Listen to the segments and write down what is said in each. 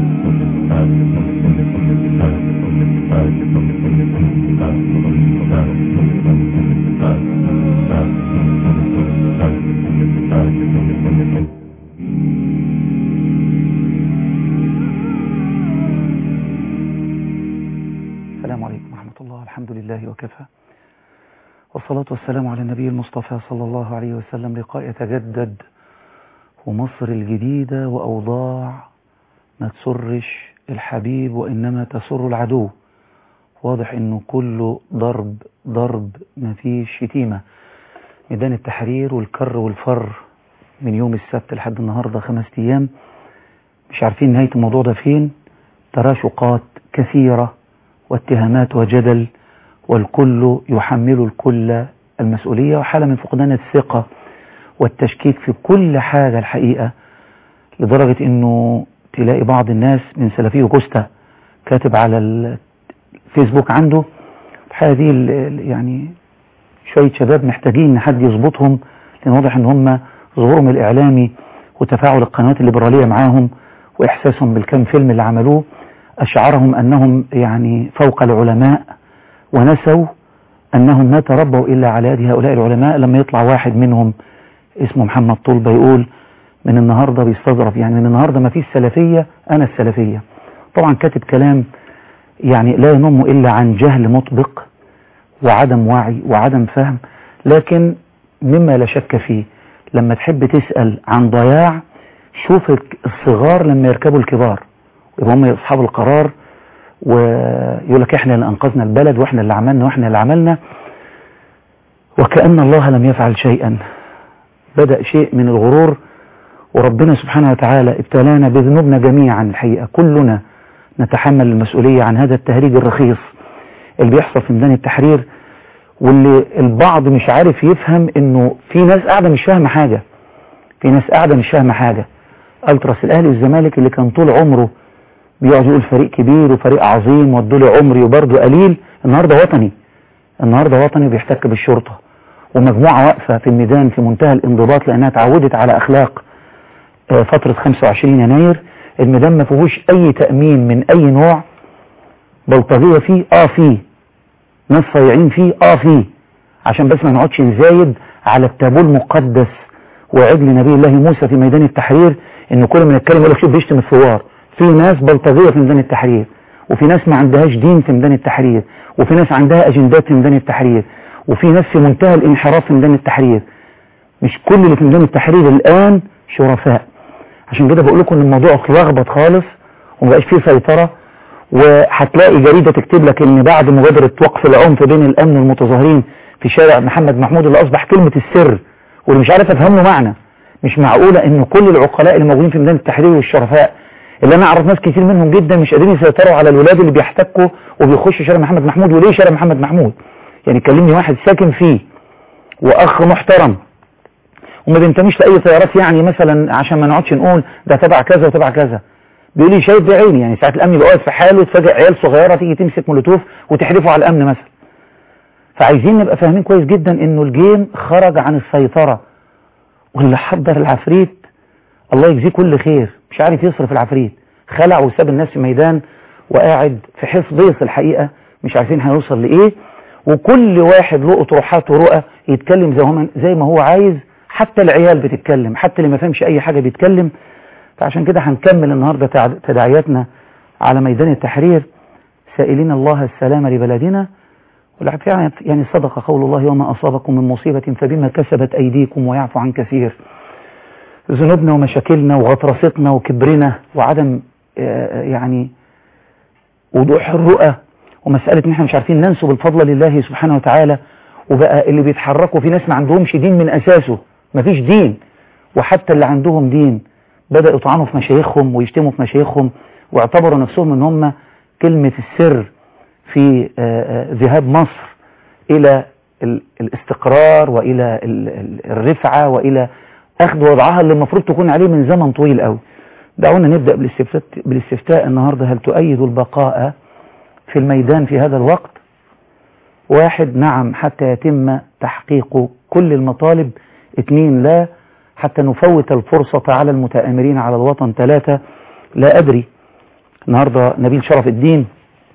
السلام عليكم ورحمة الله الحمد لله وكفى والصلاة والسلام على النبي المصطفى صلى الله عليه وسلم لقاء يتجدد ومصر الجديدة وأوضاع ما تسرش الحبيب وإنما تسر العدو واضح إنه كله ضرب ضرب ما فيش شتيمة ميدان التحرير والكر والفر من يوم السبت لحد النهاردة خمس أيام مش عارفين نهاية الموضوع ده فين تراشقات كثيرة واتهامات وجدل والكل يحمل الكل المسؤولية وحالة من فقدان الثقة والتشكيك في كل حاجة الحقيقة لدرجة انه تلاقي بعض الناس من سلفي وجوستا كاتب على الفيسبوك عنده هذه يعني شوية شباب محتاجين ان حد يظبطهم لان واضح ان هم ظهورهم الاعلامي وتفاعل القنوات الليبرالية معاهم واحساسهم بالكم فيلم اللي عملوه أشعرهم أنهم يعني فوق العلماء ونسوا أنهم ما تربوا إلا على يد هؤلاء العلماء لما يطلع واحد منهم اسمه محمد طلبة يقول من النهاردة بيستظرف يعني من النهاردة ما فيش سلفية أنا السلفية طبعا كاتب كلام يعني لا ينم إلا عن جهل مطبق وعدم وعي وعدم فهم لكن مما لا شك فيه لما تحب تسأل عن ضياع شوف الصغار لما يركبوا الكبار يبقى هم اصحاب القرار ويقول لك احنا اللي انقذنا البلد واحنا اللي عملنا واحنا اللي عملنا وكأن الله لم يفعل شيئا بدأ شيء من الغرور وربنا سبحانه وتعالى ابتلانا بذنوبنا جميعا الحقيقة كلنا نتحمل المسؤولية عن هذا التهريج الرخيص اللي بيحصل في ميدان التحرير واللي البعض مش عارف يفهم انه في ناس قاعدة مش فاهمة حاجة في ناس قاعدة مش فاهمة حاجة التراس الاهلي والزمالك اللي كان طول عمره بيقعد يقول فريق كبير وفريق عظيم وادوا لي عمري وبرضه قليل النهارده وطني النهارده وطني بيحتك بالشرطه ومجموعه واقفه في الميدان في منتهى الانضباط لانها اتعودت على اخلاق فتره 25 يناير الميدان ما فيهوش اي تامين من اي نوع بلطجيه فيه اه فيه ناس صايعين فيه اه فيه عشان بس ما نقعدش نزايد على التابو المقدس وعجل نبي الله موسى في ميدان التحرير ان كل ما نتكلم يقول لك شوف بيشتم الثوار في ناس بلطجية في ميدان التحرير وفي ناس ما عندهاش دين في ميدان التحرير وفي ناس عندها اجندات في ميدان التحرير وفي ناس في منتهى الانحراف في ميدان التحرير مش كل اللي في ميدان التحرير الان شرفاء عشان كده بقول لكم ان الموضوع اتلخبط خالص ومبقاش فيه سيطرة وهتلاقي جريدة تكتب لك ان بعد مبادرة وقف العنف بين الامن والمتظاهرين في شارع محمد محمود اللي اصبح كلمة السر واللي مش عارف افهم له معنى مش معقولة ان كل العقلاء اللي موجودين في ميدان التحرير والشرفاء اللي انا اعرف ناس كتير منهم جدا مش قادرين يسيطروا على الولاد اللي بيحتكوا وبيخشوا شارع محمد محمود وليه شارع محمد محمود يعني كلمني واحد ساكن فيه واخ محترم وما بينتميش لاي تيارات يعني مثلا عشان ما نقعدش نقول ده تبع كذا وتبع كذا بيقول لي شايف بعيني يعني ساعات الامن يبقى واقف في حاله تفاجئ عيال صغيره تيجي تمسك مولوتوف وتحدفه على الامن مثلا فعايزين نبقى فاهمين كويس جدا انه الجيم خرج عن السيطره واللي حضر العفريت الله يجزيه كل خير مش عارف يصرف العفريت خلع وساب الناس في ميدان وقاعد في حيث ضيق الحقيقة مش عارفين هنوصل لإيه وكل واحد له اطروحات ورؤى يتكلم زي, هم زي ما هو عايز حتى العيال بتتكلم حتى اللي ما فهمش أي حاجة بيتكلم فعشان كده هنكمل النهاردة تداعياتنا على ميدان التحرير سائلين الله السلام لبلدنا يعني صدق قول الله وما أصابكم من مصيبة فبما كسبت أيديكم ويعفو عن كثير ذنوبنا ومشاكلنا وغطرستنا وكبرنا وعدم يعني وضوح الرؤى ومسألة ان احنا مش عارفين ننسب الفضل لله سبحانه وتعالى وبقى اللي بيتحركوا في ناس ما عندهمش دين من أساسه ما فيش دين وحتى اللي عندهم دين بدأوا يطعنوا في مشايخهم ويشتموا في مشايخهم واعتبروا نفسهم ان هم كلمة السر في ذهاب مصر إلى الاستقرار وإلى الرفعة وإلى أخذ وضعها اللي المفروض تكون عليه من زمن طويل قوي دعونا نبدأ بالاستفتاء, بالاستفتاء النهاردة هل تؤيد البقاء في الميدان في هذا الوقت واحد نعم حتى يتم تحقيق كل المطالب اثنين لا حتى نفوت الفرصة على المتآمرين على الوطن ثلاثة لا أدري النهاردة نبيل شرف الدين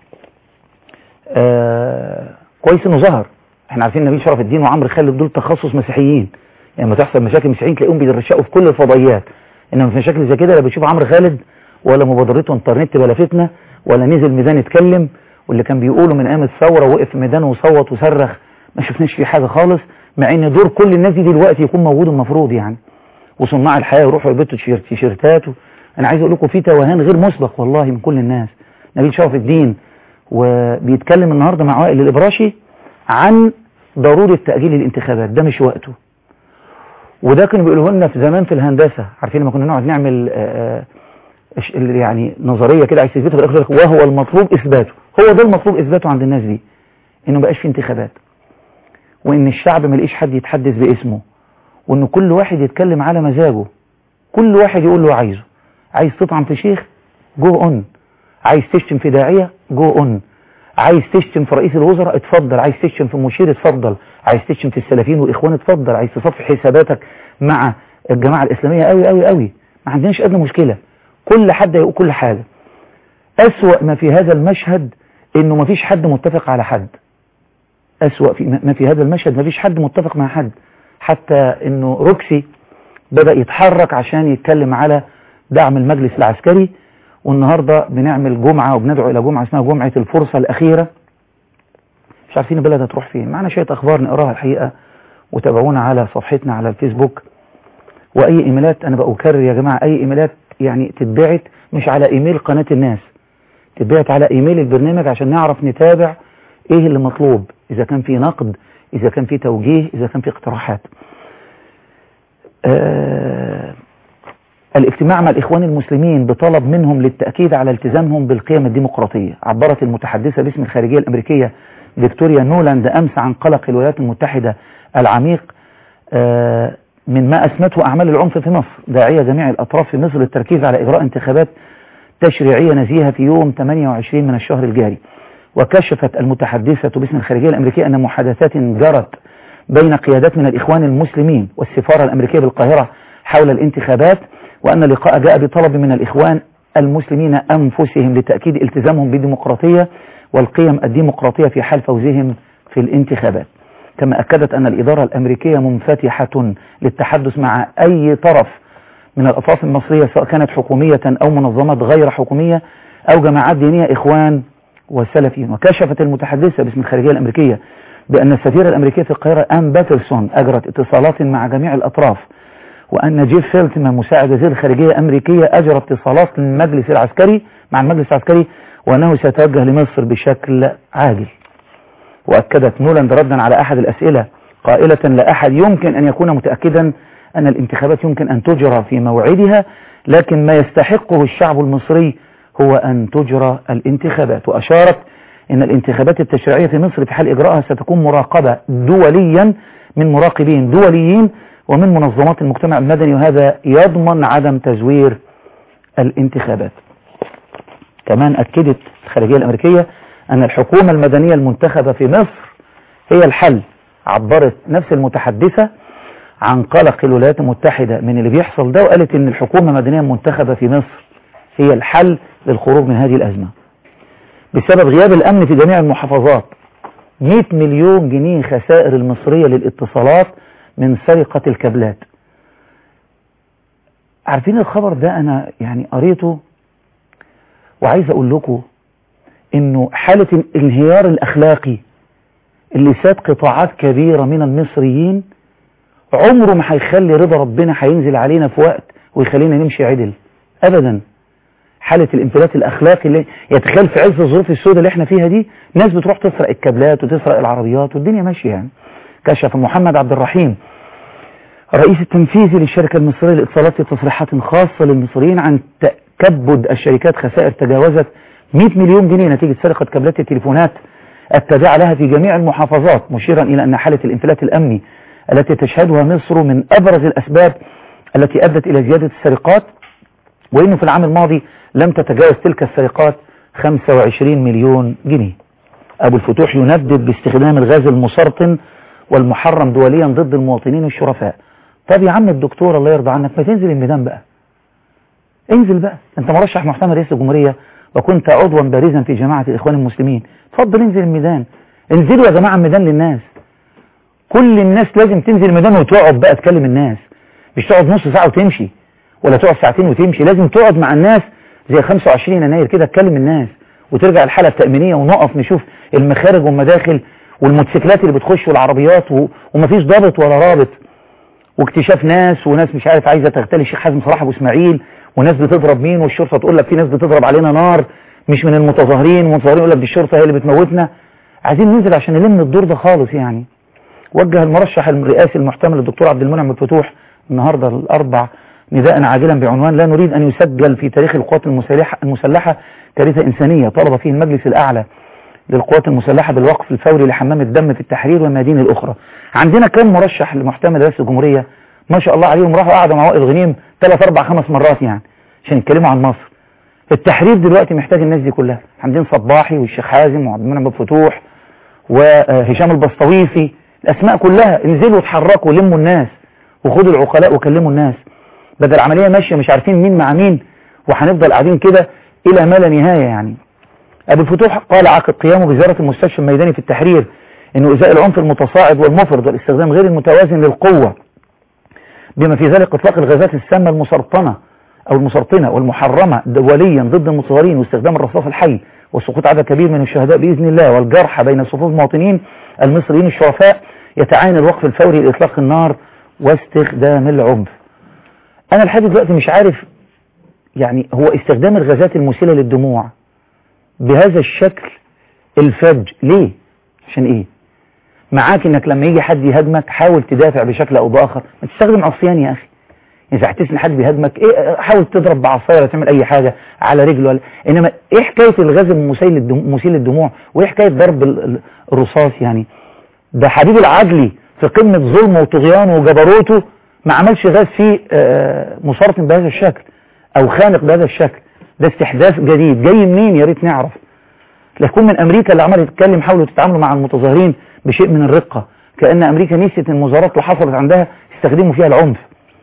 آه كويس انه ظهر احنا عارفين نبيل شرف الدين وعمرو خالد دول تخصص مسيحيين يعني لما تحصل مشاكل مسيحيين تلاقيهم بيرشقوا في كل الفضائيات انما في مشاكل زي كده لا بتشوف عمرو خالد ولا مبادرته انترنت بلا فتنه ولا نزل ميدان يتكلم واللي كان بيقوله من ايام الثوره وقف في ميدان وصوت وصرخ ما شفناش فيه حاجه خالص مع ان دور كل الناس دي دلوقتي يكون موجود المفروض يعني وصناع الحياه يروحوا يلبسوا تيشيرت تيشيرتات انا عايز اقول لكم في توهان غير مسبق والله من كل الناس نبيل شرف الدين وبيتكلم النهارده مع وائل الابراشي عن ضروره تاجيل الانتخابات ده مش وقته وده كانوا بيقولوه لنا في زمان في الهندسه عارفين لما كنا نقعد نعمل آآ آآ يعني نظريه كده عايز تثبتها في الاخر وهو المطلوب اثباته هو ده المطلوب اثباته عند الناس دي انه ما بقاش في انتخابات وان الشعب ما لقيش حد يتحدث باسمه وان كل واحد يتكلم على مزاجه كل واحد يقول له عايزه عايز تطعن في شيخ جو اون عايز تشتم في داعيه جو اون عايز تشتم في رئيس الوزراء اتفضل عايز تشتم في مشير اتفضل عايز تشتم في السلفيين والاخوان اتفضل عايز تصفي حساباتك مع الجماعه الاسلاميه قوي قوي قوي ما عندناش ادنى مشكله كل حد يقول كل حاجه اسوا ما في هذا المشهد انه ما فيش حد متفق على حد اسوا في ما في هذا المشهد ما فيش حد متفق مع حد حتى انه روكسي بدا يتحرك عشان يتكلم على دعم المجلس العسكري والنهاردة بنعمل جمعة وبندعو إلى جمعة اسمها جمعة الفرصة الأخيرة مش عارفين البلد هتروح فين معنا شوية أخبار نقراها الحقيقة وتابعونا على صفحتنا على الفيسبوك وأي إيميلات أنا بأكرر يا جماعة أي إيميلات يعني تتبعت مش على إيميل قناة الناس تتبعت على إيميل البرنامج عشان نعرف نتابع إيه اللي مطلوب إذا كان في نقد إذا كان في توجيه إذا كان في اقتراحات آه الاجتماع مع الإخوان المسلمين بطلب منهم للتأكيد على التزامهم بالقيم الديمقراطية عبرت المتحدثة باسم الخارجية الأمريكية فيكتوريا نولاند أمس عن قلق الولايات المتحدة العميق من ما أسمته أعمال العنف في مصر داعية جميع الأطراف في مصر للتركيز على إجراء انتخابات تشريعية نزيهة في يوم 28 من الشهر الجاري وكشفت المتحدثة باسم الخارجية الأمريكية أن محادثات جرت بين قيادات من الإخوان المسلمين والسفارة الأمريكية بالقاهرة حول الانتخابات وأن اللقاء جاء بطلب من الإخوان المسلمين أنفسهم لتأكيد التزامهم بالديمقراطية والقيم الديمقراطية في حال فوزهم في الانتخابات كما أكدت أن الإدارة الأمريكية منفتحة للتحدث مع أي طرف من الأطراف المصرية سواء كانت حكومية أو منظمات غير حكومية أو جماعات دينية إخوان وسلفيين وكشفت المتحدثة باسم الخارجية الأمريكية بأن السفيرة الأمريكية في القاهرة آن باترسون أجرت اتصالات مع جميع الأطراف وأن جيف فيلتمان مساعد وزير الخارجية الأمريكية أجرى اتصالات للمجلس العسكري مع المجلس العسكري وأنه سيتوجه لمصر بشكل عاجل وأكدت نولاند ردا على أحد الأسئلة قائلة لا أحد يمكن أن يكون متأكدا أن الانتخابات يمكن أن تجرى في موعدها لكن ما يستحقه الشعب المصري هو أن تجرى الانتخابات وأشارت أن الانتخابات التشريعية في مصر في حال إجراءها ستكون مراقبة دوليا من مراقبين دوليين ومن منظمات المجتمع المدني وهذا يضمن عدم تزوير الانتخابات كمان أكدت الخارجية الأمريكية أن الحكومة المدنية المنتخبة في مصر هي الحل عبرت نفس المتحدثة عن قلق الولايات المتحدة من اللي بيحصل ده وقالت أن الحكومة المدنية المنتخبة في مصر هي الحل للخروج من هذه الأزمة بسبب غياب الأمن في جميع المحافظات 100 مليون جنيه خسائر المصرية للاتصالات من سرقة الكابلات عارفين الخبر ده أنا يعني قريته وعايز أقول لكم إنه حالة الانهيار الأخلاقي اللي ساد قطاعات كبيرة من المصريين عمره ما هيخلي رضا ربنا هينزل علينا في وقت ويخلينا نمشي عدل أبدا حالة الانفلات الأخلاقي اللي يتخيل في عز الظروف السوداء اللي احنا فيها دي ناس بتروح تسرق الكابلات وتسرق العربيات والدنيا ماشية يعني كشف محمد عبد الرحيم الرئيس التنفيذي للشركة المصرية للاتصالات في تصريحات خاصة للمصريين عن تكبد الشركات خسائر تجاوزت 100 مليون جنيه نتيجة سرقة كابلات التليفونات التابعة لها في جميع المحافظات مشيرا إلى أن حالة الانفلات الأمني التي تشهدها مصر من أبرز الأسباب التي أدت إلى زيادة السرقات وإنه في العام الماضي لم تتجاوز تلك السرقات 25 مليون جنيه أبو الفتوح يندد باستخدام الغاز المسرطن والمحرم دوليا ضد المواطنين الشرفاء طب يا عم الدكتور الله يرضى عنك ما تنزل الميدان بقى انزل بقى انت مرشح محتمل رئيس الجمهورية وكنت عضوا بارزا في جماعة الإخوان المسلمين اتفضل انزل الميدان انزلوا يا جماعة الميدان للناس كل الناس لازم تنزل الميدان وتقعد بقى تكلم الناس مش تقعد نص ساعة وتمشي ولا تقعد ساعتين وتمشي لازم تقعد مع الناس زي 25 يناير كده تكلم الناس وترجع الحالة التأمينية ونقف نشوف المخارج والمداخل والموتوسيكلات اللي بتخش والعربيات و... ومفيش ضابط ولا رابط واكتشاف ناس وناس مش عارف عايزة تغتالي الشيخ حازم صلاح ابو اسماعيل وناس بتضرب مين والشرطة تقول لك في ناس بتضرب علينا نار مش من المتظاهرين والمتظاهرين يقول لك دي الشرطة هي اللي بتموتنا عايزين ننزل عشان نلم الدور ده خالص يعني وجه المرشح الرئاسي المحتمل الدكتور عبد المنعم الفتوح النهارده الاربع نداء عاجلا بعنوان لا نريد ان يسجل في تاريخ القوات المسلحه المسلحه كارثه انسانيه طلب فيه المجلس الاعلى للقوات المسلحه بالوقف الفوري لحمام الدم في التحرير والميادين الاخرى. عندنا كم مرشح لمحتمل رئاسه الجمهوريه ما شاء الله عليهم راحوا قعدوا مع وائل غنيم ثلاث اربع خمس مرات يعني عشان يتكلموا عن مصر. التحرير دلوقتي محتاج الناس دي كلها، عندنا صباحي والشيخ حازم وعبد المنعم الفتوح وهشام البسطويسي الاسماء كلها انزلوا اتحركوا لموا الناس وخدوا العقلاء وكلموا الناس بدل العملية ماشية مش عارفين مين مع مين وهنفضل قاعدين كده إلى ما لا نهاية يعني أبو الفتوح قال عقب قيامه بزيارة المستشفى الميداني في التحرير إنه إزاء العنف المتصاعد والمفرط والاستخدام غير المتوازن للقوة بما في ذلك إطلاق الغازات السامة المسرطنة أو المسرطنة والمحرمة دوليا ضد المتظاهرين واستخدام الرصاص الحي وسقوط عدد كبير من الشهداء بإذن الله والجرحى بين صفوف المواطنين المصريين الشرفاء يتعين الوقف الفوري لإطلاق النار واستخدام العنف انا لحد دلوقتي مش عارف يعني هو استخدام الغازات المسيلة للدموع بهذا الشكل الفج ليه عشان ايه معاك انك لما يجي حد يهاجمك حاول تدافع بشكل او باخر ما تستخدم عصيان يا اخي اذا هتسمع حد بيهاجمك ايه حاول تضرب بعصايه ولا تعمل اي حاجه على رجله ولا انما ايه حكايه الغاز المسيل للدموع مسيل للدموع وايه حكايه ضرب الرصاص يعني ده حبيب العدلي في قمه ظلمه وطغيانه وجبروته ما عملش غاز فيه مسرطن بهذا الشكل او خانق بهذا الشكل ده استحداث جديد جاي منين يا ريت نعرف لا يكون من امريكا اللي عملت تتكلم حاولوا تتعاملوا مع المتظاهرين بشيء من الرقة كأن امريكا نسيت المظاهرات اللي حصلت عندها استخدموا فيها العنف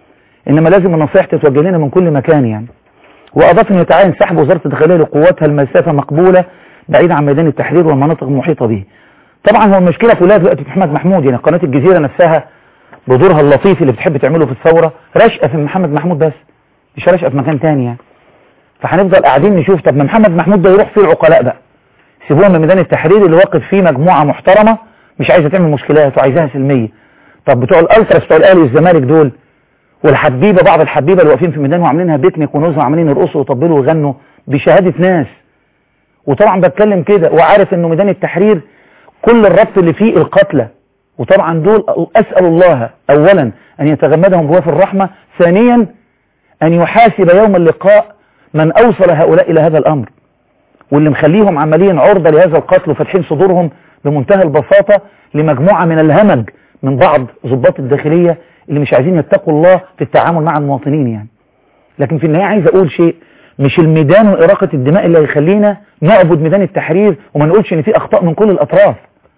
انما لازم النصيحة تتوجه لنا من كل مكان يعني واضاف انه يتعين سحب وزارة الداخلية لقواتها المسافة مقبولة بعيد عن ميدان التحرير والمناطق المحيطة به طبعا هو المشكلة كلها دلوقتي في محمد محمود يعني قناة الجزيرة نفسها بدورها اللطيف اللي بتحب تعمله في الثورة رشقة في محمد محمود بس مش رشقة في مكان تاني يعني فهنفضل قاعدين نشوف طب ما محمد محمود ده يروح فيه العقلاء بقى سيبوها من ميدان التحرير اللي واقف فيه مجموعة محترمة مش عايزة تعمل مشكلات وعايزاها سلمية طب بتوع الالتراس بتوع الاهلي والزمالك دول والحبيبة بعض الحبيبة اللي واقفين في الميدان وعاملينها بيكنيك ونزهة وعاملين يرقصوا ويطبلوا ويغنوا بشهادة ناس وطبعا بتكلم كده وعارف انه ميدان التحرير كل الربط اللي فيه القتلى وطبعا دول أسأل الله أولا أن يتغمدهم بوافي الرحمة ثانيا أن يحاسب يوم اللقاء من أوصل هؤلاء إلى هذا الأمر واللي مخليهم عمليا عرضة لهذا القتل وفتحين صدورهم بمنتهى البساطة لمجموعة من الهمج من بعض ضباط الداخلية اللي مش عايزين يتقوا الله في التعامل مع المواطنين يعني لكن في النهاية عايز أقول شيء مش الميدان وإراقة الدماء اللي هيخلينا نعبد ميدان التحرير وما نقولش إن في أخطاء من كل الأطراف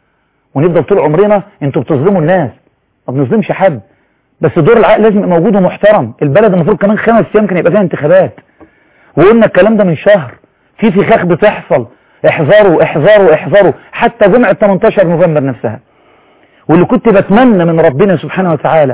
ونفضل طول عمرنا انتوا بتظلموا الناس ما بنظلمش حد بس دور العقل لازم يبقى موجود ومحترم البلد المفروض كمان خمس ايام كان يبقى فيها انتخابات وقلنا الكلام ده من شهر في فخاخ بتحصل احذروا احذروا احذروا حتى جمعة 18 نوفمبر نفسها واللي كنت بتمنى من ربنا سبحانه وتعالى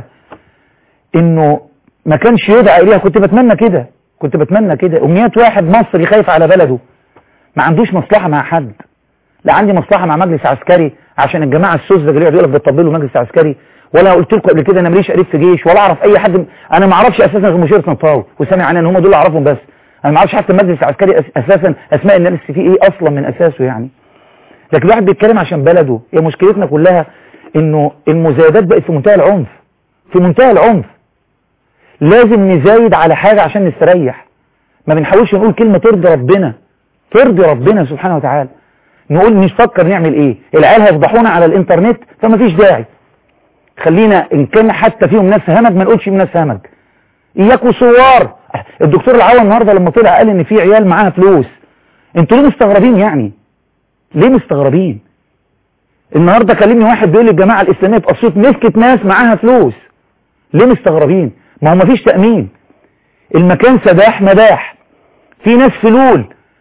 انه ما كانش يدعى اليها كنت بتمنى كده كنت بتمنى كده امنيات واحد مصري خايف على بلده ما عندوش مصلحة مع حد لا عندي مصلحة مع مجلس عسكري عشان الجماعة السوزة اللي يقعد يقول لك بتطبلوا مجلس عسكري ولا قلت لكم قبل كده انا ماليش قريب في جيش ولا اعرف اي حد انا ما اعرفش اساسا غير مشير طنطاوي وسامع عنها ان هم دول اللي اعرفهم بس انا ما اعرفش حتى المجلس العسكري اساسا اسماء الناس فيه ايه اصلا من اساسه يعني لكن الواحد بيتكلم عشان بلده هي مشكلتنا كلها انه المزايدات بقت في منتهى العنف في منتهى العنف لازم نزايد على حاجة عشان نستريح ما بنحاولش نقول كلمة ترضي ربنا ترضي ربنا سبحانه وتعالى نقول نفكر نعمل ايه العيال هيفضحونا على الانترنت فما فيش داعي خلينا ان كان حتى فيهم ناس همج ما نقولش من ناس همج اياكوا صوار الدكتور العوا النهارده لما طلع قال ان في عيال معاها فلوس انتوا ليه مستغربين يعني ليه مستغربين النهارده كلمني واحد بيقول لي الجماعه الاسلاميه في اسيوط مسكت ناس معاها فلوس ليه مستغربين ما هو مفيش تامين المكان سداح مداح في ناس فلول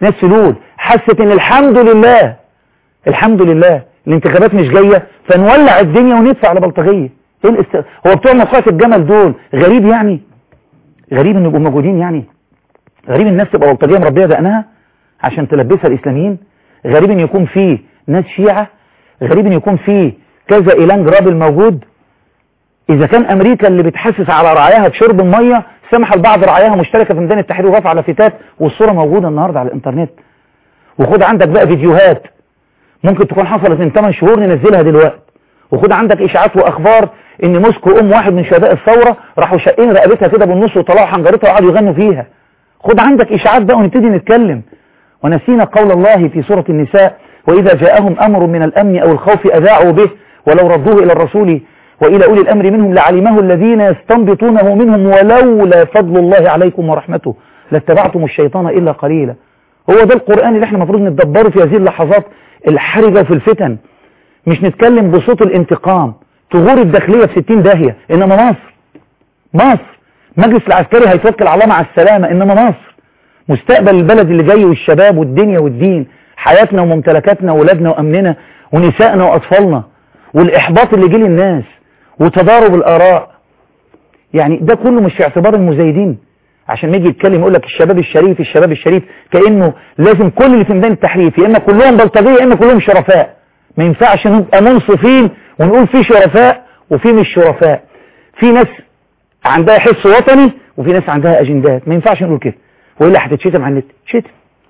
ناس فلول حست ان الحمد لله الحمد لله الانتخابات مش جاية فنولع الدنيا وندفع على بلطجية ايه الاست... هو بتوع موقعة الجمل دول غريب يعني غريب ان يبقوا موجودين يعني غريب الناس تبقى بلطجية مربية دقنها عشان تلبسها الاسلاميين غريب ان يكون فيه ناس شيعة غريب ان يكون فيه كذا ايلان جرابل موجود اذا كان امريكا اللي بتحسس على رعاياها بشرب المية سمح لبعض رعاياها مشتركة في ميدان التحرير ورفع لافتات والصورة موجودة النهاردة على الانترنت وخد عندك بقى فيديوهات ممكن تكون حصلت من 8 شهور ننزلها دلوقتي وخد عندك اشاعات واخبار ان موسكو ام واحد من شهداء الثورة راحوا شقين رقبتها كده بالنص وطلعوا حنجرتها وقعدوا يغنوا فيها خد عندك اشاعات بقى ونبتدي نتكلم ونسينا قول الله في سورة النساء وإذا جاءهم أمر من الأمن أو الخوف أذاعوا به ولو ردوه إلى الرسول وإلى أولي الأمر منهم لعلمه الذين يستنبطونه منهم ولولا فضل الله عليكم ورحمته لاتبعتم الشيطان إلا قليلا هو ده القرآن اللي احنا المفروض نتدبره في هذه اللحظات الحرجة وفي الفتن مش نتكلم بصوت الانتقام تغور الداخلية في 60 داهية إنما مصر مصر مجلس العسكري هيتوكل على الله مع السلامة إنما مصر مستقبل البلد اللي جاي والشباب والدنيا والدين حياتنا وممتلكاتنا وولادنا وأمننا ونسائنا وأطفالنا والإحباط اللي جه للناس وتضارب الآراء يعني ده كله مش في اعتبار المزايدين عشان ما يجي يتكلم يقول لك الشباب الشريف الشباب الشريف كأنه لازم كل اللي في ميدان التحرير يا إما كلهم بلطجية يا إما كلهم شرفاء ما ينفعش نبقى منصفين ونقول في شرفاء وفي مش شرفاء في ناس عندها حس وطني وفي ناس عندها أجندات ما ينفعش نقول كده وإلا هتتشتم على النت شتم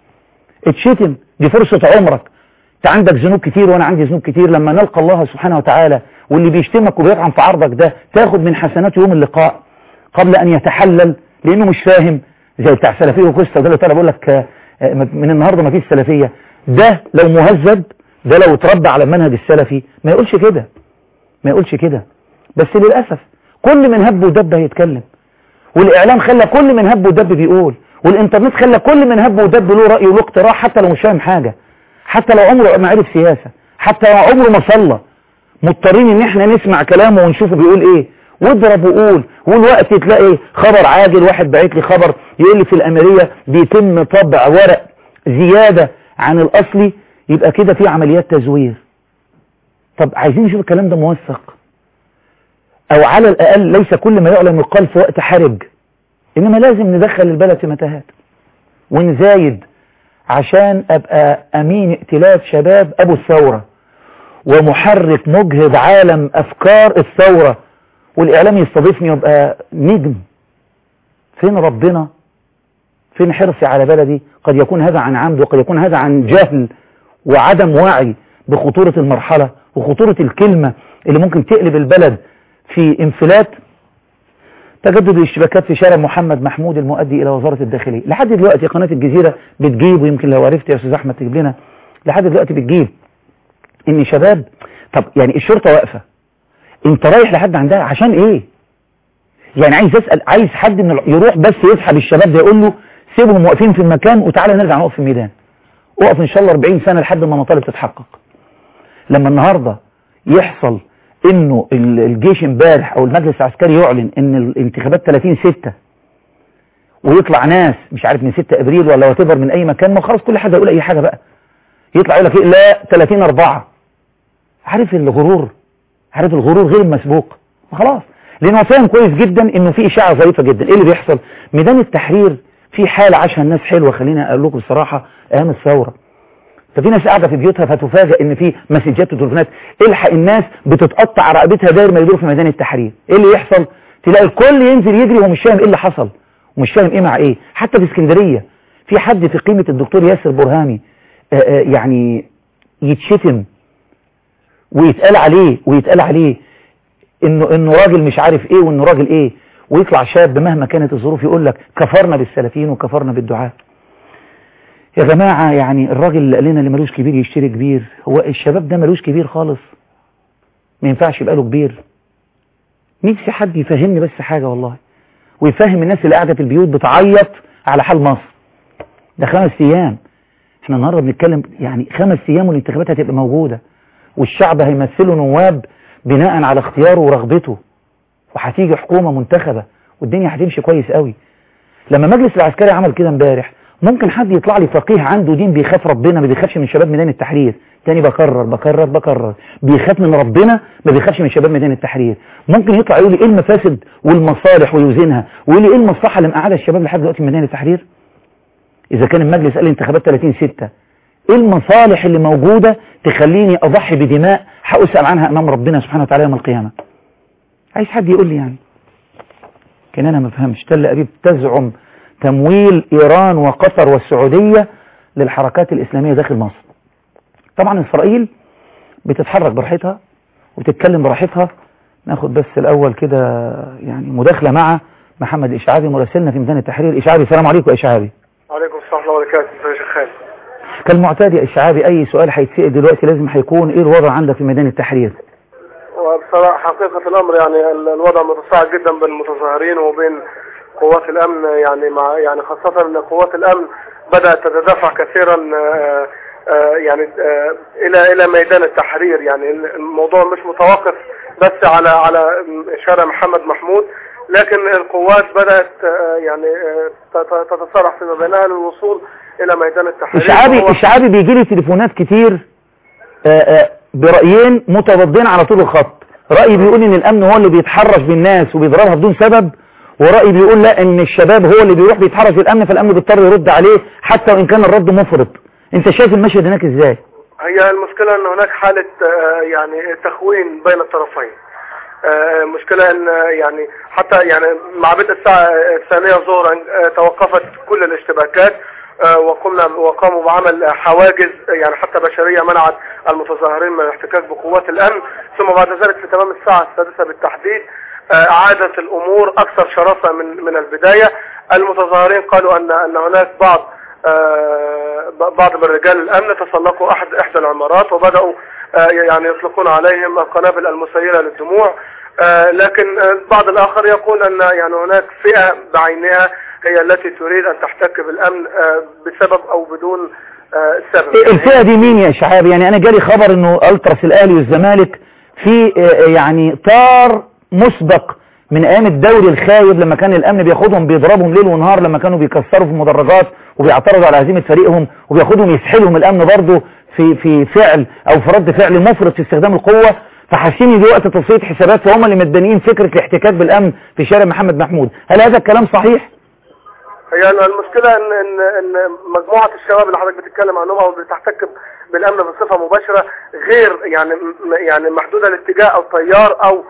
اتشتم دي فرصة عمرك انت عندك ذنوب كتير وانا عندي ذنوب كتير لما نلقى الله سبحانه وتعالى واللي بيشتمك وبيطعن في عرضك ده تاخد من حسنات يوم اللقاء قبل ان يتحلل لانه مش فاهم زي بتاع سلفيه وكوستا ده اللي ترى بقول لك من النهارده ما فيش سلفيه ده لو مهذب ده لو اتربى على المنهج السلفي ما يقولش كده ما يقولش كده بس للاسف كل من هب ودب هيتكلم والاعلام خلى كل من هب ودب بيقول والانترنت خلى كل من هب ودب له رأي وله اقتراح حتى لو مش فاهم حاجة حتى لو عمره ما عرف سياسة حتى لو عمره ما صلى مضطرين ان احنا نسمع كلامه ونشوفه بيقول ايه واضرب وقول والوقت تلاقي خبر عاجل واحد بعت لي خبر يقول لي في الاميرية بيتم طبع ورق زيادة عن الاصلي يبقى كده في عمليات تزوير طب عايزين نشوف الكلام ده موثق او على الاقل ليس كل ما يعلم يقال في وقت حرج إنما لازم ندخل البلد في متاهات ونزايد عشان أبقى أمين ائتلاف شباب أبو الثورة ومحرك مجهد عالم أفكار الثورة والإعلام يستضيفني وابقى نجم فين ربنا فين حرصي على بلدي قد يكون هذا عن عمد وقد يكون هذا عن جهل وعدم وعي بخطورة المرحلة وخطورة الكلمة اللي ممكن تقلب البلد في انفلات تجدد الاشتباكات في شارع محمد محمود المؤدي إلى وزارة الداخلية لحد دلوقتي قناة الجزيرة بتجيب ويمكن لو عرفت يا أستاذ أحمد تجيب لنا لحد دلوقتي بتجيب إن شباب طب يعني الشرطة واقفة أنت رايح لحد عندها عشان إيه يعني عايز أسأل عايز حد من يروح بس يسحب الشباب ده يقول له سيبهم واقفين في المكان وتعالى نرجع نقف في الميدان اقف إن شاء الله 40 سنة لحد ما مطالب تتحقق لما النهاردة يحصل انه الجيش امبارح او المجلس العسكري يعلن ان الانتخابات 30 6 ويطلع ناس مش عارف من 6 ابريل ولا واتيفر من اي مكان ما خلاص كل حد يقول اي حاجة بقى يطلع يقول لك ايه لا 30 4 عارف الغرور عارف الغرور غير مسبوق خلاص لانه هو فاهم كويس جدا انه في اشاعه ظريفه جدا ايه اللي بيحصل ميدان التحرير في حاله عاشها الناس حلوه خليني اقول لكم بصراحه ايام الثوره ففي ناس قاعده في بيوتها فتفاجئ ان في مسجات وتليفونات الحق الناس بتتقطع رقبتها داير ما يدور في ميدان التحرير ايه اللي يحصل تلاقي الكل ينزل يجري ومش فاهم ايه اللي حصل ومش فاهم ايه مع ايه حتى في اسكندريه في حد في قيمه الدكتور ياسر برهامي آآ آآ يعني يتشتم ويتقال عليه ويتقال عليه انه انه راجل مش عارف ايه وانه راجل ايه ويطلع شاب مهما كانت الظروف يقول لك كفرنا بالسلفيين وكفرنا بالدعاء يا جماعة يعني الراجل اللي قال لنا اللي ملوش كبير يشتري كبير هو الشباب ده ملوش كبير خالص ما ينفعش يبقى له كبير نفسي حد يفهمني بس حاجة والله ويفهم الناس اللي قاعدة في البيوت بتعيط على حال مصر ده خمس ايام احنا النهاردة بنتكلم يعني خمس ايام والانتخابات هتبقى موجودة والشعب هيمثله نواب بناء على اختياره ورغبته وهتيجي حكومة منتخبة والدنيا هتمشي كويس قوي لما مجلس العسكري عمل كده امبارح ممكن حد يطلع لي فقيه عنده دين بيخاف ربنا ما بيخافش من شباب ميدان التحرير تاني بكرر بكرر بكرر بيخاف من ربنا ما بيخافش من شباب ميدان التحرير ممكن يطلع يقول لي ايه المفاسد والمصالح ويوزنها ويقول لي ايه المصلحه اللي مقعده الشباب لحد دلوقتي في ميدان التحرير اذا كان المجلس قال انتخابات 30 6 ايه المصالح اللي موجوده تخليني اضحي بدماء هاسال عنها امام ربنا سبحانه وتعالى يوم القيامه عايز حد يقول لي يعني كان انا ما فهمش تل ابيب تزعم تمويل ايران وقطر والسعوديه للحركات الاسلاميه داخل مصر طبعا اسرائيل بتتحرك براحتها وتتكلم براحتها ناخد بس الاول كده يعني مداخله مع محمد اشعابي مراسلنا في ميدان التحرير اشعابي السلام عليكم يا اشعابي وعليكم السلام ورحمه الله وبركاته يا شيخ خالد كالمعتاد يا اشعابي اي سؤال هيتسال دلوقتي لازم هيكون ايه الوضع عندك في ميدان التحرير وبصراحه حقيقه الامر يعني الوضع متصاعد جدا بين المتظاهرين وبين قوات الامن يعني مع يعني خاصه ان قوات الامن بدات تتدافع كثيرا آآ آآ يعني آآ الى الى ميدان التحرير يعني الموضوع مش متوقف بس على على شارع محمد محمود لكن القوات بدات يعني تتصارع فيما بينها للوصول الى ميدان التحرير اشعابي اشعابي بيجي لي تليفونات كتير برايين متضادين على طول الخط راي بيقول ان الامن هو اللي بيتحرش بالناس وبيضربها بدون سبب ورأي بيقول لا ان الشباب هو اللي بيروح بيتحرش بالامن فالامن بيضطر يرد عليه حتى وان كان الرد مفرط انت شايف المشهد هناك ازاي هي المشكلة ان هناك حالة يعني تخوين بين الطرفين مشكلة ان يعني حتى يعني مع بدء الساعة الثانية ظهرا توقفت كل الاشتباكات وقمنا وقاموا بعمل حواجز يعني حتى بشرية منعت المتظاهرين من الاحتكاك بقوات الامن ثم بعد ذلك في تمام الساعة السادسة بالتحديد عادت الامور اكثر شراسة من من البداية المتظاهرين قالوا ان ان هناك بعض بعض من رجال الامن تسلقوا احد احدى العمارات وبدأوا يعني يطلقون عليهم القنابل المسيلة للدموع لكن البعض الاخر يقول ان يعني هناك فئة بعينها هي التي تريد ان تحتك بالامن بسبب او بدون سبب الفئة دي مين يا شعاب يعني انا جالي خبر انه التراس الاهلي والزمالك في يعني طار مسبق من ايام الدوري الخايب لما كان الامن بياخدهم بيضربهم ليل ونهار لما كانوا بيكسروا في المدرجات وبيعترضوا على هزيمه فريقهم وبياخدهم يسحلهم الامن برضه في في فعل او في رد فعل مفرط في استخدام القوه فحاسين دلوقتي تصفيه حسابات فهم اللي مدانيين فكره الاحتكاك بالامن في شارع محمد محمود هل هذا الكلام صحيح؟ هي المشكلة ان ان ان مجموعة الشباب اللي حضرتك بتتكلم عنهم او بتحتك بالامن بصفة مباشرة غير يعني يعني محدودة الاتجاه او تيار او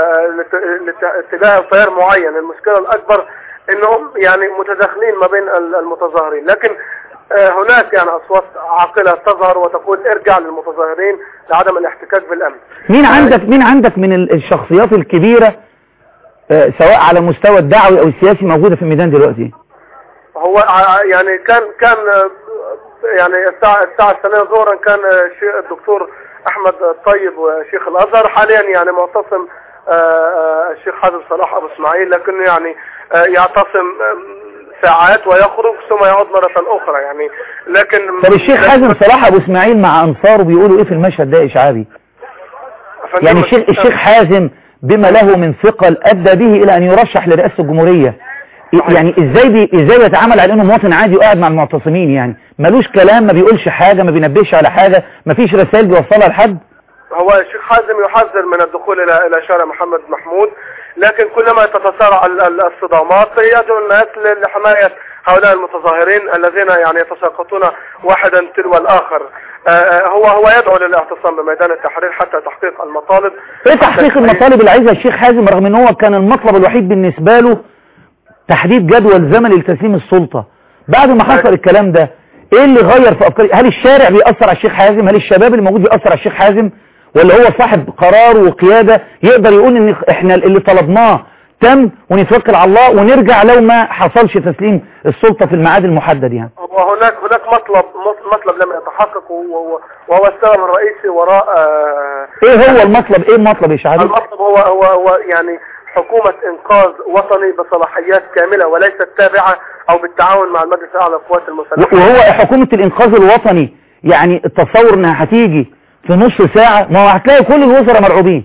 اتجاه تيار معين المشكلة الاكبر انهم يعني متداخلين ما بين المتظاهرين لكن هناك يعني اصوات عاقلة تظهر وتقول ارجع للمتظاهرين لعدم الاحتكاك بالامن مين عندك مين عندك من الشخصيات الكبيرة سواء على مستوى الدعوي او السياسي موجودة في الميدان دلوقتي هو يعني كان كان يعني الساعة الساعة الثانية ظهرا كان الدكتور احمد الطيب وشيخ الازهر حاليا يعني معتصم الشيخ حازم صلاح ابو اسماعيل لكنه يعني يعتصم ساعات ويخرج ثم يعود مرة اخرى يعني لكن طب الشيخ حازم صلاح ابو اسماعيل مع انصاره بيقولوا ايه في المشهد ده اشعابي يعني الشيخ الشيخ حازم بما له من ثقل ادى به الى ان يرشح لرئاسة الجمهورية يعني ازاي بي ازاي يتعامل على انه مواطن عادي وقاعد مع المعتصمين يعني ملوش كلام ما بيقولش حاجة ما بينبهش على حاجة ما فيش رسائل بيوصلها لحد هو الشيخ حازم يحذر من الدخول الى الى شارع محمد محمود لكن كلما تتسارع الصدامات يدعو الناس لحماية هؤلاء المتظاهرين الذين يعني يتساقطون واحدا تلو الاخر هو هو يدعو للاعتصام بميدان التحرير حتى تحقيق المطالب ايه تحقيق المطالب اللي عايزها الشيخ حازم رغم ان هو كان المطلب الوحيد بالنسبة له تحديد جدول زمني لتسليم السلطة بعد ما حصل الكلام ده ايه اللي غير في افكار هل الشارع بيأثر على الشيخ حازم هل الشباب اللي موجود بيأثر على الشيخ حازم ولا هو صاحب قرار وقيادة يقدر يقول ان احنا اللي طلبناه تم ونتوكل على الله ونرجع لو ما حصلش تسليم السلطة في الميعاد المحدد يعني وهناك هناك مطلب مطلب لم يتحقق وهو السبب الرئيسي وراء ايه هو المطلب ايه المطلب يا شعبي المطلب هو هو هو يعني حكومة انقاذ وطني بصلاحيات كاملة وليست تابعة او بالتعاون مع المجلس الاعلى للقوات المسلحة وهو حكومة الانقاذ الوطني يعني التصور انها هتيجي في نص ساعة ما هو هتلاقي كل الوزراء مرعوبين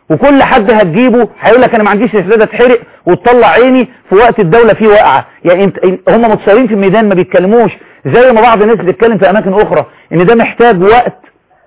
وكل حد هتجيبه هيقول لك انا ما عنديش استعداد اتحرق وتطلع عيني في وقت الدولة فيه واقعة يعني انت هم متصورين في الميدان ما بيتكلموش زي ما بعض الناس بتتكلم في اماكن اخرى ان ده محتاج وقت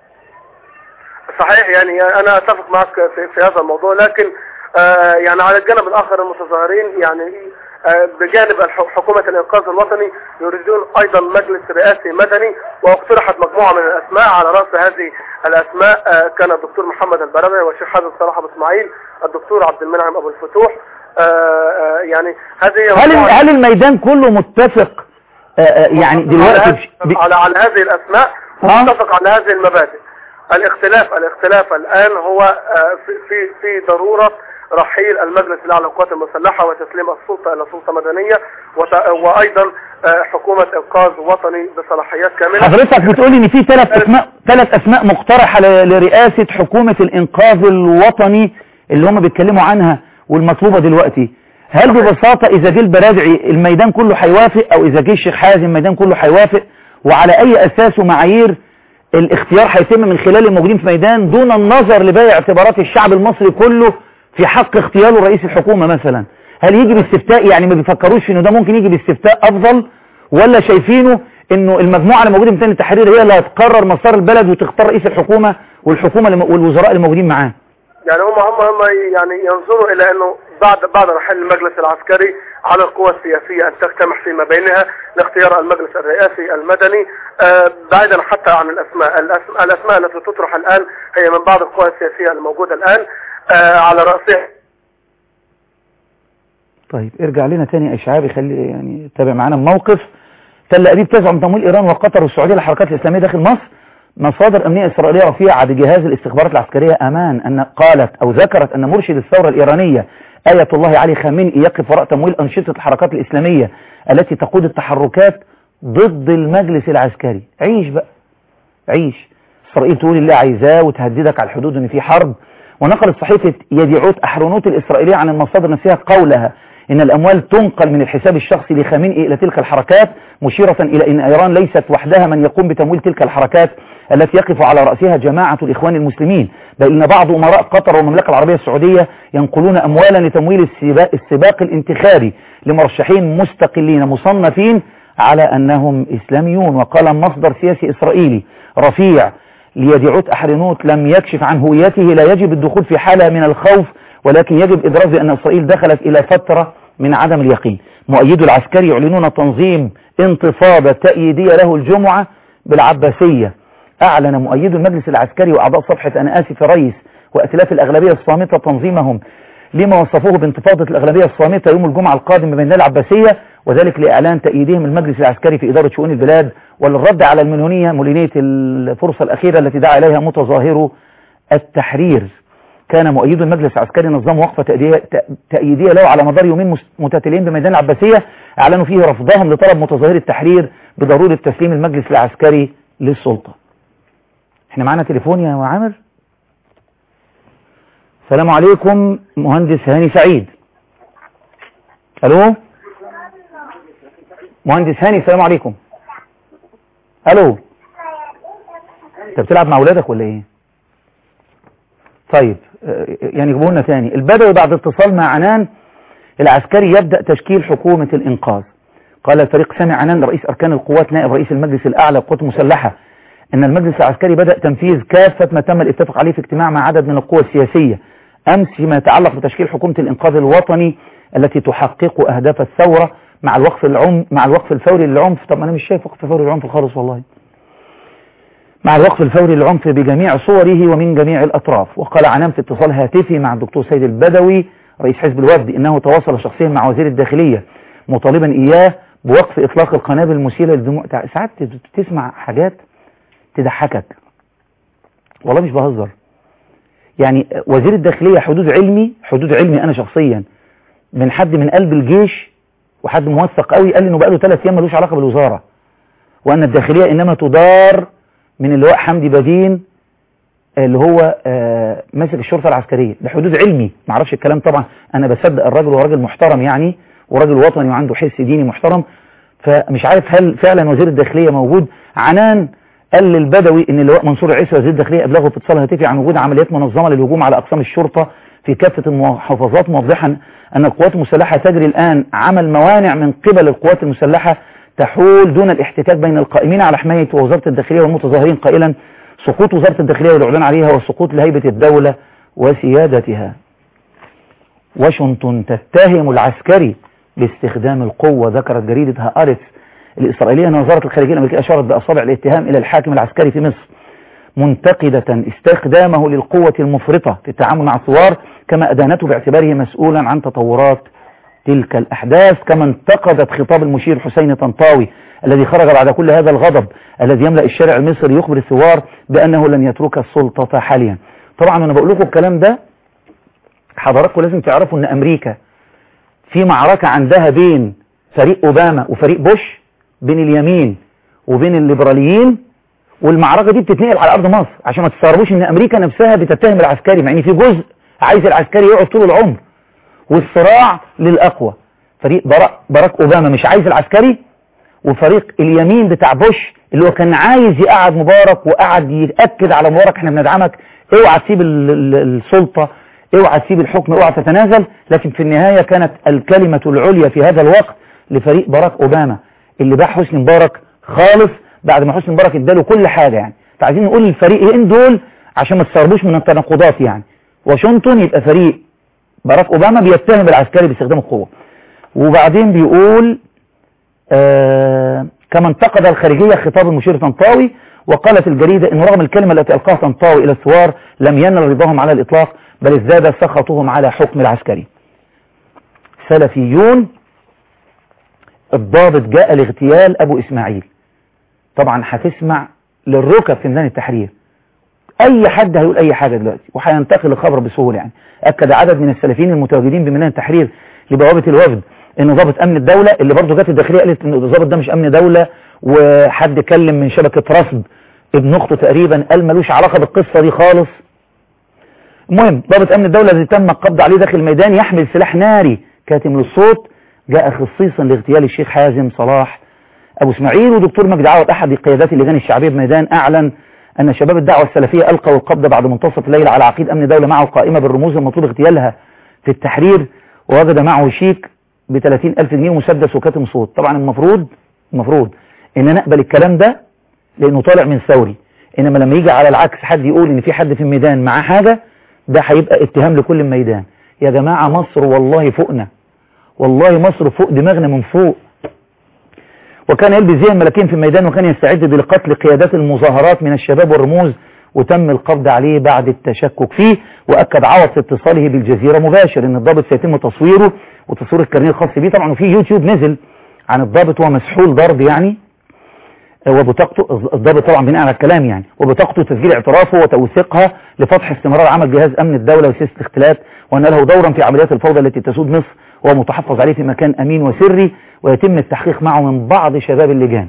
صحيح يعني انا اتفق معك في, في هذا الموضوع لكن آه يعني على الجانب الاخر المتظاهرين يعني آه بجانب الح- حكومة الانقاذ الوطني يريدون ايضا مجلس رئاسي مدني واقترحت مجموعة من الاسماء على رأس هذه الاسماء آه كان الدكتور محمد البربري والشيخ حازم صلاح ابو اسماعيل الدكتور عبد المنعم ابو الفتوح آه آه يعني هذه هل مجموعة- هل الميدان كله متفق آه، آه، يعني دلوقتي على, بش- ب- على, على هذه الاسماء ها؟ متفق على هذه المبادئ الاختلاف الاختلاف الان هو آه، في في في ضروره رحيل المجلس الاعلى للقوات المسلحه وتسليم السلطه الى سلطه مدنيه وت- وايضا آه، حكومه انقاذ وطني بصلاحيات كامله حضرتك بتقولي ان في ثلاث اسماء ثلاث اسماء مقترحه ل- لرئاسه حكومه الانقاذ الوطني اللي هم بيتكلموا عنها والمطلوبه دلوقتي هل ببساطه اذا جه البرادعي الميدان كله هيوافق او اذا جه الشيخ حازم الميدان كله هيوافق وعلى اي اساس ومعايير الاختيار هيتم من خلال الموجودين في ميدان دون النظر لباقي اعتبارات الشعب المصري كله في حق اغتياله رئيس الحكومه مثلا هل يجي باستفتاء يعني ما بيفكروش في انه ده ممكن يجي باستفتاء افضل ولا شايفينه انه المجموعه اللي موجوده في ميدان التحرير هي اللي هتقرر مسار البلد وتختار رئيس الحكومه والحكومه اللي م- والوزراء اللي موجودين معاه يعني هم هم هم يعني ينظروا الى انه بعد بعد رحيل المجلس العسكري على القوى السياسيه ان تجتمع فيما بينها لاختيار المجلس الرئاسي المدني آه، بعيدا حتى عن الاسماء الأسماء, الاسماء التي تطرح الان هي من بعض القوى السياسيه الموجوده الان آه، على راسها طيب ارجع لنا تاني اشعابي خلي يعني تابع معانا الموقف تل ابيب تزعم تمويل ايران وقطر والسعوديه للحركات الاسلاميه داخل مصر مصادر امنيه اسرائيليه رفيعه بجهاز الاستخبارات العسكريه امان ان قالت او ذكرت ان مرشد الثوره الايرانيه ايه الله علي خامنئي يقف وراء تمويل انشطه الحركات الاسلاميه التي تقود التحركات ضد المجلس العسكري عيش بقى عيش اسرائيل تقول اللي عايزاه وتهددك على الحدود ان في حرب ونقلت صحيفه يديعوت احرونوت الاسرائيليه عن المصادر نفسها قولها ان الاموال تنقل من الحساب الشخصي لخامنئي الى تلك الحركات مشيره الى ان ايران ليست وحدها من يقوم بتمويل تلك الحركات التي يقف على راسها جماعه الاخوان المسلمين بل ان بعض امراء قطر والمملكه العربيه السعوديه ينقلون اموالا لتمويل السباق, السباق الانتخابي لمرشحين مستقلين مصنفين على انهم اسلاميون وقال مصدر سياسي اسرائيلي رفيع ليدعوت أحرنوت لم يكشف عن هويته لا يجب الدخول في حالة من الخوف ولكن يجب إدراك بأن إسرائيل دخلت إلى فترة من عدم اليقين مؤيدو العسكري يعلنون تنظيم انتفاضة تأييدية له الجمعة بالعباسية أعلن مؤيدو المجلس العسكري وأعضاء صفحة أنا آسف رئيس وأتلاف الأغلبية الصامتة تنظيمهم لما وصفوه بانتفاضة الأغلبية الصامتة يوم الجمعة القادم بميدان العباسية وذلك لإعلان تأييدهم المجلس العسكري في إدارة شؤون البلاد وللرد على المليونية مولينية الفرصة الأخيرة التي دعا إليها متظاهرو التحرير كان مؤيد المجلس العسكري نظام وقفة تأييدية, تأييدية له على مدار يومين متتاليين بميدان العباسية أعلنوا فيه رفضهم لطلب متظاهري التحرير بضرورة تسليم المجلس العسكري للسلطة احنا معانا تليفون يا عامر السلام عليكم مهندس هاني سعيد الو مهندس هاني السلام عليكم الو انت بتلعب مع اولادك ولا ايه طيب يعني جيبوا لنا تاني البدوي بعد اتصال مع عنان العسكري يبدأ تشكيل حكومة الإنقاذ قال الفريق سامي عنان رئيس أركان القوات نائب رئيس المجلس الأعلى للقوات المسلحة أن المجلس العسكري بدأ تنفيذ كافة ما تم الاتفاق عليه في اجتماع مع عدد من القوى السياسية أمس فيما يتعلق بتشكيل حكومة الإنقاذ الوطني التي تحقق أهداف الثورة مع الوقف العم مع الوقف الفوري للعنف طب أنا مش شايف وقف فوري للعنف خالص والله مع الوقف الفوري للعنف بجميع صوره ومن جميع الأطراف وقال عنان في اتصال هاتفي مع الدكتور سيد البدوي رئيس حزب الوفد إنه تواصل شخصيا مع وزير الداخلية مطالبا إياه بوقف إطلاق القنابل المسيلة للدموع ساعات تسمع حاجات تضحكك والله مش بهزر يعني وزير الداخلية حدود علمي حدود علمي أنا شخصيا من حد من قلب الجيش وحد موثق قوي قال لي انه بقى له ثلاث ايام ملوش علاقه بالوزاره وان الداخليه انما تدار من اللواء حمدي بدين اللي هو آه ماسك الشرطه العسكريه ده حدود علمي ما اعرفش الكلام طبعا انا بصدق الراجل هو راجل محترم يعني وراجل وطني وعنده حس ديني محترم فمش عارف هل فعلا وزير الداخليه موجود عنان قال للبدوي ان اللواء منصور عيسى وزير الداخليه ابلغه في اتصال هاتفي عن وجود عمليات منظمه للهجوم على اقسام الشرطه في كافه المحافظات موضحا ان القوات المسلحه تجري الان عمل موانع من قبل القوات المسلحه تحول دون الاحتكاك بين القائمين على حمايه وزاره الداخليه والمتظاهرين قائلا سقوط وزاره الداخليه والاعلان عليها وسقوط لهيبه الدوله وسيادتها واشنطن تتهم العسكري باستخدام القوة ذكرت جريدة هآرتس الإسرائيلية أن وزارة الخارجية الأمريكية أشارت بأصابع الاتهام إلى الحاكم العسكري في مصر منتقدة استخدامه للقوة المفرطة في التعامل مع الثوار كما أدانته باعتباره مسؤولا عن تطورات تلك الأحداث كما انتقدت خطاب المشير حسين طنطاوي الذي خرج بعد كل هذا الغضب الذي يملأ الشارع المصري يخبر الثوار بأنه لن يترك السلطة حاليا طبعا أنا بقول لكم الكلام ده حضراتكم لازم تعرفوا أن أمريكا في معركة عندها بين فريق أوباما وفريق بوش بين اليمين وبين الليبراليين والمعركة دي بتتنقل على أرض مصر عشان ما تستغربوش إن أمريكا نفسها بتتهم العسكري مع إن في جزء عايز العسكري يقعد طول العمر والصراع للأقوى فريق باراك, باراك أوباما مش عايز العسكري وفريق اليمين بتاع بوش اللي هو كان عايز يقعد مبارك وقعد يأكد على مبارك احنا بندعمك اوعى تسيب السلطة اوعى تسيب الحكم اوعى تتنازل لكن في النهاية كانت الكلمة العليا في هذا الوقت لفريق باراك أوباما اللي باع حسني مبارك خالص بعد ما حسني مبارك اداله كل حاجة يعني فعايزين نقول الفريقين دول عشان ما تستغربوش من التناقضات يعني واشنطن يبقى فريق باراك أوباما بيتهم العسكري باستخدام القوة وبعدين بيقول آه كما انتقد الخارجية خطاب المشير طنطاوي وقالت الجريدة ان رغم الكلمة التي ألقاها طنطاوي إلى الثوار لم ينل رضاهم على الإطلاق بل ازداد سخطهم على حكم العسكري سلفيون الضابط جاء لاغتيال أبو إسماعيل طبعا هتسمع للركب في ميدان التحرير أي حد هيقول أي حاجة دلوقتي وهينتقل الخبر بسهولة يعني أكد عدد من السلفيين المتواجدين بميدان التحرير لبوابة الوفد إن ضابط أمن الدولة اللي برضه جت الداخلية قالت إن الضابط ده مش أمن دولة وحد كلم من شبكة رصد ابن أخته تقريبا قال ملوش علاقة بالقصة دي خالص المهم ضابط أمن الدولة الذي تم القبض عليه داخل الميدان يحمل سلاح ناري كاتم للصوت جاء خصيصا لاغتيال الشيخ حازم صلاح أبو اسماعيل ودكتور مجدي عوض أحد قيادات اللجان الشعبية بميدان أعلن أن شباب الدعوة السلفية ألقوا القبض بعد منتصف الليل على عقيد أمن دولة معه قائمة بالرموز المطلوب اغتيالها في التحرير ووجد معه شيك ب 30 ألف جنيه ومسدس وكاتم صوت طبعا المفروض المفروض إن نقبل الكلام ده لأنه طالع من ثوري إنما لما يجي على العكس حد يقول إن في حد في الميدان معاه حاجة ده هيبقى اتهام لكل الميدان يا جماعة مصر والله فوقنا والله مصر فوق دماغنا من فوق وكان يلبس زي الملاكين في الميدان وكان يستعد لقتل قيادات المظاهرات من الشباب والرموز وتم القبض عليه بعد التشكك فيه وأكد عوض في اتصاله بالجزيرة مباشر ان الضابط سيتم تصويره وتصوير الكارنيه الخاص بيه طبعا وفي يوتيوب نزل عن الضابط وهو مسحول ضرب يعني وبطاقته الضابط طبعا بناء على الكلام يعني وبطاقته تسجيل اعترافه وتوثيقها لفتح استمرار عمل جهاز امن الدولة وسياسة الاختلاف وان له دورا في عمليات الفوضى التي تسود مصر وهو متحفظ عليه في مكان امين وسري ويتم التحقيق معه من بعض شباب اللجان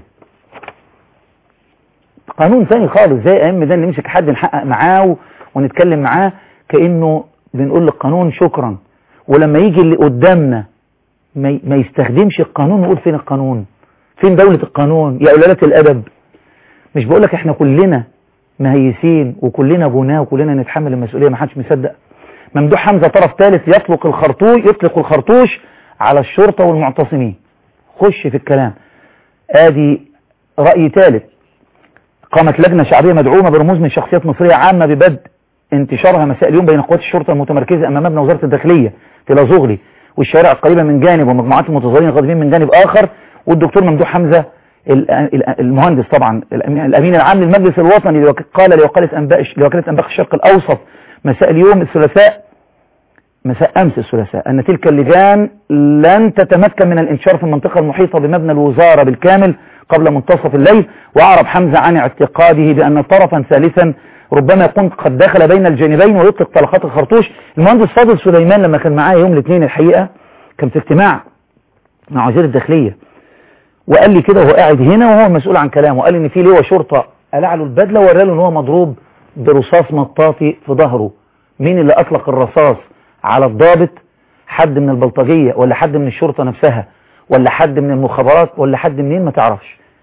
قانون ثاني خالص زي ايام ده نمسك حد نحقق معاه ونتكلم معاه كانه بنقول للقانون شكرا ولما يجي اللي قدامنا ما يستخدمش القانون نقول فين القانون فين دولة القانون يا أولادة الأدب مش بقولك احنا كلنا مهيسين وكلنا بناه وكلنا نتحمل المسؤولية ما حدش مصدق ممدوح حمزة طرف ثالث يطلق الخرطوش يطلق الخرطوش على الشرطة والمعتصمين خش في الكلام ادي رأي ثالث قامت لجنة شعبية مدعومة برموز من شخصيات مصرية عامة ببدء انتشارها مساء اليوم بين قوات الشرطة المتمركزة أمام مبنى وزارة الداخلية في لازوغلي والشوارع القريبة من جانب ومجموعات المتظاهرين الغاضبين من جانب آخر والدكتور ممدوح حمزة المهندس طبعا الأمين العام للمجلس الوطني قال لوكالة أنباء لوكالة أنباء الشرق الأوسط مساء اليوم الثلاثاء مساء أمس الثلاثاء أن تلك اللجان لن تتمكن من الانتشار في المنطقة المحيطة بمبنى الوزارة بالكامل قبل منتصف الليل وأعرب حمزة عن اعتقاده بأن طرفا ثالثا ربما يكون قد دخل بين الجانبين ويطلق طلقات الخرطوش المهندس فاضل سليمان لما كان معايا يوم الاثنين الحقيقة كان في اجتماع مع وزير الداخلية وقال لي كده وهو قاعد هنا وهو المسؤول عن كلامه وقال ان في لواء شرطة قلع له البدلة وورى له ان هو مضروب برصاص مطاطي في ظهره مين اللي اطلق الرصاص على الضابط حد من البلطجية ولا حد من الشرطة نفسها ولا حد من المخابرات ولا حد منين ما تعرفش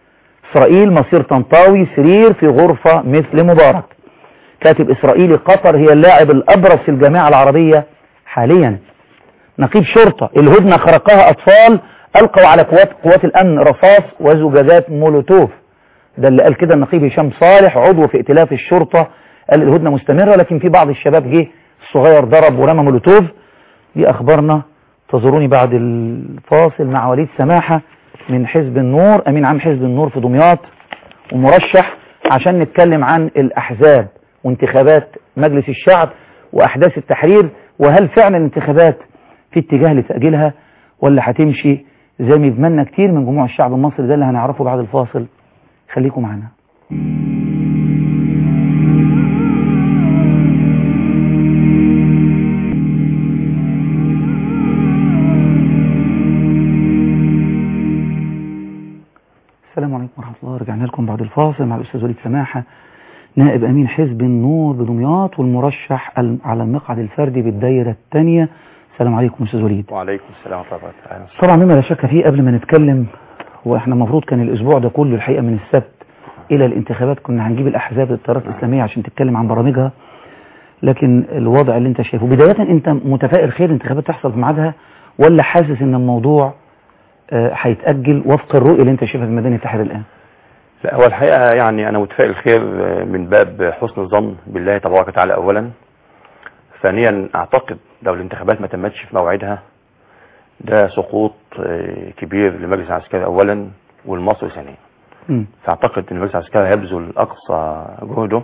إسرائيل مصير طنطاوي سرير في غرفة مثل مبارك كاتب إسرائيلي قطر هي اللاعب الأبرز في الجامعة العربية حاليا نقيب شرطة الهدنة خرقها أطفال ألقوا على قوات, قوات الأمن رصاص وزجاجات مولوتوف ده اللي قال كده النقيب هشام صالح عضو في ائتلاف الشرطة قال الهدنة مستمرة لكن في بعض الشباب جه الصغير ضرب ورمى مولوتوف دي أخبارنا تزوروني بعد الفاصل مع وليد سماحة من حزب النور أمين عام حزب النور في دمياط ومرشح عشان نتكلم عن الأحزاب وانتخابات مجلس الشعب وأحداث التحرير وهل فعلا الانتخابات في اتجاه لتأجيلها ولا هتمشي زي ما يتمنى كتير من جموع الشعب المصري ده اللي هنعرفه بعد الفاصل خليكم معنا السلام عليكم ورحمة الله رجعنا لكم بعد الفاصل مع الأستاذ وليد سماحة نائب أمين حزب النور بدمياط والمرشح على المقعد الفردي بالدايرة الثانية السلام عليكم أستاذ وليد وعليكم السلام ورحمة الله وبركاته طبعا مما لا شك فيه قبل ما نتكلم واحنا المفروض كان الأسبوع ده كله الحقيقة من السبت إلى الانتخابات كنا هنجيب الأحزاب التيارات الإسلامية عشان تتكلم عن برامجها لكن الوضع اللي انت شايفه بداية انت متفائل خير الانتخابات تحصل في ميعادها ولا حاسس ان الموضوع هيتأجل وفق الرؤية اللي انت شايفها في ميدان التحرير الآن لا هو الحقيقة يعني أنا متفائل خير من باب حسن الظن بالله تبارك وتعالى أولا ثانيا أعتقد لو الانتخابات ما تمتش في موعدها ده سقوط كبير للمجلس العسكري أولا والمصري ثانيا م. فأعتقد أن المجلس العسكري هيبذل أقصى جهده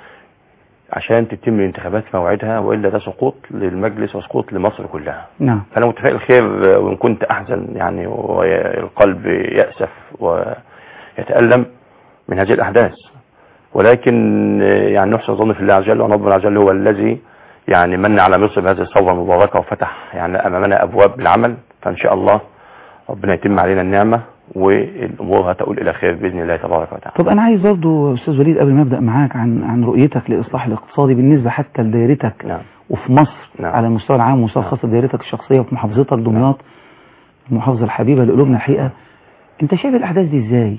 عشان تتم الانتخابات في موعدها وإلا ده سقوط للمجلس وسقوط لمصر كلها نعم فأنا متفائل خير وإن كنت أحزن يعني والقلب يأسف ويتألم من هذه الأحداث ولكن يعني نحسن ظن في الله عز وجل وأن ربنا عز وجل هو الذي يعني من على مصر بهذه الثورة المباركة وفتح يعني أمامنا أبواب العمل فإن شاء الله ربنا يتم علينا النعمة والأمور هتقول إلى خير بإذن الله تبارك وتعالى طب أنا عايز برضه أستاذ وليد قبل ما أبدأ معاك عن عن رؤيتك للإصلاح الاقتصادي بالنسبة حتى لدائرتك نعم وفي مصر نعم. على المستوى العام ومستوى خاص دائرتك الشخصية وفي محافظتك دمياط المحافظة الحبيبة لقلوبنا الحقيقة أنت شايف الأحداث دي إزاي؟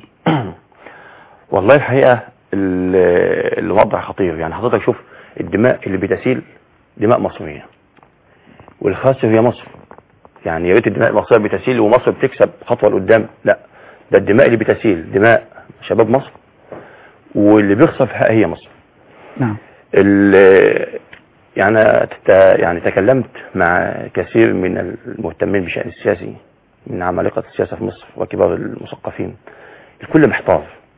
والله الحقيقة ال- الوضع خطير يعني حضرتك شوف الدماء اللي بتسيل دماء مصرية والخاسر هي مصر يعني يا ريت الدماء المصرية بتسيل ومصر بتكسب خطوة لقدام لا ده الدماء اللي بتسيل دماء شباب مصر واللي بيخسر في حقها هي مصر نعم ال- يعني تت- يعني تكلمت مع كثير من المهتمين بالشأن السياسي من عمالقة السياسة في مصر وكبار المثقفين الكل محتار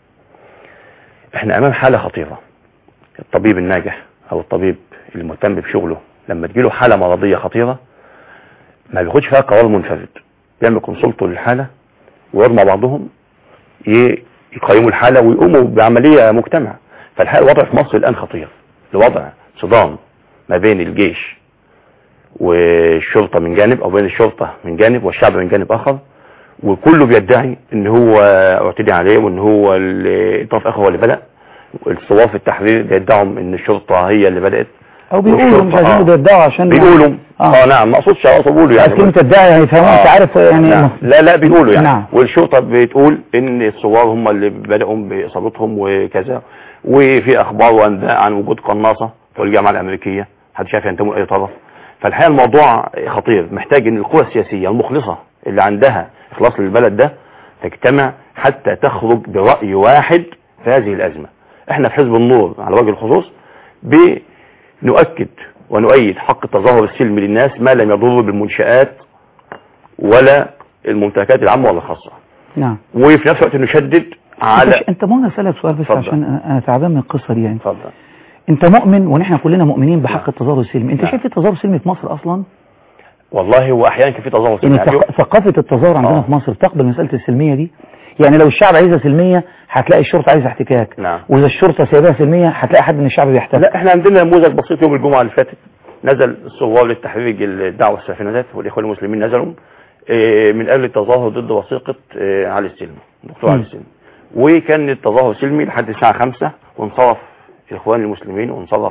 احنا امام حالة خطيرة الطبيب الناجح او الطبيب المهتم بشغله لما تجيله حالة مرضية خطيرة ما بياخدش فيها قرار منفرد بيعمل كونسلته للحالة ويرمى بعضهم ي- يقيموا الحالة ويقوموا بعملية مجتمع فالحقيقة الوضع في مصر الآن خطير الوضع صدام ما بين الجيش والشرطة من جانب او بين الشرطة من جانب والشعب من جانب اخر وكله بيدعي ان هو اعتدي عليه وان هو اللي- الطرف الاخر هو اللي بدأ الثوار في التحرير بيدعوا ان الشرطة هي اللي بدأت أو بيقولوا مش عايزين والشرطة- يدعوا عشان بيقولوا آه. اه, نعم ما اقصدش اقصد بيقولوا يعني يعني كلمة تدعي هيفهموا أنت آه. عارف يعني نعم. لا لا بيقولوا يعني نعم. والشرطة بتقول ان الثوار هم اللي بدأوا بإصابتهم وكذا وفي اخبار وانباء عن وجود قناصة في الجامعة الامريكية محدش عارف ينتمي لاي طرف فالحقيقة الموضوع خطير محتاج ان القوى السياسية المخلصة اللي عندها اخلاص للبلد ده تجتمع حتى تخرج برأي واحد في هذه الازمة احنا في حزب النور على وجه الخصوص بنؤكد ونؤيد حق التظاهر السلمي للناس ما لم يضر بالمنشآت ولا الممتلكات العامة ولا الخاصة نعم وفي نفس الوقت نشدد على أنت- أنت ممكن أسألك سؤال بس اتفضل. عشان أنا- أنا تعبان من القصة دي يعني اتفضل أنت مؤمن ونحن كلنا مؤمنين بحق نعم. التظاهر السلمي أنت نعم. شايف في تظاهر سلمي في مصر أصلا؟ والله هو احيانا كان في تظاهر يعني سلمي. ثق- ثقافة التظاهر عندنا آه. في مصر تقبل مسألة السلمية دي يعني لو الشعب عايزها سلمية هتلاقي الشرطة عايزة احتكاك نعم وإذا الشرطة سايباها سلمية هتلاقي حد من الشعب بيحتك لا احنا عندنا نموذج بسيط يوم الجمعة اللي فاتت نزل الثوار للتحريج الدعوة السلفية والاخوان المسلمين نزلوا اه، من اجل التظاهر ضد وثيقة اه، علي السلمي الدكتور مم. علي السلمي وكان التظاهر سلمي لحد الساعة خمسة وانصرف الاخوان المسلمين وانصرف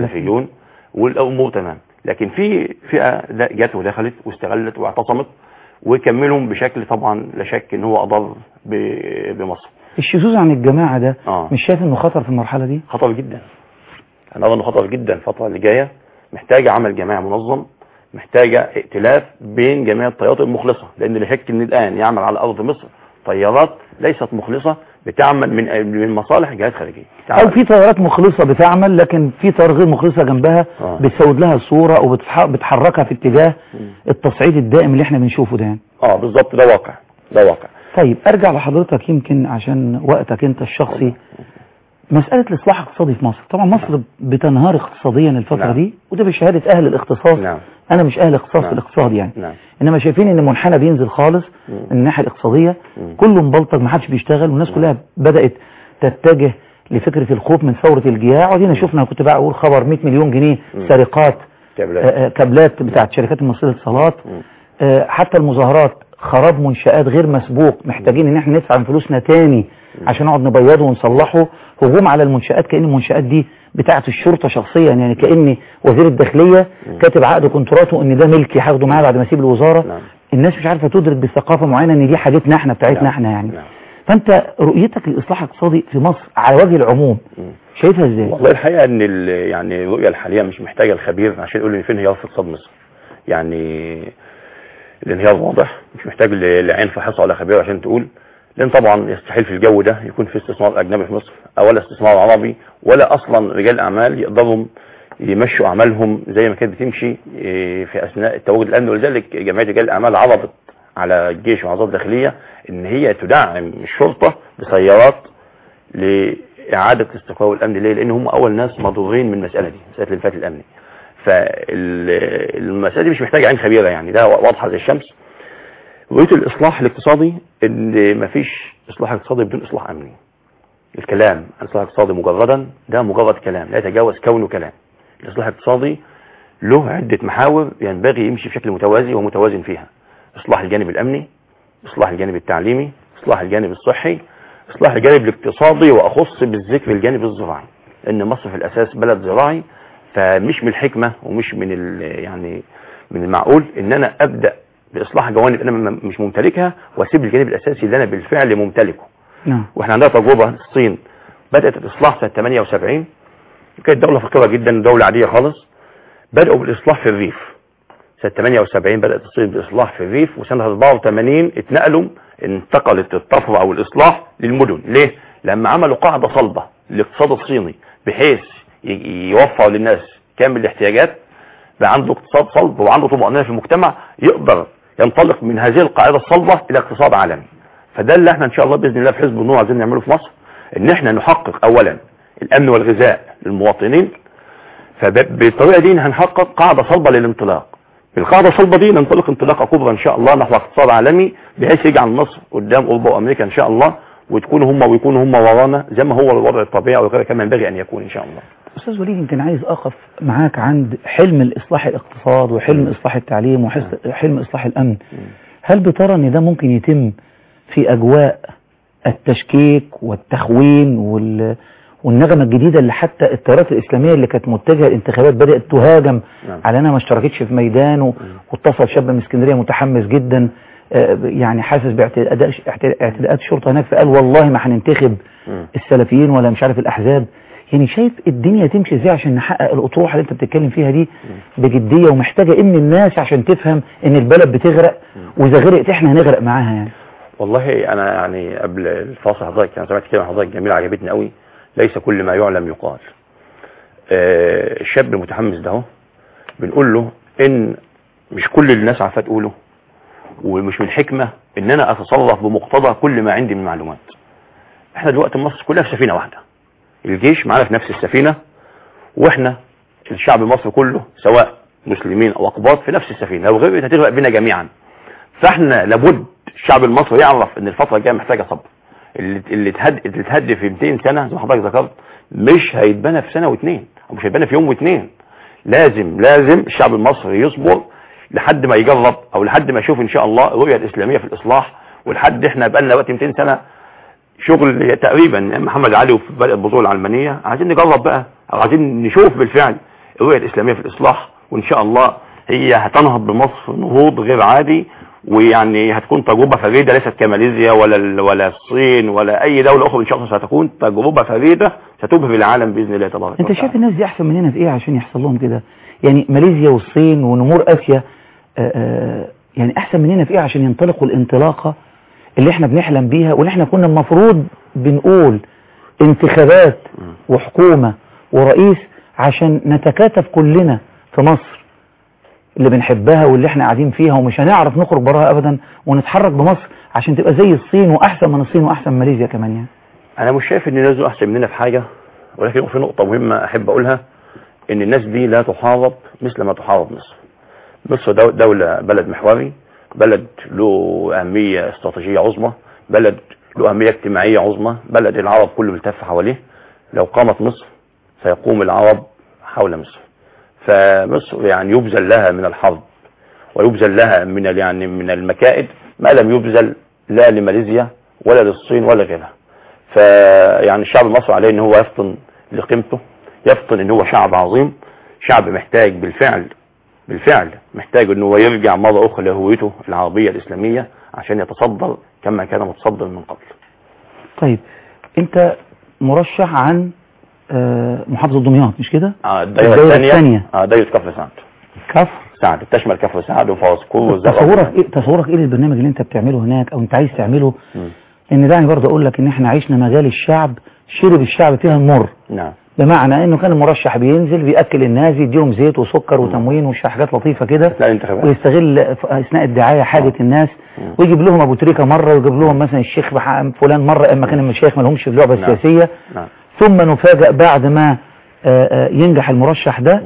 السلفيون والامور تمام لكن في فئة لا جت ودخلت واستغلت واعتصمت ويكملهم بشكل طبعا لا شك ان هو اضر ب- بمصر الشذوذ عن الجماعة ده اه مش شايف انه خطر في المرحلة دي خطر جدا انا اظن خطر جدا الفتره اللي جايه محتاجه عمل جماعي منظم محتاجه ائتلاف بين جميع الطيارات المخلصه لان لا شك ان الان يعمل على ارض مصر طيارات ليست مخلصه بتعمل من من مصالح جهات خارجيه او في طيارات مخلصة بتعمل لكن في طيارة غير مخلصة جنبها آه. بتسود لها الصورة او بتح- بتحركها في اتجاه التصعيد الدائم اللي احنا بنشوفه ده يعني. اه بالظبط ده واقع ده واقع طيب ارجع لحضرتك يمكن عشان وقتك انت الشخصي مسألة الإصلاح الاقتصادي في مصر طبعا مصر بتنهار اقتصاديا الفترة نعم. دي وده بشهادة أهل الاختصاص نعم أنا مش أهل اختصاص نعم. في الاقتصاد يعني نعم إنما شايفين إن منحنى بينزل خالص مم. من الناحية الاقتصادية مم. كله مبلطج ما حدش بيشتغل والناس نعم. كلها بدأت تتجه لفكرة الخوف من ثورة الجياع وادينا شفنا كنت بقى أقول خبر 100 مليون جنيه مم. سرقات كابلات آه، آه، كابلات بتاعت شركات المصرية للاتصالات مم. آه، حتى المظاهرات خراب منشآت غير مسبوق محتاجين ان احنا ندفع من فلوسنا تاني عشان نقعد نبيضه ونصلحه هجوم على المنشآت كأن المنشآت دي بتاعة الشرطة شخصيا يعني كأن وزير الداخلية كاتب عقد كونتراته ان ده ملكي هاخده معايا بعد ما اسيب الوزارة نعم الناس مش عارفة تدرك بثقافة معينة ان دي حاجتنا احنا بتاعتنا نعم. احنا يعني نعم فانت رؤيتك للاصلاح الاقتصادي في مصر على وجه العموم مم. شايفها ازاي والله الحقيقه ان ال- يعني الرؤيه الحاليه مش محتاجه الخبير عشان يقول لي فين انهيار في اقتصاد مصر يعني الانهيار واضح مش محتاج ل- لعين فحصه ولا خبير عشان تقول لان طبعا يستحيل في الجو ده يكون في استثمار اجنبي في مصر او ولا استثمار عربي ولا اصلا رجال اعمال يقدروا يمشوا اعمالهم زي ما كانت بتمشي إيه، في اثناء التواجد الامني ولذلك جمعيه رجال الاعمال عرضت على الجيش وعلى وزاره الداخليه ان هي تدعم الشرطه بسيارات لإعادة الاستقرار والأمن ليه؟ لأن هم أول ناس مضرورين من المسألة دي مسألة الانفلات الأمني فالمسألة دي مش محتاجة عين خبيرة يعني ده واضحة زي الشمس رؤية الإصلاح الاقتصادي إن مفيش إصلاح اقتصادي بدون إصلاح أمني الكلام عن الإصلاح الاقتصادي مجردا ده مجرد كلام لا يتجاوز كونه كلام الإصلاح الاقتصادي له عدة محاور ينبغي يمشي بشكل متوازي ومتوازن فيها إصلاح الجانب الأمني إصلاح الجانب التعليمي إصلاح الجانب الصحي إصلاح الجانب الاقتصادي وأخص بالذكر الجانب الزراعي لأن مصر في الأساس بلد زراعي فمش من الحكمة ومش من ال- يعني من المعقول إن أنا أبدأ بإصلاح جوانب أنا م- مش ممتلكها وأسيب الجانب الأساسي اللي أنا بالفعل ممتلكه نعم واحنا عندنا تجربة الصين بدأت الإصلاح سنة 78 كانت دولة فقيرة جدا دولة عادية خالص بدأوا بالإصلاح في الريف سنة 78 بدأت الصين بالإصلاح في الريف وسنة 84 اتنقلوا انتقلت الطفرة أو الإصلاح للمدن ليه؟ لما عملوا قاعدة صلبة للاقتصاد الصيني بحيث ي- يوفر للناس كامل الاحتياجات بقى عنده اقتصاد صلب وعنده طمأنينة في المجتمع يقدر ينطلق من هذه القاعدة الصلبة إلى اقتصاد عالمي فده اللي احنا ان شاء الله باذن الله في حزب النور عايزين نعمله في مصر ان احنا نحقق اولا الامن والغذاء للمواطنين فبالطريقه دي هنحقق قاعده صلبه للانطلاق بالقاعده الصلبه دي ننطلق انطلاقه كبرى ان شاء الله نحو اقتصاد عالمي بحيث يجعل مصر قدام اوروبا وامريكا ان شاء الله وتكونوا هم ويكونوا هم ورانا زي ما هو الوضع الطبيعي وغير كما ينبغي ان يكون ان شاء الله أستاذ وليد يمكن عايز أقف معاك عند حلم الإصلاح الاقتصاد وحلم إصلاح التعليم وحلم إصلاح الأمن هل بترى أن ده ممكن يتم في أجواء التشكيك والتخوين وال... والنغمة الجديدة اللي حتى التيارات الإسلامية اللي كانت متجهة الانتخابات بدأت تهاجم نعم. على أنها ما اشتركتش في ميدان و... واتصل شاب من اسكندرية متحمس جدا آه، يعني حاسس باعتداءات اعتداءات الشرطة هناك فقال والله ما هننتخب مم. السلفيين ولا مش عارف الأحزاب يعني شايف الدنيا تمشي ازاي عشان نحقق الأطروحة اللي انت بتتكلم فيها دي بجدية ومحتاجة ايه من الناس عشان تفهم ان البلد بتغرق واذا غرقت احنا هنغرق معاها يعني والله انا يعني قبل الفاصل حضرتك انا سمعت كلمه حضرتك جميله عجبتني قوي ليس كل ما يعلم يقال آه، الشاب المتحمس ده اهو بنقول له ان مش كل الناس عارفه تقوله ومش من الحكمه ان انا اتصرف بمقتضى كل ما عندي من معلومات احنا دلوقتي مصر كلها في سفينه واحده الجيش معانا في نفس السفينه واحنا الشعب المصري كله سواء مسلمين او اقباط في نفس السفينه لو غرقت هتغرق بينا جميعا فاحنا لابد الشعب المصري يعرف ان الفتره الجايه محتاجه صبر اللي اللي تهد اللي تهدي في 200 سنه زي ما حضرتك ذكرت مش هيتبنى في سنه واثنين او مش هيتبنى في يوم واثنين لازم لازم الشعب المصري يصبر لحد ما يجرب او لحد ما يشوف ان شاء الله الرؤيه الاسلاميه في الاصلاح ولحد احنا بقى لنا وقت 200 سنه شغل تقريبا محمد علي وفي بدء البذور العلمانيه عايزين نجرب بقى او عايزين نشوف بالفعل الرؤيه الاسلاميه في الاصلاح وان شاء الله هي هتنهض بمصر نهوض غير عادي ويعني هتكون تجربة فريدة ليست كماليزيا ولا ال- ولا الصين ولا أي دولة أخرى إن شاء الله ستكون تجربة فريدة ستبهر العالم بإذن الله تبارك انت وتعالى. شايف الناس دي احسن مننا في ايه عشان يحصل لهم كده يعني ماليزيا والصين ونمور اسيا آه، آه، يعني احسن مننا في ايه عشان ينطلقوا الانطلاقة اللي احنا بنحلم بيها واللي احنا كنا المفروض بنقول انتخابات وحكومة ورئيس عشان نتكاتف كلنا في مصر اللي بنحبها واللي احنا قاعدين فيها ومش هنعرف نخرج براها ابدا ونتحرك بمصر عشان تبقى زي الصين واحسن من الصين واحسن من ماليزيا كمان يعني انا مش شايف ان الناس دول احسن مننا في حاجه ولكن في نقطه مهمه احب اقولها ان الناس دي لا تحارب مثل ما تحارب مصر مصر دو- دوله بلد محوري بلد له اهميه استراتيجيه عظمى بلد له اهميه اجتماعيه عظمى بلد العرب كله بيلتف حواليه لو قامت مصر سيقوم العرب حول مصر فمصر يعني يبذل لها من الحرب ويبذل لها من ال- يعني من المكائد ما لم يبذل لا لماليزيا ولا للصين ولا غيرها فيعني الشعب المصري عليه ان هو يفطن لقيمته يفطن ان هو شعب عظيم شعب محتاج بالفعل بالفعل محتاج ان هو يرجع مرة اخرى لهويته العربية الاسلامية عشان يتصدر كما كان متصدر من قبل طيب انت مرشح عن آه، محافظة دمياط مش كده آه، الدائرة الدائرة الثانية الثانية. آه، دائرة كفر سعد كفر سعد تشمل كفر سعد وفرسكور والزرقاء. تصورك ايه تصورك ايه للبرنامج اللي انت بتعمله هناك او انت عايز تعمله مم. ان دعني برضه اقول لك ان احنا عشنا مجال الشعب شرب الشعب فيها المر نعم بمعنى انه كان المرشح بينزل بياكل الناس يديهم زيت وسكر وتموين وحاجات لطيفه كده اثناء الانتخابات ويستغل في اثناء الدعايه حاجه الناس مم. ويجيب لهم ابو تريكه مره ويجيب لهم مثلا الشيخ بح- فلان مره اما كان المشايخ ما لهمش في اللعبه نعم. السياسيه نعم ثم نفاجأ بعد ما آه، آه، ينجح المرشح ده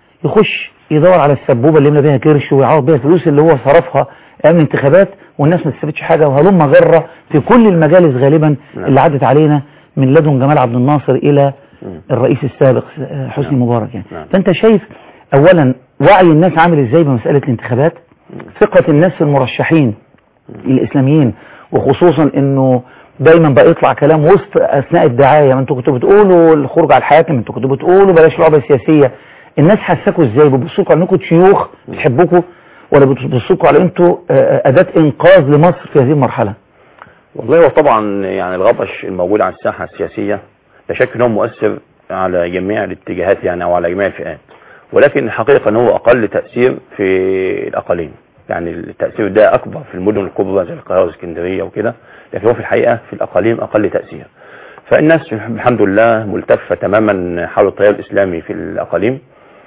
يخش يدور على السبوبة اللي يملى بيها كرش ويعوض بيها الفلوس اللي هو صرفها ايام الانتخابات والناس ما تستفدش حاجة وهلم غرة في كل المجالس غالبا نعم. اللي عدت علينا من لدن جمال عبد الناصر الى مم. الرئيس السابق آه، حسني نعم. مبارك يعني نعم. فانت شايف اولا وعي الناس عامل ازاي بمسألة الانتخابات ثقة الناس في المرشحين الاسلاميين وخصوصا انه دايما بقى يطلع كلام وسط اثناء الدعايه ما انتوا كنتوا بتقولوا الخروج على الحاكم انتوا كنتوا بتقولوا بلاش لعبه سياسيه الناس حساكوا ازاي بيبصوا على انكم شيوخ بتحبوكوا ولا بتبصوا على انتوا آه، اداه انقاذ لمصر في هذه المرحله والله هو طبعا يعني الغطش الموجود على الساحة السياسية لا شك انه مؤثر على جميع الاتجاهات يعني او على جميع الفئات ولكن الحقيقة ان هو اقل تأثير في الاقاليم يعني التأثير ده اكبر في المدن الكبرى زي القاهرة والاسكندرية وكده لكن هو في الحقيقة في الاقاليم اقل تأثير فالناس الحمد لله ملتفة تماما حول التيار الاسلامي في الاقاليم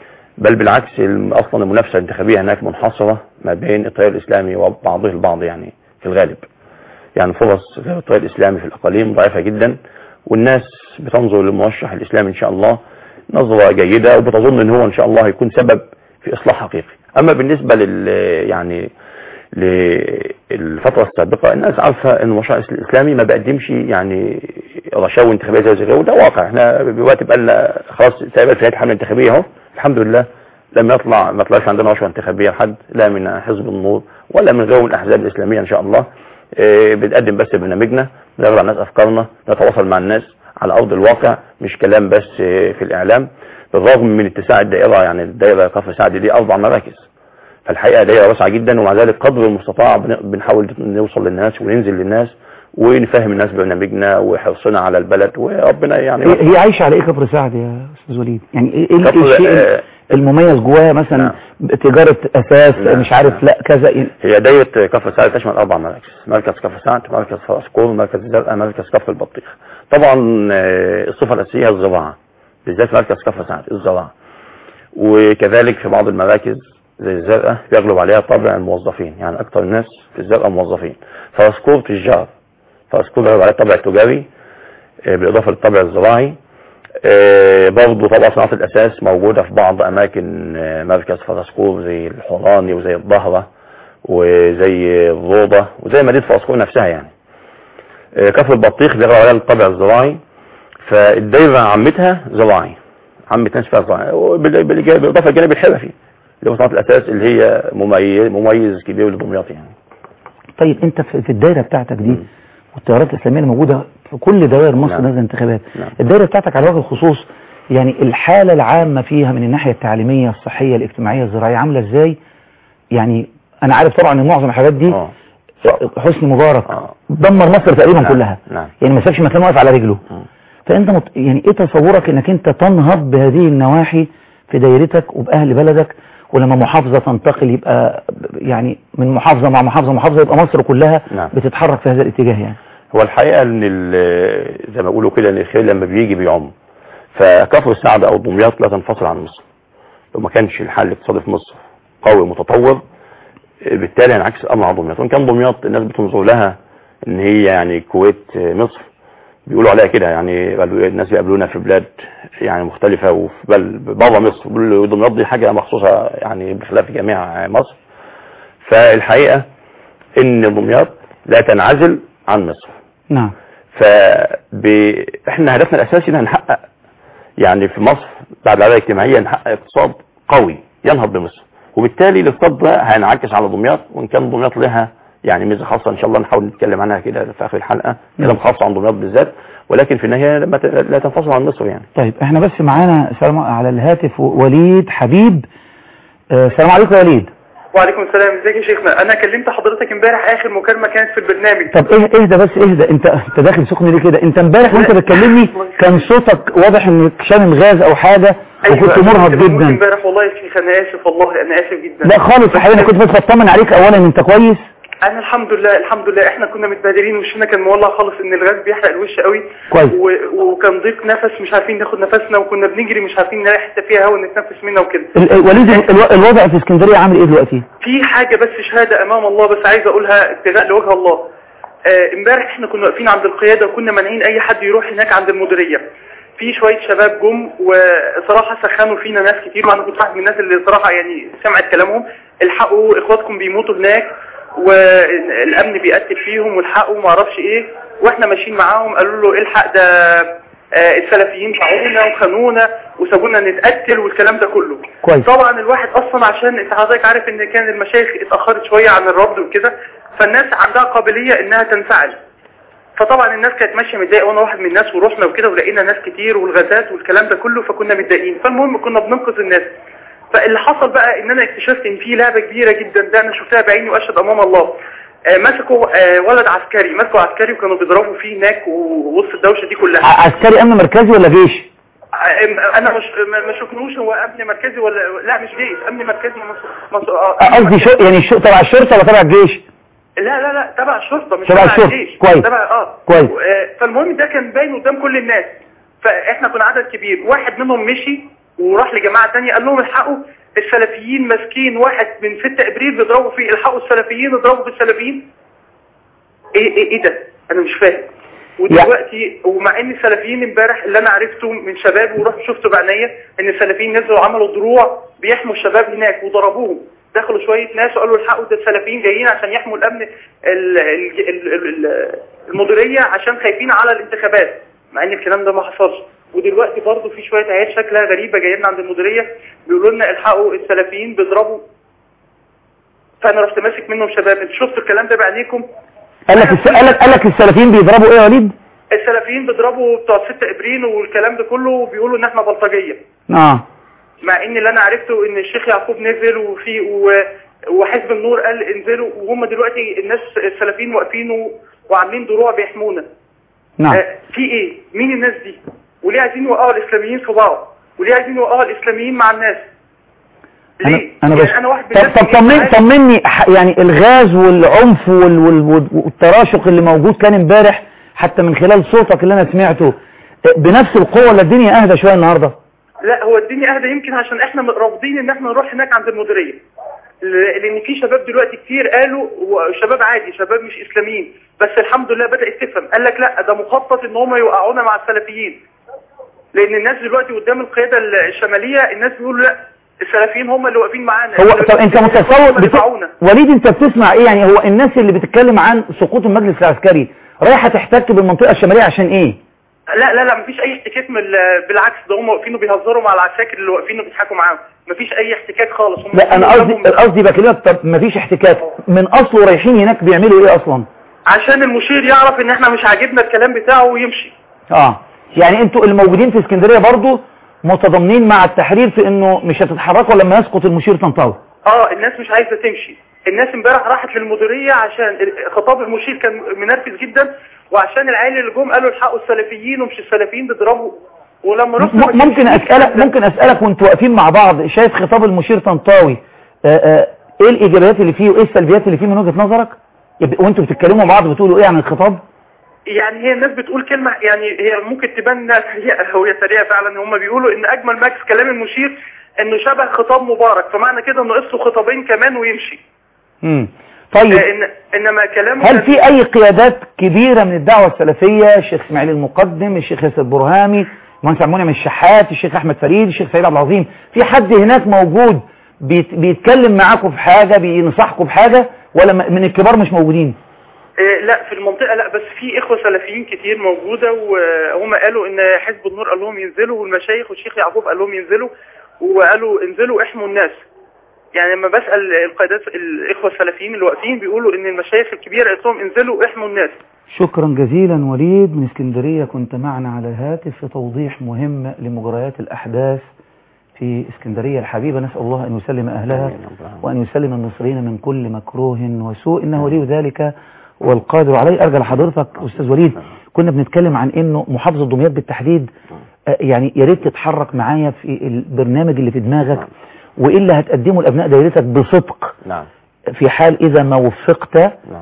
بل بالعكس الم- اصلا المنافسة الانتخابية هناك منحصرة ما بين التيار الاسلامي وبعضه البعض يعني في الغالب يعني فرص غير التيار الإسلامي في الأقاليم ضعيفة جدا والناس بتنظر للمرشح الإسلامي إن شاء الله نظرة جيدة وبتظن إن هو إن شاء الله هيكون سبب في إصلاح حقيقي أما بالنسبة لل يعني للفترة السابقة الناس عارفة إن المرشح الإسلامي ما بيقدمش يعني رشاوي انتخابية زي غيره وده واقع احنا دلوقتي بقى لنا خلاص تقريبا في نهاية الحملة الانتخابية أهو الحمد لله لم يطلع ما طلعش عندنا رشوة انتخابية لحد لا من حزب النور ولا من غيره من الأحزاب الإسلامية إن شاء الله إيه، بنقدم بس برنامجنا نعرض على الناس افكارنا نتواصل مع الناس على ارض الواقع مش كلام بس إيه، في الاعلام بالرغم من اتساع الدائره يعني الدائره كفر سعد دي اربع مراكز فالحقيقه دائره واسعه جدا ومع ذلك قدر المستطاع بن- بنحاول نوصل للناس وننزل للناس ونفهم الناس برنامجنا وحرصنا على البلد وربنا يعني هي هي عايشه على ايه كفر سعد يا استاذ وليد يعني ايه إيه كفر- الشيء آه، المميز جواها مثلا نعم. تجاره اساس نعم. مش عارف نعم. لا كذا إيه؟ هي دايرة كفر سعد تشمل أربع مراكز مركز كفر سعد مركز فرسكور مركز الزرقاء مركز كفر البطيخ طبعا آه، الصفة الأساسية هي الزراعة بالذات مركز كفر سعد الزراعة وكذلك في بعض المراكز زي الزرقاء بيغلب عليها طابع الموظفين يعني أكثر الناس في الزرقاء موظفين فرسكور تجار فرسكور بيغلب عليها الطابع التجاري آه، بالإضافة للطابع الزراعي آه، برضه طبعا صناعة الأساس موجودة في بعض أماكن آه، مركز فرسكور زي الحوراني وزي الظهرة وزي الروضة وزي مدينة فرسكور نفسها يعني آه، كفر البطيخ بيغلب عليها الطابع الزراعي فالدايرة عمتها زراعي عمة ناس فيها زراعي وبال- بالإجابة- بالإضافة للجانب الحرفي اللي هو صناعة الأساس اللي هي مميز, مميز كبير لدمياط يعني طيب انت في في الدايره بتاعتك دي مم. والتيارات الاسلاميه اللي موجوده في كل دوائر مصر نعم. نازله انتخابات نعم. الدايره بتاعتك على وجه الخصوص يعني الحاله العامه فيها من الناحيه التعليميه الصحيه الاجتماعيه الزراعيه عامله ازاي يعني انا عارف طبعا ان معظم الحاجات دي اه حسني مبارك اه دمر مصر تقريبا نعم، كلها نعم. يعني ما سابش مكان واقف على رجله مم. فانت مت... يعني ايه تصورك انك انت تنهض بهذه النواحي في دايرتك وباهل بلدك ولما محافظة تنتقل يبقى يعني من محافظة مع محافظة محافظة يبقى مصر كلها نعم. بتتحرك في هذا الاتجاه يعني هو الحقيقة ان ال- زي ما بيقولوا كده ان الخير لما بيجي بيعم فكفر السعد او دمياط لا تنفصل عن مصر لو ما كانش الحل الاقتصادي في مصر قوي متطور بالتالي هنعكس الامر على دمياط وان كان دمياط الناس بتنظر لها ان هي يعني كويت مصر بيقولوا عليها كده يعني قالوا الناس بيقابلونا في بلاد يعني مختلفة وفي بل بره مصر بيقولوا دمياط دي حاجة مخصوصة يعني بخلاف جميع مصر فالحقيقة ان دمياط لا تنعزل عن مصر نعم فاحنا هدفنا الاساسي ان هنحقق يعني في مصر بعد العداله الاجتماعيه نحقق اقتصاد قوي ينهض بمصر وبالتالي الاقتصاد ده هينعكس على دمياط وان كان دمياط لها يعني ميزه خاصه ان شاء الله نحاول نتكلم عنها كده في اخر الحلقه كلام خاص عن دمياط بالذات ولكن في النهايه لما ت- لا تنفصل عن مصر يعني طيب احنا بس معانا سلام على الهاتف وليد حبيب آه، السلام عليكم يا وليد وعليكم السلام ازيك يا شيخنا انا كلمت حضرتك امبارح اخر مكالمه كانت في البرنامج طب ايه اهدى بس اهدى انت انت داخل سخن ليه كده انت امبارح وانت بتكلمني كان صوتك واضح انك شامم غاز او حاجه وكنت مرهق كنت بموت جدا امبارح والله يا شيخ انا اسف والله انا اسف جدا لا خالص يا حبيبي انا كنت بس بطمن عليك اولا انت كويس انا الحمد لله الحمد لله احنا كنا متبهدلين وشنا كان مولع خالص ان الغاز بيحرق الوش قوي كويس. و... وكان ضيق نفس مش عارفين ناخد نفسنا وكنا بنجري مش عارفين نلاقي حته فيها هواء نتنفس منها وكده ال- ال- وليد الو- الوضع في اسكندريه عامل ايه دلوقتي في حاجة بس شهادة امام الله بس عايز اقولها ابتغاء لوجه الله آه، امبارح احنا كنا واقفين عند القيادة وكنا مانعين اي حد يروح هناك عند المديرية في شوية شباب جم وصراحة سخنوا فينا ناس كتير وانا كنت واحد من الناس اللي صراحة يعني سمعت كلامهم الحقوا اخواتكم بيموتوا هناك والامن بيقتل فيهم والحقوا ما اعرفش ايه واحنا ماشيين معاهم قالوا له الحق ده آه، السلفيين باعونا وخانونا وسابونا نتقتل والكلام ده كله كويس. طبعا الواحد اصلا عشان انت حضرتك عارف ان كان المشايخ اتاخرت شويه عن الرفض وكده فالناس عندها قابليه انها تنفعل فطبعا الناس كانت ماشيه متضايقه وانا واحد من الناس ورحنا وكده ولقينا ناس كتير والغازات والكلام ده كله فكنا متضايقين فالمهم كنا بننقذ الناس فاللي حصل بقى ان انا اكتشفت ان في لعبه كبيره جدا ده انا شفتها بعيني واشهد امام الله آه، مسكوا آه، ولد عسكري مسكوا عسكري وكانوا بيضربوا فيه هناك ووسط الدوشه دي كلها ع- عسكري امن مركزي ولا جيش انا مش ما- ما شفنوش هو امن مركزي ولا لا مش جيش امن مركزي مص- مص- آه، آه، قصدي شو يعني شو تبع الشرطه ولا تبع الجيش لا لا لا تبع الشرطه مش تبع تبع الشرطة. الجيش كويس. تبع اه كويس. آه، فالمهم ده كان باين قدام كل الناس فاحنا كنا عدد كبير واحد منهم مشي وراح لجماعه تانية قال لهم الحقوا السلفيين ماسكين واحد من 6 ابريل بيضربوا فيه الحقوا السلفيين اضربوا في السلفيين ايه ايه ايه ده انا مش فاهم ودلوقتي ومع ان السلفيين امبارح اللي انا عرفته من شباب ورحت شفته بعينيا ان السلفيين نزلوا عملوا دروع بيحموا الشباب هناك وضربوهم دخلوا شويه ناس وقالوا الحقوا ده السلفيين جايين عشان يحموا الامن ال- ال- ال- ال- المديريه عشان خايفين على الانتخابات مع ان الكلام ده ما حصلش ودلوقتي برضه في شويه عيال شكلها غريبه جايين عند المديريه بيقولوا لنا الحقوا السلفيين بيضربوا فانا رحت ماسك منهم شباب انتوا شفتوا الكلام ده بعينيكم قال لك الس... قال لك قال لك السلفيين بيضربوا ايه يا وليد السلفيين بيضربوا بتوع 6 ابريل والكلام ده كله وبيقولوا ان احنا بلطجيه اه مع ان اللي انا عرفته ان الشيخ يعقوب نزل وفي و- وحزب النور قال انزلوا وهم دلوقتي الناس السلفيين واقفين و- وعاملين دروع بيحمونا نعم آه، في ايه مين الناس دي وليه عايزين يوقعوا الاسلاميين في بعض وليه عايزين يوقعوا الاسلاميين مع الناس انا ليه انا يعني بس انا واحد من طب الناس طب اللي طمني عارف- طمني ح- يعني الغاز والعنف وال... وال... وال- والتراشق اللي موجود كان امبارح حتى من خلال صوتك اللي انا سمعته بنفس القوه ولا الدنيا اهدى شويه النهارده لا هو الدنيا اهدى يمكن عشان احنا رافضين ان احنا نروح هناك عند المديريه ل- لان في شباب دلوقتي كتير قالوا وشباب عادي شباب مش اسلاميين بس الحمد لله بدات تفهم قال لك لا ده مخطط ان هم يوقعونا مع السلفيين لان الناس دلوقتي قدام القياده الشماليه الناس بيقولوا لا السلفيين هم اللي واقفين معانا هو طب انت متصور هم اللي بت... باعونا. وليد انت بتسمع ايه يعني هو الناس اللي بتتكلم عن سقوط المجلس العسكري رايحه تحتك بالمنطقه الشماليه عشان ايه لا لا لا مفيش اي احتكاك من ال- بالعكس ده هم واقفين وبيهزروا مع العساكر اللي واقفين وبيضحكوا معاهم مفيش اي احتكاك خالص هم لا انا واقفين قصدي قدامهم- قصدي بكلمك طب مفيش احتكاك من اصله رايحين هناك بيعملوا ايه اصلا عشان المشير يعرف ان احنا مش عاجبنا الكلام بتاعه ويمشي اه يعني انتوا الموجودين في اسكندريه برضو متضامنين مع التحرير في انه مش هتتحركوا لما يسقط المشير طنطاوي اه الناس مش عايزه تمشي الناس امبارح راحت للمديريه عشان خطاب المشير كان منرفز جدا وعشان العيال اللي جم قالوا الحقوا السلفيين ومش السلفيين بيضربوا ولما رحنا ما م- ممكن كانش فيه اسالك الكلام ده. ممكن اسالك وانتوا واقفين مع بعض شايف خطاب المشير طنطاوي آه، آه، ايه الايجابيات اللي فيه وايه السلبيات اللي فيه من وجهة نظرك يب- وانتوا بتتكلموا مع بعض بتقولوا ايه عن الخطاب يعني هي الناس بتقول كلمة يعني هي ممكن تبان انها سريعة وهي سريعة فعلا هم بيقولوا ان اجمل ما في كلام المشير انه شبه خطاب مبارك فمعنى كده انه قصه خطابين كمان ويمشي مم. طيب آه، إن انما كلامه هل كان- في اي قيادات كبيرة من الدعوة السلفية الشيخ اسماعيل المقدم الشيخ ياسر برهامي المهندس عبد المنعم الشحات الشيخ احمد فريد الشيخ سيد عبد العظيم في حد هناك موجود بيت بيتكلم معاكم في حاجة بينصحكم بحاجة ولا م- من الكبار مش موجودين آه، لا في المنطقة لا بس في اخوة سلفيين كتير موجودة وهم قالوا ان حزب النور قال لهم ينزلوا والمشايخ والشيخ يعقوب قال لهم ينزلوا وقالوا انزلوا احموا الناس يعني لما بسأل القيادات الاخوة السلفيين اللي واقفين بيقولوا ان المشايخ الكبيرة قالت لهم انزلوا احموا الناس شكرا جزيلا وليد من اسكندرية كنت معنا على الهاتف في توضيح مهم لمجريات الأحداث في اسكندرية الحبيبة نسأل الله أن يسلم أهلها وأن يسلم المصريين من كل مكروه وسوء إنه ولي ذلك والقادر عليه أرجع لحضرتك أستاذ وليد كنا بنتكلم عن إنه محافظة دمياط بالتحديد آه، يعني يا ريت تتحرك معايا في البرنامج اللي في دماغك وإيه اللي هتقدمه لأبناء دايرتك بصدق نعم في حال إذا ما وفقت نعم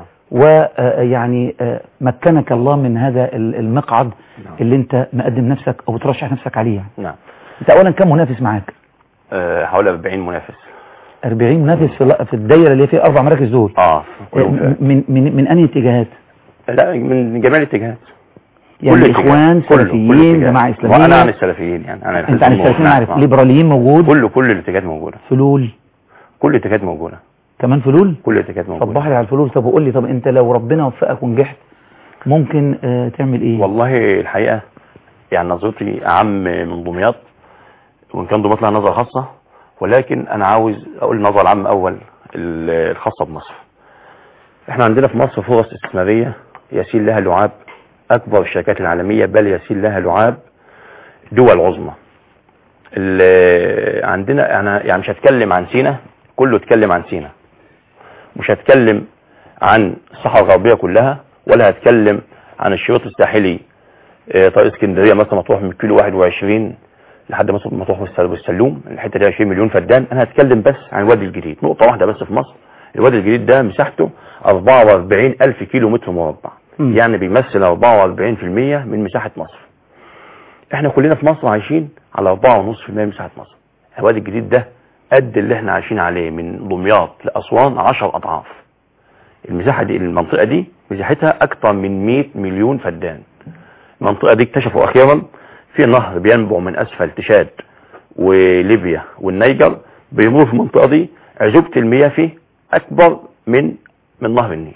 ويعني مكنك الله من هذا ال- المقعد اللي انت مقدم نفسك او بترشح نفسك عليه يعني. نعم انت اولا كم منافس معاك آه، حوالي 40 منافس 40 منافس في ال- في الدايره اللي فيها اربع مراكز دول اه كلهم م- من من من انهي اتجاهات لا من جميع الاتجاهات يعني كل اتجاه. اخوان كله- كل سلفيين اتجاه. جماعه اسلاميه وانا عن السلفيين يعني انا انت عن السلفيين عارف نعم. ليبراليين موجود كله كل الاتجاهات موجوده فلول كل الاتجاهات موجوده كمان فلول كل الاتجاهات موجوده صبح لي على الفلول طب وقول لي طب انت لو ربنا وفقك ونجحت ممكن آه، تعمل ايه والله الحقيقه يعني نظرتي اعم من دمياط وان كان دمياط لها نظره خاصه ولكن انا عاوز اقول النظره العامه اول ال- الخاصه بمصر احنا عندنا في مصر فرص استثماريه يسيل لها لعاب اكبر الشركات العالميه بل يسيل لها لعاب دول عظمى ال- عندنا انا يعني مش هتكلم عن سينا كله اتكلم عن سينا مش هتكلم عن الصحراء الغربيه كلها ولا هتكلم عن الشريط الساحلي آه، طريق اسكندريه مثلا مطروح من كيلو 21 لحد مثلا مطروح والسل- والسلوم الحته دي 20 مليون فدان انا هتكلم بس عن الوادي الجديد نقطه واحده بس في مصر الوادي الجديد ده مساحته 44 الف كيلو متر مربع مم. يعني بيمثل 44% من مساحه مصر احنا كلنا في مصر عايشين على 4.5% من مساحه مصر الوادي الجديد ده قد اللي احنا عايشين عليه من دمياط لاسوان 10 اضعاف المساحه دي المنطقه دي مساحتها اكثر من 100 مليون فدان المنطقه دي اكتشفوا اخيرا في نهر بينبع من اسفل تشاد وليبيا والنيجر بيمر في المنطقه دي عذوبه المياه فيه اكبر من من نهر النيل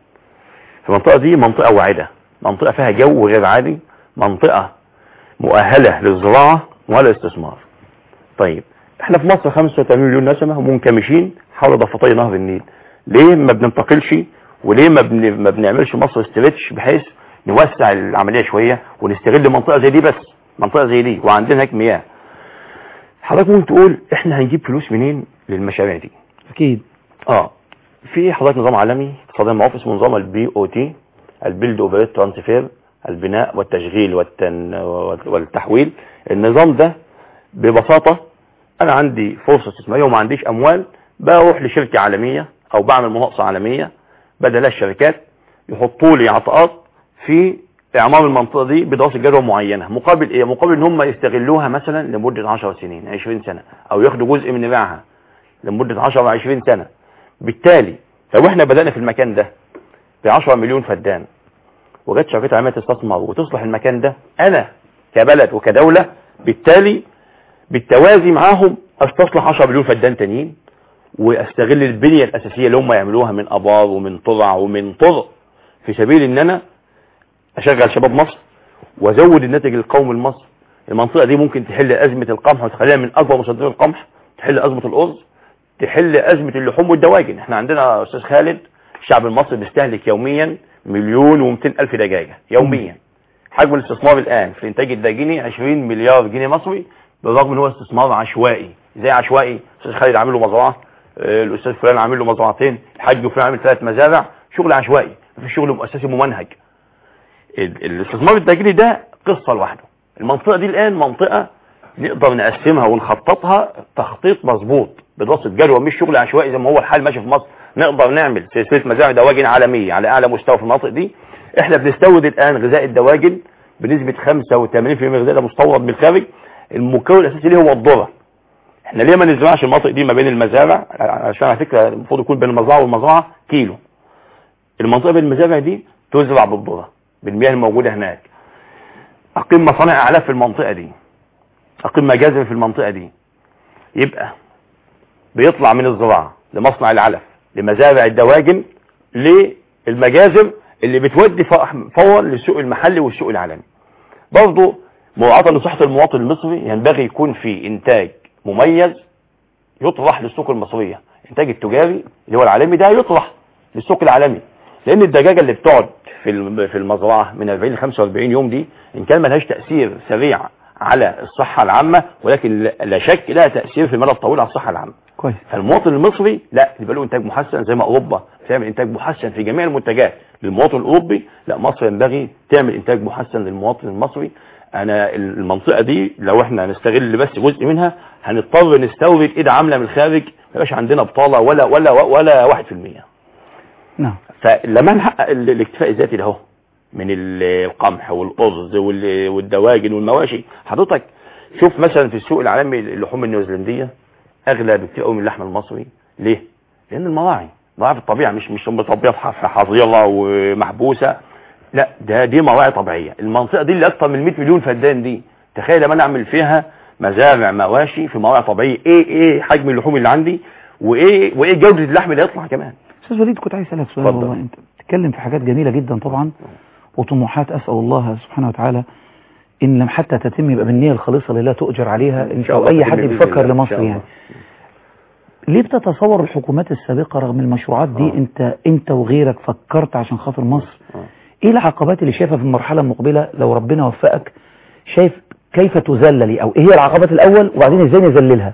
المنطقه دي منطقه واعده منطقه فيها جو غير عادي منطقه مؤهله للزراعه ولا الاستثمار طيب احنا في مصر 85 مليون نسمه ومنكمشين حول ضفتي نهر النيل ليه ما بننتقلش وليه ما, بن... ما بنعملش مصر استريتش بحيث نوسع العمليه شويه ونستغل منطقه زي دي بس منطقه زي دي وعندنا هناك مياه حضرتك ممكن تقول احنا هنجيب فلوس منين للمشاريع دي اكيد اه في حضرتك نظام عالمي اقتصادي معروف اسمه نظام البي او تي البيلد اوبريت ترانسفير البناء والتشغيل والتن... والتحويل النظام ده ببساطه انا عندي فرصه استثماريه وما عنديش اموال بروح لشركه عالميه او بعمل مناقصه عالميه بدل الشركات يحطوا لي عطاءات في اعمار المنطقه دي بدراسه جدوى معينه مقابل ايه مقابل ان هم يستغلوها مثلا لمده 10 سنين 20 سنه او ياخدوا جزء من ربعها لمده 10 20 سنه بالتالي لو احنا بدانا في المكان ده ب 10 مليون فدان وجت شركات عالميه تستثمر وتصلح المكان ده انا كبلد وكدوله بالتالي بالتوازي معاهم استصلح 10 مليون فدان تانيين واستغل البنيه الاساسيه اللي هم يعملوها من ابار ومن طرع ومن طرق في سبيل ان انا اشغل شباب مصر وازود الناتج القومي لمصر المنطقه دي ممكن تحل ازمه القمح وتخليها من اكبر مصدرين القمح تحل ازمه الارز تحل ازمه اللحوم والدواجن احنا عندنا يا استاذ خالد الشعب المصري بيستهلك يوميا مليون و200 الف دجاجه يوميا حجم الاستثمار الان في الانتاج الداجني 20 مليار جنيه مصري بالرغم ان هو استثمار عشوائي زي عشوائي استاذ خالد عامل له مزرعه آه، الاستاذ فلان عامل له مزرعتين الحاج فلان عامل ثلاث مزارع شغل عشوائي مفيش شغل مؤسسي ممنهج ال- الاستثمار التاجيري ده قصه لوحده المنطقه دي الان منطقه نقدر نقسمها ونخططها تخطيط مظبوط بدراسه جدوى مش شغل عشوائي زي ما هو الحال ماشي في مصر نقدر نعمل سلسله مزارع دواجن عالميه على اعلى مستوى في المناطق دي احنا بنستورد الان غذاء الدواجن بنسبه 85% من الغذاء ده مستورد من الخارج المكون الاساسي ليه هو الذره احنا ليه ما نزرعش المناطق دي ما بين المزارع عشان على فكره المفروض يكون بين المزرعه والمزرعه كيلو المنطقه بين المزارع دي تزرع بالذره بالمياه الموجوده هناك اقيم مصانع اعلاف في المنطقه دي اقيم مجازر في المنطقه دي يبقى بيطلع من الزراعه لمصنع العلف لمزارع الدواجن للمجازر اللي بتودي ف- فورا للسوق المحلي والسوق العالمي برضه مراعاة لصحة المواطن المصري ينبغي يكون في إنتاج مميز يطرح للسوق المصرية الإنتاج التجاري اللي هو العالمي ده يطرح للسوق العالمي لأن الدجاجة اللي بتقعد في الم- في المزرعة من 40 ل 45 يوم دي إن كان ملهاش تأثير سريع على الصحة العامة ولكن لا- لا شك لها تأثير في المدى الطويل على الصحة العامة كويس فالمواطن المصري لا يبقى له انتاج محسن زي ما اوروبا بتعمل انتاج محسن في جميع المنتجات للمواطن الاوروبي لا مصر ينبغي تعمل انتاج محسن للمواطن المصري انا المنطقه دي لو احنا نستغل بس جزء منها هنضطر نستورد ايد عامله من الخارج ما يبقاش عندنا بطاله ولا ولا ولا 1% نعم فلما نحقق ال- الاكتفاء الذاتي ده اهو من ال- القمح والارز وال- والدواجن والمواشي حضرتك شوف مثلا في السوق العالمي اللحوم النيوزيلنديه اغلى بكتير قوي من اللحم المصري ليه لان المراعي مراعي في الطبيعه مش مش متربيه في ح- في حظيره ومحبوسه لا ده دي مراعي طبيعيه المنطقه دي اللي اكتر من 100 مليون فدان دي تخيل لما انا اعمل فيها مزارع مواشي في مراعي طبيعيه ايه ايه حجم اللحوم اللي عندي وايه وايه جوده اللحم اللي يطلع كمان استاذ وليد كنت عايز اسالك سؤال اتفضل. والله انت بتتكلم في حاجات جميله جدا طبعا وطموحات اسال الله سبحانه وتعالى ان لم حتى تتم يبقى بالنيه الخالصه لله تؤجر عليها ان شاء الله اي تتم حد بإذن بيفكر الله، إن لمصر شاء الله. يعني ليه بتتصور الحكومات السابقه رغم المشروعات دي آه. انت انت وغيرك فكرت عشان خاطر مصر آه. ايه العقبات اللي شايفها في المرحله المقبله لو ربنا وفقك شايف كيف تذللي او ايه هي العقبات الاول وبعدين ازاي نذللها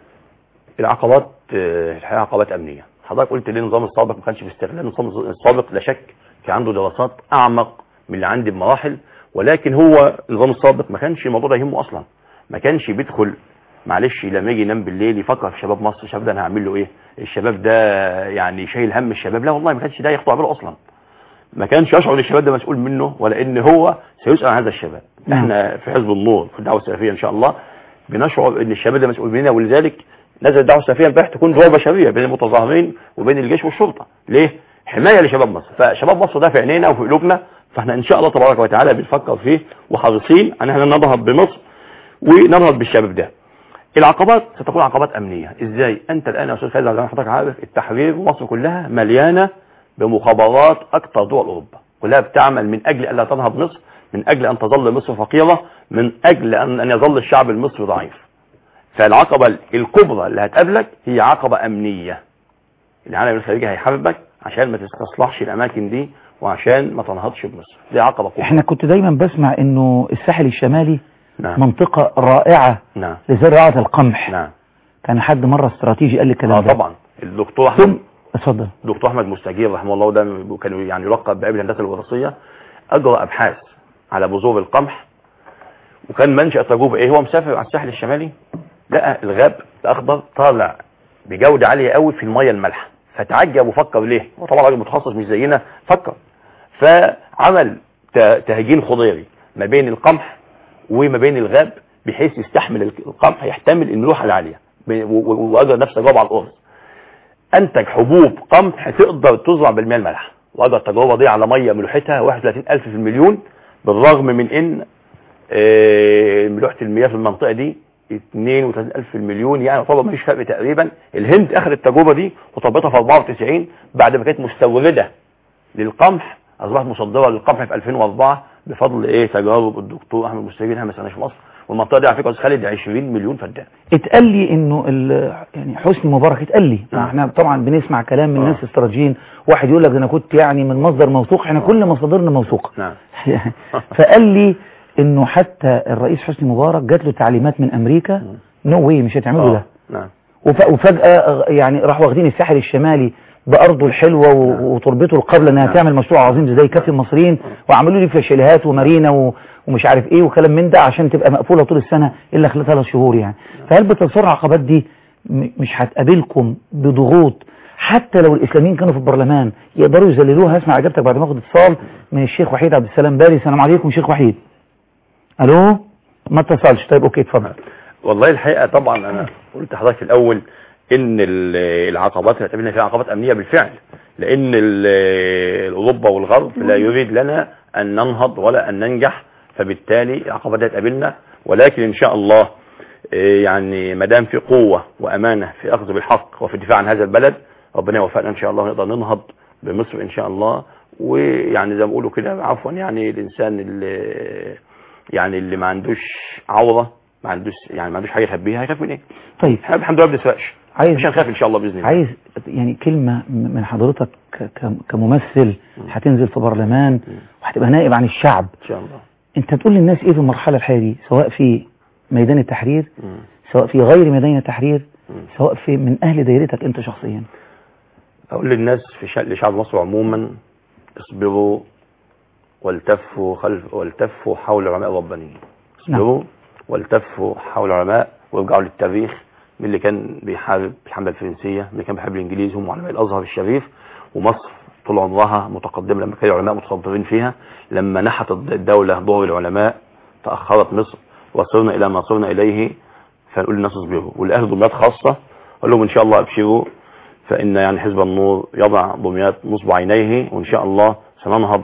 العقبات آه، الحقيقه عقبات امنيه حضرتك قلت ليه النظام السابق ما كانش باستغلال النظام السابق لا شك كان عنده دراسات اعمق من اللي عندي بمراحل ولكن هو النظام السابق ما كانش الموضوع ده يهمه اصلا ما كانش بيدخل معلش لما يجي ينام بالليل يفكر في شباب مصر الشباب ده انا هعمل له ايه الشباب ده يعني شايل هم الشباب لا والله ما كانش ده يخطر باله اصلا ما كانش يشعر ان الشباب ده مسؤول منه ولا ان هو سيسال عن هذا الشباب نعم. احنا في حزب النور في الدعوه السلفيه ان شاء الله بنشعر ان الشباب ده مسؤول مننا ولذلك نزل الدعوه السلفيه امبارح تكون دور بشريه بين المتظاهرين وبين الجيش والشرطه ليه حمايه لشباب مصر فشباب مصر ده في عينينا وفي قلوبنا فاحنا ان شاء الله تبارك وتعالى بنفكر فيه وحريصين ان احنا ننهض بمصر وننهض بالشباب ده العقبات ستكون عقبات امنيه ازاي انت الان يا استاذ خالد زي ما حضرتك عارف التحرير مصر كلها مليانه بمخابرات اكثر دول اوروبا كلها بتعمل من اجل الا تنهض مصر من اجل ان تظل مصر فقيره من اجل ان ان يظل الشعب المصري ضعيف فالعقبه الكبرى اللي هتقابلك هي عقبه امنيه العالم الخارجي هيحاربك عشان ما تستصلحش الاماكن دي وعشان ما تنهضش بمصر دي عقبه كبرى احنا كنت دايما بسمع انه الساحل الشمالي نعم منطقه رائعه نعم لزراعه القمح نعم كان حد مره استراتيجي قال لي الكلام اه ده طبعا الدكتور ثم احمد اتفضل دكتور احمد مستجير رحمه الله ده كان يعني يلقب باب الهندسه الوراثيه اجرى ابحاث على بذور القمح وكان منشا التجربه ايه هو مسافر على الساحل الشمالي لقى الغاب الاخضر طالع بجوده عاليه قوي في الميه المالحه فتعجب وفكر ليه هو طبعا راجل متخصص مش زينا فكر فعمل ت- تهجين خضيري ما بين القمح وما بين الغاب بحيث يستحمل القمح يحتمل الملوحه العاليه ب- و- و- واجرى نفس التجربه على الارز انتج حبوب قمح تقدر تزرع بالمياه المالحه واجرى التجربه دي على ميه ملوحتها 31000 في المليون بالرغم من ان آه، ملوحه المياه في المنطقه دي 32000 في المليون يعني يعتبر مفيش فرق تقريبا الهند اخذت التجربه دي وطبقتها في 94 بعد ما كانت مستورده للقمح اصبحت مصدره للقمح في 2004 بفضل ايه تجارب الدكتور احمد مستجير هنا ما سناش في مصر والمنطقه دي على فكره يا أستاذ خالد 20 مليون فدان اتقال لي انه ال- يعني حسني مبارك اتقال لي نعم. احنا طبعا بنسمع كلام من آه. ناس استراتيجيين واحد يقول لك ده انا كنت يعني من مصدر موثوق احنا كل مصادرنا موثوقه نعم فقال لي انه حتى الرئيس حسني مبارك جات له تعليمات من امريكا نو واي مش هتعملوا ده نعم وف- وفجأة آه، يعني راحوا واخدين الساحل الشمالي بأرضه الحلوة و- وتربته القابلة انها نعم. تعمل مشروع عظيم زي كافي المصريين وعملوا لي فيها شاليهات ومارينا و- ومش عارف ايه وكلام من ده عشان تبقى مقفولة طول السنة الا خلال ثلاث شهور يعني فهل بتصر العقبات دي م- مش هتقابلكم بضغوط حتى لو الاسلاميين كانوا في البرلمان يقدروا يذللوها اسمع اجابتك بعد ما اخد اتصال من الشيخ وحيد عبد السلام باري السلام عليكم شيخ وحيد الو ما اتصلش طيب اوكي اتفضل والله الحقيقة طبعا انا قلت لحضرتك في الاول ان ال- العقبات اللي هتقابلنا فيها عقبات امنية بالفعل لان ال- اوروبا والغرب لا يريد لنا ان ننهض ولا ان ننجح فبالتالي العقبات دي هتقابلنا ولكن ان شاء الله إيه يعني ما دام في قوة وامانة في اخذ بالحق وفي الدفاع عن هذا البلد ربنا يوفقنا ان شاء الله ونقدر ننهض بمصر ان شاء الله ويعني زي ما بيقولوا كده عفوا يعني الانسان اللي يعني اللي ما عندوش عورة ما عندوش يعني ما عندوش حاجة يخبيها هيخاف من ايه؟ طيب احنا الحمد لله ما بنسرقش عايز مش هنخاف ان شاء الله باذن الله عايز يعني كلمة م- من حضرتك ك- ك- كممثل هتنزل في برلمان وهتبقى نائب عن الشعب ان شاء الله انت تقول للناس ايه في المرحلة الحالية دي سواء في ميدان التحرير مم. سواء في غير ميدان التحرير مم. سواء في من اهل دايرتك انت شخصيا اقول للناس في شأن لشعب مصر عموما اصبروا والتفوا خلف والتفوا حول العلماء الربانيين اصبروا والتفوا حول العلماء وارجعوا للتاريخ من اللي كان بيحارب الحملة الفرنسية من اللي كان بيحارب الانجليز هم علماء الازهر الشريف ومصر طول عمرها متقدمة لما كان العلماء متقدمين فيها لما نحت الدولة دور العلماء تأخرت مصر وصلنا إلى ما صرنا إليه فنقول للناس اصبروا والأهل دمياط خاصة قال لهم إن شاء الله أبشروا فإن يعني حزب النور يضع دمياط نصب عينيه وإن شاء الله سننهض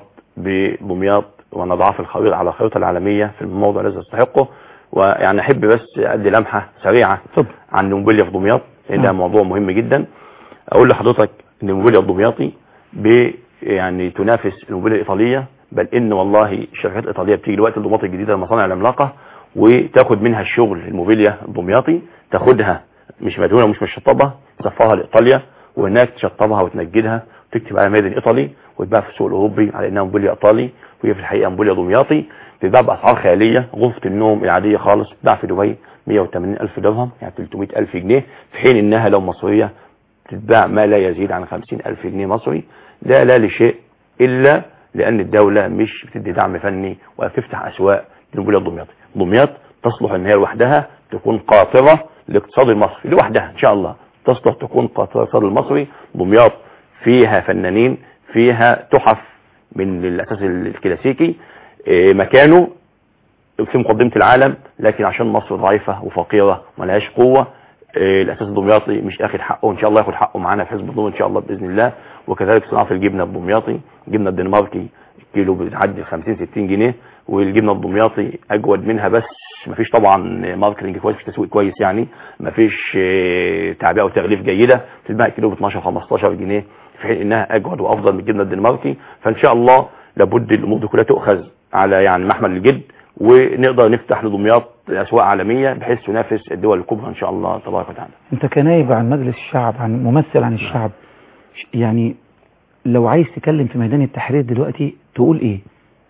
بدمياط ونضعها في الخريطة على الخريطة العالمية في الموضع الذي تستحقه ويعني أحب بس أدي لمحة سريعة اتفضل عن نوبيليا في دمياط لأن ده نعم. موضوع مهم جدا أقول لحضرتك إن نوبيليا الدمياطي ب يعني تنافس النوبيليا الإيطالية بل إن والله الشركات الإيطالية بتيجي دلوقتي الدمياط الجديدة المصانع العملاقة وتاخد منها الشغل الموبيليا الدمياطي تاخدها مش مدهونه ومش مشطبه تصفرها لايطاليا وهناك تشطبها وتنجدها وتكتب على ميدان ايطالي وتباع في السوق الاوروبي على انها موبيليا ايطالي وهي في الحقيقه موبيليا دمياطي بتتباع باسعار خياليه غرفه النوم العاديه خالص بتتباع في دبي 180 الف درهم يعني 300 الف جنيه في حين انها لو مصريه تتباع ما لا يزيد عن 50 الف جنيه مصري ده لا لشيء الا لان الدوله مش بتدي دعم فني ولا بتفتح اسواق للموبيليا الدمياطي دمياط تصلح ان هي لوحدها تكون قاطره للاقتصاد المصري لوحدها ان شاء الله تصلح تكون قاطره للاقتصاد المصري دمياط فيها فنانين فيها تحف من الاساس الكلاسيكي إيه، مكانه في مقدمة العالم لكن عشان مصر ضعيفة وفقيرة وملهاش قوة إيه، الاساس الدمياطي مش اخد حقه وان شاء الله ياخد حقه معانا في حزب النور ان شاء الله باذن الله وكذلك صناعه الجبنه الدمياطي الجبنه الدنماركي كيلو بتعدي 50 60 جنيه والجبنه الدمياطي اجود منها بس مفيش طبعا ماركتنج كويس مفيش تسويق كويس يعني مفيش إيه، تعبئه وتغليف جيده بتتباع كيلو ب 12 15 جنيه في حين انها اجود وافضل من الجبنه الدنماركي فان شاء الله لابد الامور دي كلها تؤخذ على يعني محمل الجد ونقدر نفتح لدمياط اسواق عالميه بحيث تنافس الدول الكبرى ان شاء الله تبارك وتعالى انت كنايب عن مجلس الشعب عن ممثل عن الشعب ش- يعني لو عايز تكلم في ميدان التحرير دلوقتي تقول ايه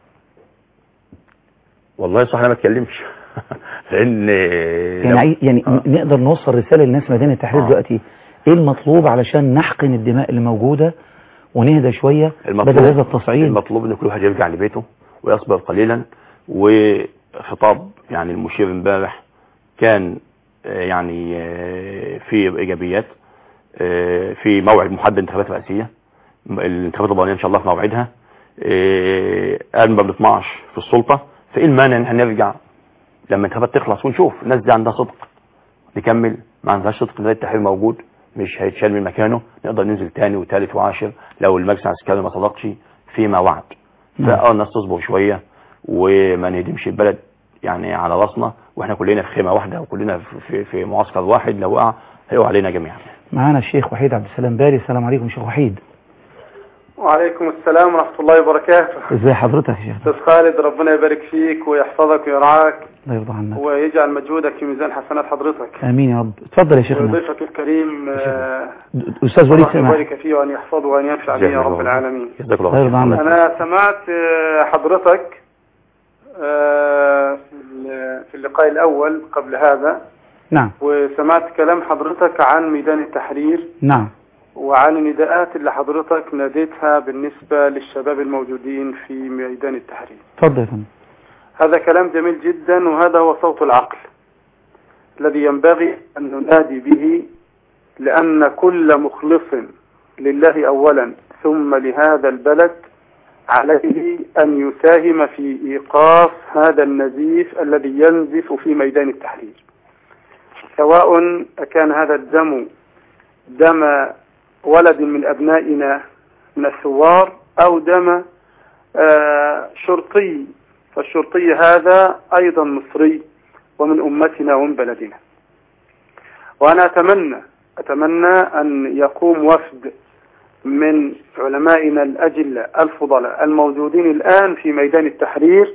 والله صح انا ما اتكلمش لان يعني عاي... يعني آه. نقدر نوصل رسالة للناس ميدان التحرير آه. دلوقتي ايه المطلوب علشان نحقن الدماء اللي موجودة ونهدى شوية بدل هذا التصعيد المطلوب ان كل واحد يرجع لبيته ويصبر قليلا وخطاب يعني المشير امبارح كان آه، يعني آه، في ايجابيات آه، في موعد محدد انتخابات رئاسيه الانتخابات الوطنيه ان شاء الله في موعدها آه، قال ما بنطمعش في السلطه فايه المانع ان احنا نرجع لما الانتخابات تخلص ونشوف الناس دي عندها صدق نكمل ما عندهاش صدق ميدان التحرير موجود مش هيتشال من مكانه نقدر ننزل تاني وتالت وعاشر لو المجلس العسكري ما صدقش فيما وعد نعم. فاه الناس تصبر شويه وما نهدمش البلد يعني على راسنا واحنا كلنا في خيمه واحده وكلنا في, في, في معسكر واحد لو وقع هيقع علينا جميعا معانا الشيخ وحيد عبد السلام باري السلام عليكم شيخ وحيد وعليكم السلام ورحمة الله وبركاته ازي حضرتك يا شيخ أستاذ خالد ربنا يبارك فيك ويحفظك ويرعاك الله يرضى عنك ويجعل مجهودك في ميزان حسنات حضرتك امين يا رب اتفضل يا شيخنا وضيفك الكريم آه، استاذ وليد الله سماح يبارك فيه وأن يحفظه وأن ينفع به يا رب العالمين جزاك الله الله يرضى خير عنك. أنا سمعت آه، حضرتك آه، في ال- في اللقاء الأول قبل هذا نعم وسمعت كلام حضرتك عن ميدان التحرير نعم وعن النداءات اللي حضرتك ناديتها بالنسبة للشباب الموجودين في ميدان التحرير اتفضل يا فندم هذا كلام جميل جدا وهذا هو صوت العقل الذي ينبغي أن ننادي به لأن كل مخلص لله أولا ثم لهذا البلد عليه أن يساهم في إيقاف هذا النزيف الذي ينزف في ميدان التحرير سواء كان هذا الدم دم ولد من أبنائنا من الثوار أو دم آه، شرطي فالشرطي هذا أيضا مصري ومن أمتنا ومن بلدنا وأنا أتمنى أتمنى أن يقوم وفد من علمائنا الأجلة الفضلاء الموجودين الآن في ميدان التحرير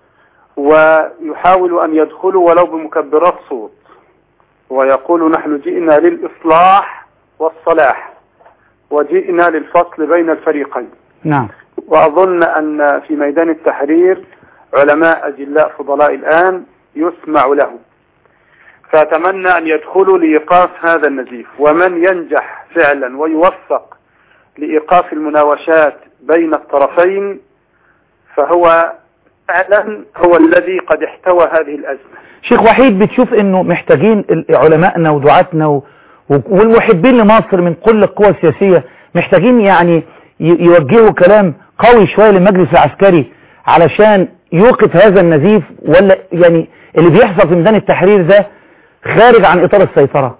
ويحاولوا أن يدخلوا ولو بمكبرات صوت ويقولوا نحن جئنا للإصلاح والصلاح وجئنا للفصل بين الفريقين نعم وأظن أن في ميدان التحرير علماء أجلاء فضلاء الآن يسمع لهم فأتمنى أن يدخلوا لإيقاف هذا النزيف ومن ينجح فعلا ويوفق لإيقاف المناوشات بين الطرفين فهو فعلا هو الذي قد احتوى هذه الأزمة شيخ وحيد بتشوف انه محتاجين ال- علمائنا ودعاتنا و- و- والمحبين لمصر من كل القوى السياسية محتاجين يعني ي- يوجهوا كلام قوي شوية للمجلس العسكري علشان يوقف هذا النزيف ولا يعني اللي بيحصل في ميدان التحرير ده خارج عن اطار السيطرة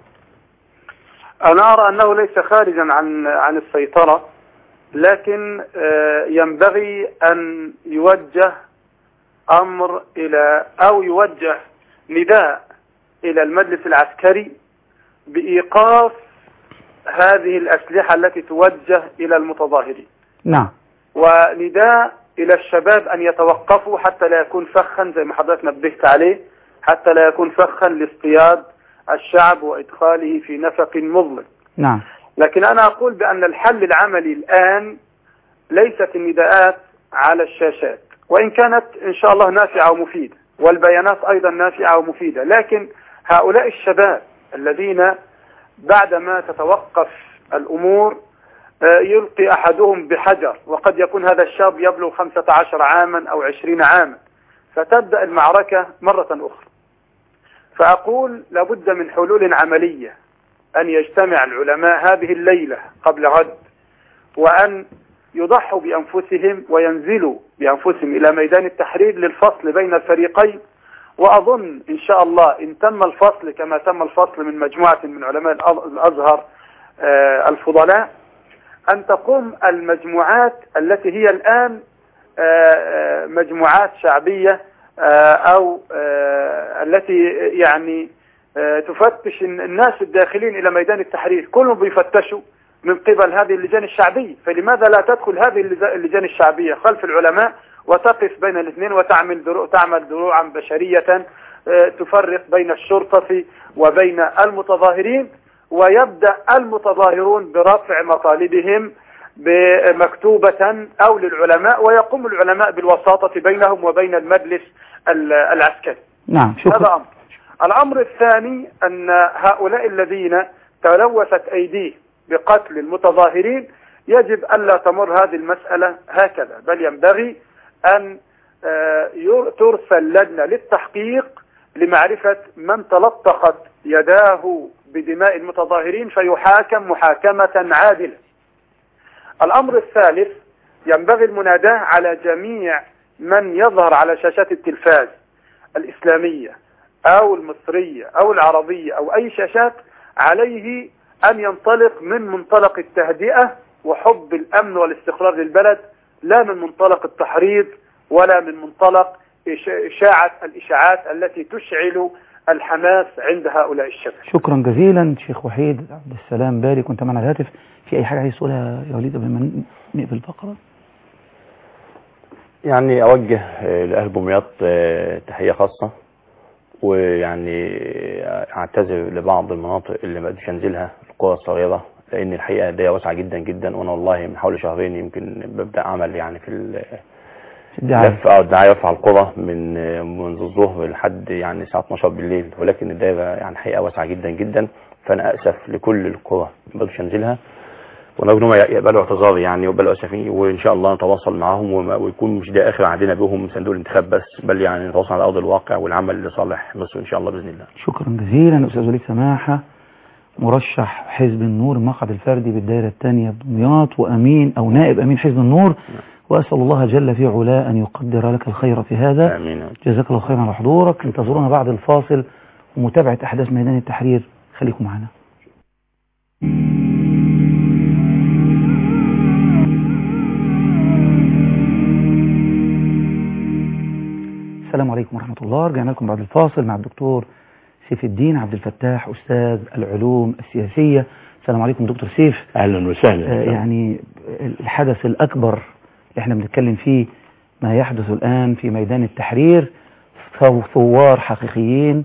أنا أرى أنه ليس خارجا عن عن السيطرة لكن آه، ينبغي أن يوجه أمر إلى أو يوجه نداء إلى المجلس العسكري بإيقاف هذه الأسلحة التي توجه إلى المتظاهرين نعم ونداء إلى الشباب أن يتوقفوا حتى لا يكون فخا زي ما حضرتك نبهت عليه حتى لا يكون فخا لاصطياد الشعب وإدخاله في نفق مظلم نعم لكن أنا أقول بأن الحل العملي الآن ليست النداءات على الشاشات وإن كانت إن شاء الله نافعة ومفيدة والبيانات أيضا نافعة ومفيدة لكن هؤلاء الشباب الذين بعدما تتوقف الأمور آه، يلقي أحدهم بحجر وقد يكون هذا الشاب يبلغ 15 عاما أو 20 عاما فتبدأ المعركة مرة أخرى فأقول لابد من حلول عملية أن يجتمع العلماء هذه الليلة قبل غد وأن يضحوا بأنفسهم وينزلوا بأنفسهم إلى ميدان التحرير للفصل بين الفريقين وأظن إن شاء الله إن تم الفصل كما تم الفصل من مجموعة من علماء الأز- الأزهر آه، الفضلاء أن تقوم المجموعات التي هي الآن آه، آه، مجموعات شعبية آه، أو آه، التي يعني آه، تفتش الناس الداخلين إلى ميدان التحرير كلهم بيفتشوا من قبل هذه اللجان الشعبية فلماذا لا تدخل هذه اللج- اللجان الشعبية خلف العلماء وتقف بين الاثنين وتعمل درو تعمل دروعا بشرية آه، تفرق بين الشرطة وبين المتظاهرين ويبدأ المتظاهرون برفع مطالبهم مكتوبة أو للعلماء ويقوم العلماء بالوساطة بينهم وبين المجلس ال- العسكري نعم هذا شكرا أمر الأمر الثاني أن هؤلاء الذين تلوثت أيديه بقتل المتظاهرين يجب ألا تمر هذه المسألة هكذا بل ينبغي أن آه، ير- ترسل لجنة للتحقيق لمعرفة من تلطخت يداه بدماء المتظاهرين فيحاكم محاكمة عادلة الأمر الثالث ينبغي المناداة على جميع من يظهر على شاشات التلفاز الإسلامية أو المصرية أو العربية أو أي شاشات عليه أن ينطلق من منطلق التهدئة وحب الأمن والاستقرار للبلد لا من منطلق التحريض ولا من منطلق إش- إشاعة الإشاعات التي تشعل الحماس عند هؤلاء الشباب شكرا جزيلا شيخ وحيد عبد السلام باري كنت معنا على الهاتف في اي حاجة عايز تقولها يا وليد قبل ما ن- نقفل الفقرة يعني أوجه آه، لأهل دمياط آه، تحية خاصة ويعني آه، أعتذر لبعض المناطق اللي ما قدرتش أنزلها القرى الصغيرة لأن الحقيقة دي واسعة جدا جدا وأنا والله من حوالي شهرين يمكن ببدأ عمل يعني في ال- الدعاية. لف اه الدعايه في القرى من منذ الظهر لحد يعني الساعه 12 بالليل ولكن الدائره يعني حقيقه واسعه جدا جدا فانا اسف لكل القرى ما بقدرش انزلها ونرجو انهم يقبلوا اعتذاري يعني ويقبلوا اسفي وان شاء الله نتواصل معاهم وما- ويكون مش ده اخر عهدنا بهم صندوق الانتخاب بس بل يعني نتواصل على ارض الواقع والعمل لصالح مصر ان شاء الله باذن الله شكرا جزيلا أستاذ وليد سماحة مرشح حزب النور المقعد الفردي بالدائرة الثانية بدمياط وأمين أو نائب أمين حزب النور وأسأل الله جل في علاه أن يقدر لك الخير في هذا امين جزاك الله خيرا على حضورك انتظرونا بعد الفاصل ومتابعة أحداث ميدان التحرير خليكم معنا السلام عليكم ورحمة الله رجعنا لكم بعد الفاصل مع الدكتور سيف الدين عبد الفتاح أستاذ العلوم السياسية السلام عليكم دكتور سيف اهلا وسهلا آه، يعني الحدث الأكبر اللي احنا بنتكلم فيه ما يحدث الآن في ميدان التحرير ثو- ثوار حقيقيين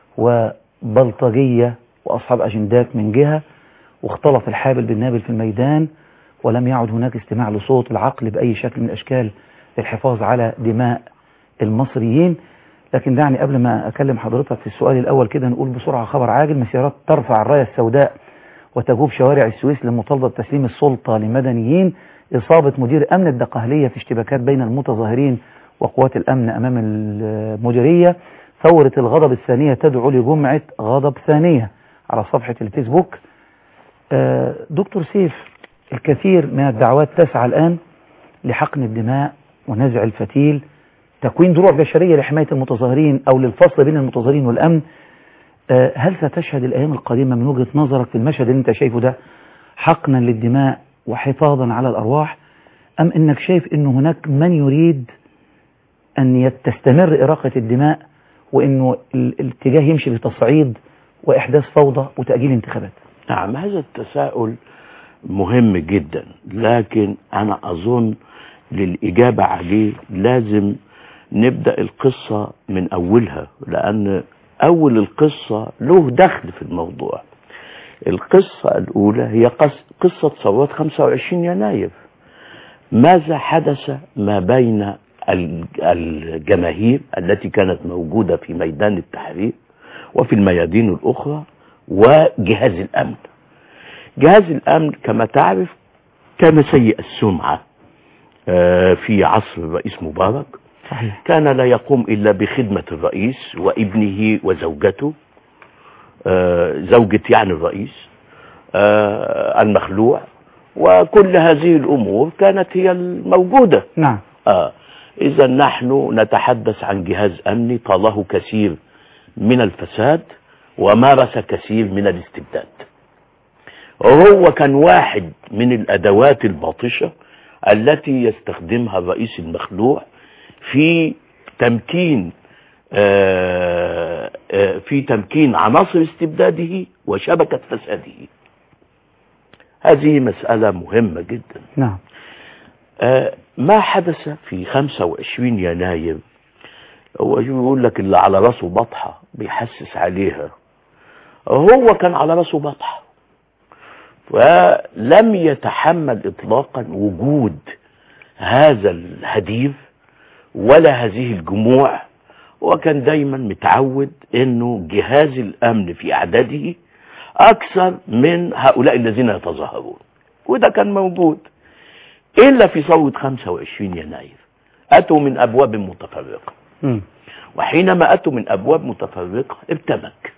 وبلطجية وأصحاب أجندات من جهة واختلط الحابل بالنابل في الميدان ولم يعد هناك استماع لصوت العقل بأي شكل من الأشكال للحفاظ على دماء المصريين لكن دعني قبل ما أكلم حضرتك في السؤال الأول كده نقول بسرعة خبر عاجل مسيرات ترفع الراية السوداء وتجوب شوارع السويس لمطالبة تسليم السلطة لمدنيين إصابة مدير أمن الدقهلية في اشتباكات بين المتظاهرين وقوات الأمن أمام المديرية ثورة الغضب الثانية تدعو لجمعة غضب ثانية على صفحة الفيسبوك آه، دكتور سيف الكثير من الدعوات تسعى الآن لحقن الدماء ونزع الفتيل تكوين دروع بشرية لحماية المتظاهرين أو للفصل بين المتظاهرين والأمن آه، هل ستشهد الأيام القادمة من وجهة نظرك في المشهد اللي أنت شايفه ده حقنا للدماء وحفاظا على الأرواح أم أنك شايف أنه هناك من يريد أن يت- تستمر إراقة الدماء وأنه ال- الاتجاه يمشي بتصعيد وإحداث فوضى وتأجيل انتخابات نعم هذا التساؤل مهم جدا لكن أنا أظن للإجابة عليه لازم نبدأ القصة من أولها لأن أول القصة له دخل في الموضوع القصة الأولى هي قص- قصة ثورات 25 يناير ماذا حدث ما بين ال- الجماهير التي كانت موجودة في ميدان التحرير وفي الميادين الأخرى وجهاز الأمن جهاز الأمن كما تعرف كان سيء السمعة آه، في عصر الرئيس مبارك صحيح كان لا يقوم إلا بخدمة الرئيس وابنه وزوجته آه، زوجة يعني الرئيس آه، المخلوع وكل هذه الأمور كانت هي الموجودة نعم آه. إذا نحن نتحدث عن جهاز أمني طاله كثير من الفساد ومارس كثير من الاستبداد وهو كان واحد من الأدوات الباطشة التي يستخدمها الرئيس المخلوع في تمكين آه، آه، في تمكين عناصر استبداده وشبكة فساده هذه مسألة مهمة جدا نعم آه، ما حدث في 25 يناير هو يقول لك اللي على راسه بطحة بيحسس عليها هو كان على راسه بطحة ولم يتحمل اطلاقا وجود هذا الهدير ولا هذه الجموع وكان دايما متعود انه جهاز الامن في اعداده اكثر من هؤلاء الذين يتظاهرون وده كان موجود إلا في ثورة 25 يناير أتوا من أبواب متفرقة مم. وحينما أتوا من أبواب متفرقة ارتبك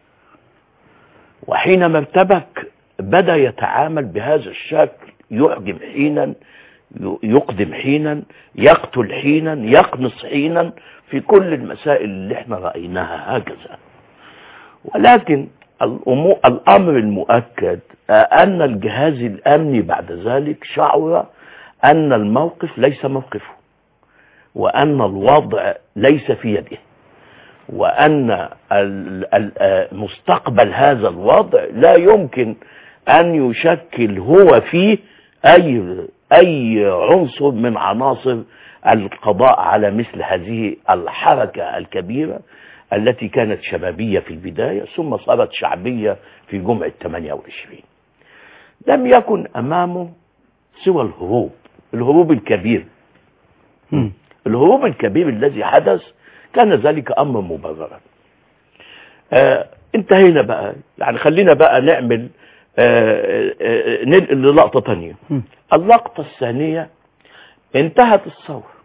وحينما ارتبك بدأ يتعامل بهذا الشكل يعجب حينا يقدم حينا يقتل حينا يقنص حينا في كل المسائل اللي احنا رأيناها هكذا ولكن الأمو- الأمر المؤكد آه، أن الجهاز الأمني بعد ذلك شعر أن الموقف ليس موقفه وأن الوضع ليس في يده وأن ال- ال- آه، مستقبل هذا الوضع لا يمكن أن يشكل هو فيه أي أي عنصر من عناصر القضاء على مثل هذه الحركة الكبيرة التي كانت شبابية في البداية ثم صارت شعبية في جمعة 28 لم يكن أمامه سوى الهروب الهروب الكبير مم. الهروب الكبير الذي حدث كان ذلك امر مبررا آه انتهينا بقى يعني خلينا بقى نعمل آه آه ننقل للقطة تانية مم. اللقطة الثانية انتهت الثورة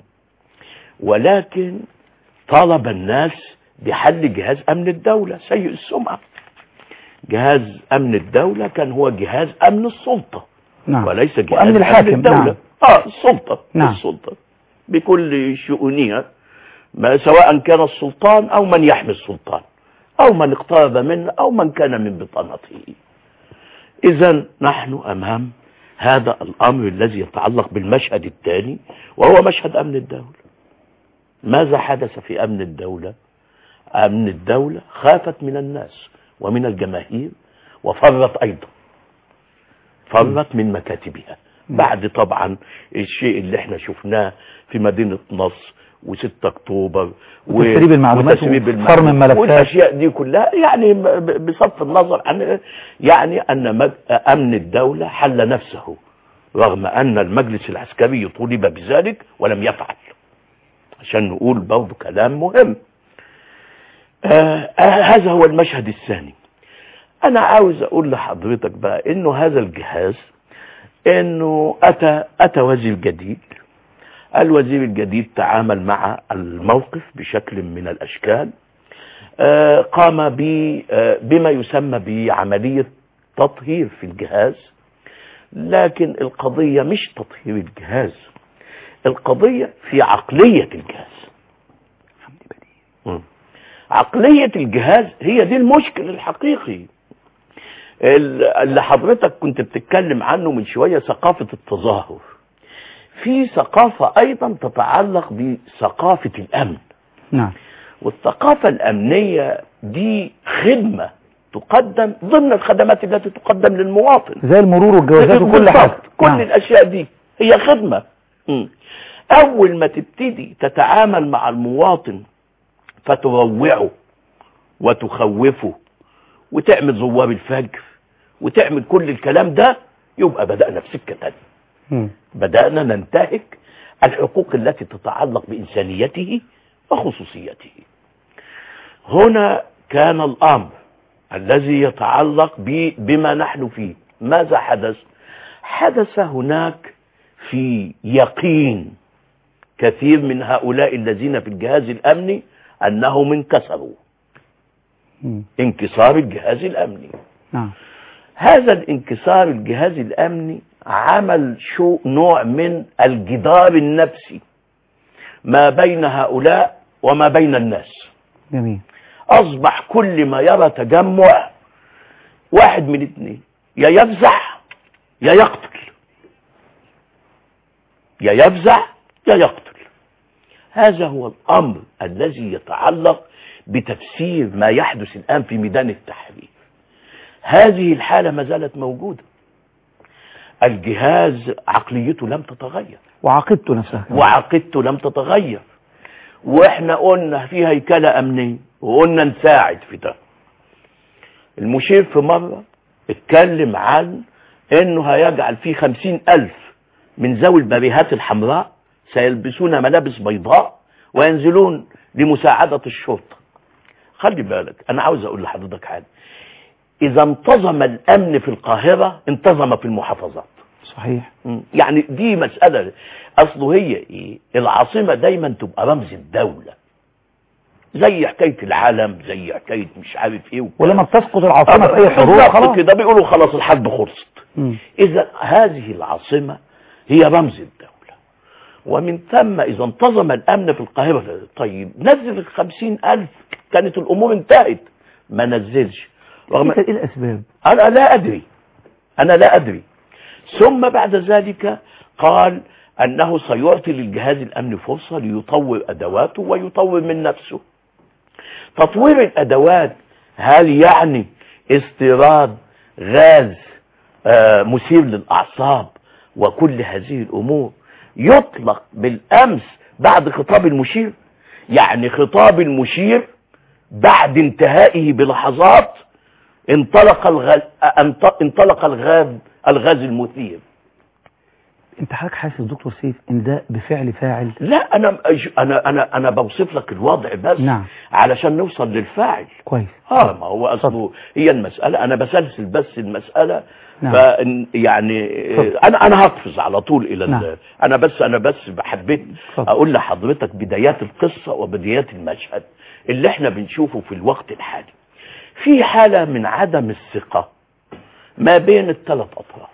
ولكن طلب الناس بحل جهاز امن الدولة سيء السمعة جهاز امن الدولة كان هو جهاز امن السلطة نعم وليس جهاز وأمن الحاكم، الدولة نعم. اه السلطة نعم. السلطة بكل شؤونها ما سواء كان السلطان او من يحمي السلطان او من اقترب منه او من كان من بطانته اذا نحن امام هذا الامر الذي يتعلق بالمشهد الثاني وهو مشهد امن الدولة ماذا حدث في امن الدولة امن الدولة خافت من الناس ومن الجماهير وفرت ايضا فرت من مكاتبها بعد طبعا الشيء اللي احنا شفناه في مدينة نصر و6 اكتوبر و- وتسريب المعلومات وتسريب وفرم المعلومات الملفات. والاشياء دي كلها يعني ب- ب- بصرف النظر عن يعني ان مج- امن الدولة حل نفسه رغم ان المجلس العسكري طولب بذلك ولم يفعل عشان نقول برضه كلام مهم آه آه هذا هو المشهد الثاني انا عاوز اقول لحضرتك بقى انه هذا الجهاز انه اتى اتى وزير جديد الوزير الجديد تعامل مع الموقف بشكل من الاشكال آه، قام ب- آه، بما يسمى بعملية تطهير في الجهاز لكن القضية مش تطهير الجهاز القضية في عقلية الجهاز مم. عقلية الجهاز هي دي المشكل الحقيقي ال- اللي حضرتك كنت بتتكلم عنه من شوية ثقافة التظاهر في ثقافة أيضا تتعلق بثقافة الأمن نعم والثقافة الأمنية دي خدمة تقدم ضمن الخدمات التي تقدم للمواطن زي المرور والجوازات وكل حاجة بالضبط. كل نعم. الأشياء دي هي خدمة مم. أول ما تبتدي تتعامل مع المواطن فتروعه وتخوفه وتعمل زوار الفجر وتعمل كل الكلام ده يبقى بدأنا في سكة تانية مم. بدأنا ننتهك الحقوق التي تتعلق بإنسانيته وخصوصيته هنا كان الأمر الذي يتعلق ب- بما نحن فيه ماذا حدث حدث هناك في يقين كثير من هؤلاء الذين في الجهاز الأمني أنهم انكسروا مم. انكسار الجهاز الأمني نعم هذا الانكسار الجهاز الامني عمل شو نوع من الجدار النفسي ما بين هؤلاء وما بين الناس جميل اصبح كل ما يرى تجمع واحد من اثنين يا يفزع يا يقتل يا يفزع يا يقتل هذا هو الامر الذي يتعلق بتفسير ما يحدث الان في ميدان التحرير هذه الحالة ما زالت موجودة الجهاز عقليته لم تتغير وعاقبته نفسها كمان. وعقيدته لم تتغير واحنا قلنا في هيكلة امنية وقلنا نساعد في ده المشير في مرة اتكلم عن انه هيجعل في خمسين الف من ذوي البريهات الحمراء سيلبسون ملابس بيضاء وينزلون لمساعدة الشرطة خلي بالك انا عاوز اقول لحضرتك حاجة اذا انتظم الامن في القاهرة انتظم في المحافظات صحيح مم. يعني دي مسألة أصله هي إيه العاصمة دايما تبقى رمز الدولة زي حكاية العالم زي حكاية مش عارف إيه وكده. ولما بتسقط العاصمة في أي حروب بالظبط خلاص كده بيقولوا خلاص الحرب خلصت مم. إذا هذه العاصمة هي رمز الدولة ومن ثم إذا انتظم الأمن في القاهرة طيب نزل الخمسين ألف كانت الأمور انتهت ما نزلش رغم إيه الأسباب أنا لا أدري أنا لا أدري ثم بعد ذلك قال أنه سيعطي للجهاز الأمني فرصة ليطور أدواته ويطور من نفسه تطوير الأدوات هل يعني استيراد غاز آه، مثير للأعصاب وكل هذه الأمور يطلق بالأمس بعد خطاب المشير يعني خطاب المشير بعد انتهائه بلحظات انطلق الغاز انطلق الغاز الغاز المثير انت حضرتك حاسس دكتور سيف ان ده بفعل فاعل لا انا انا انا انا بوصف لك الوضع بس نعم. علشان نوصل للفاعل كويس اه ما هو اصله هي المساله انا بسلسل بس المساله نعم. فإن يعني اتفضل. آه، انا انا هقفز على طول الى ال- نعم. انا بس انا بس حبيت اتفضل. اقول لحضرتك بدايات القصه وبدايات المشهد اللي احنا بنشوفه في الوقت الحالي في حاله من عدم الثقه ما بين الثلاث اطراف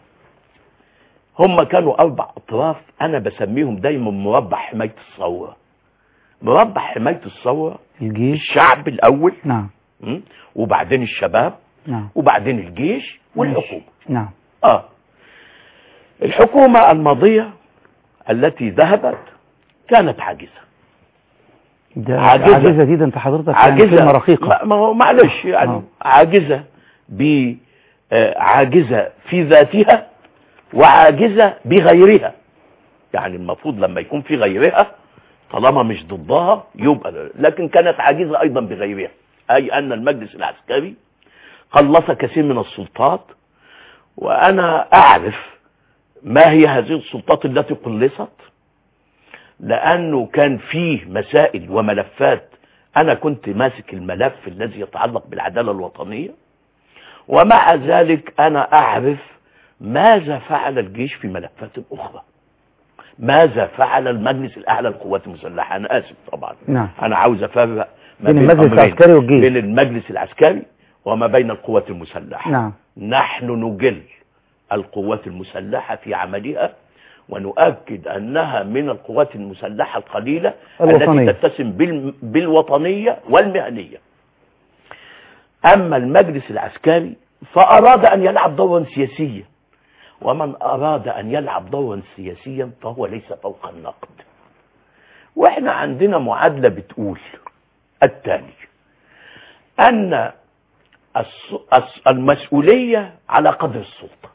هم كانوا اربع اطراف انا بسميهم دايما مربع حمايه الثوره مربع حمايه الثوره الجيش الشعب الاول نعم م? وبعدين الشباب نعم وبعدين الجيش والحكومه نعم اه الحكومه الماضيه التي ذهبت كانت عاجزه ده عاجزة. عاجزة دي ده انت حضرتك يعني عاجزه كلمة رقيقة ما- ما هو معلش يعني آه. عاجزه ب آه، عاجزه في ذاتها وعاجزه بغيرها يعني المفروض لما يكون في غيرها طالما مش ضدها يبقى لكن كانت عاجزه ايضا بغيرها اي ان المجلس العسكري قلص كثير من السلطات وانا اعرف ما هي هذه السلطات التي قلصت لانه كان فيه مسائل وملفات انا كنت ماسك الملف الذي يتعلق بالعداله الوطنيه ومع ذلك انا اعرف ماذا فعل الجيش في ملفات اخرى ماذا فعل المجلس الاعلى للقوات المسلحه انا اسف طبعا نعم انا عاوز افرق ما بين المجلس أمرين. العسكري والجيش. بين المجلس العسكري وما بين القوات المسلحه نعم نحن نجل القوات المسلحة في عملها ونؤكد أنها من القوات المسلحة القليلة الوطنية. التي تتسم بال- بالوطنية والمهنية أما المجلس العسكري فأراد أن يلعب دورا سياسيا ومن أراد أن يلعب دورا سياسيا فهو ليس فوق النقد وإحنا عندنا معادلة بتقول التالي أن الس- الس- المسؤولية على قدر السلطة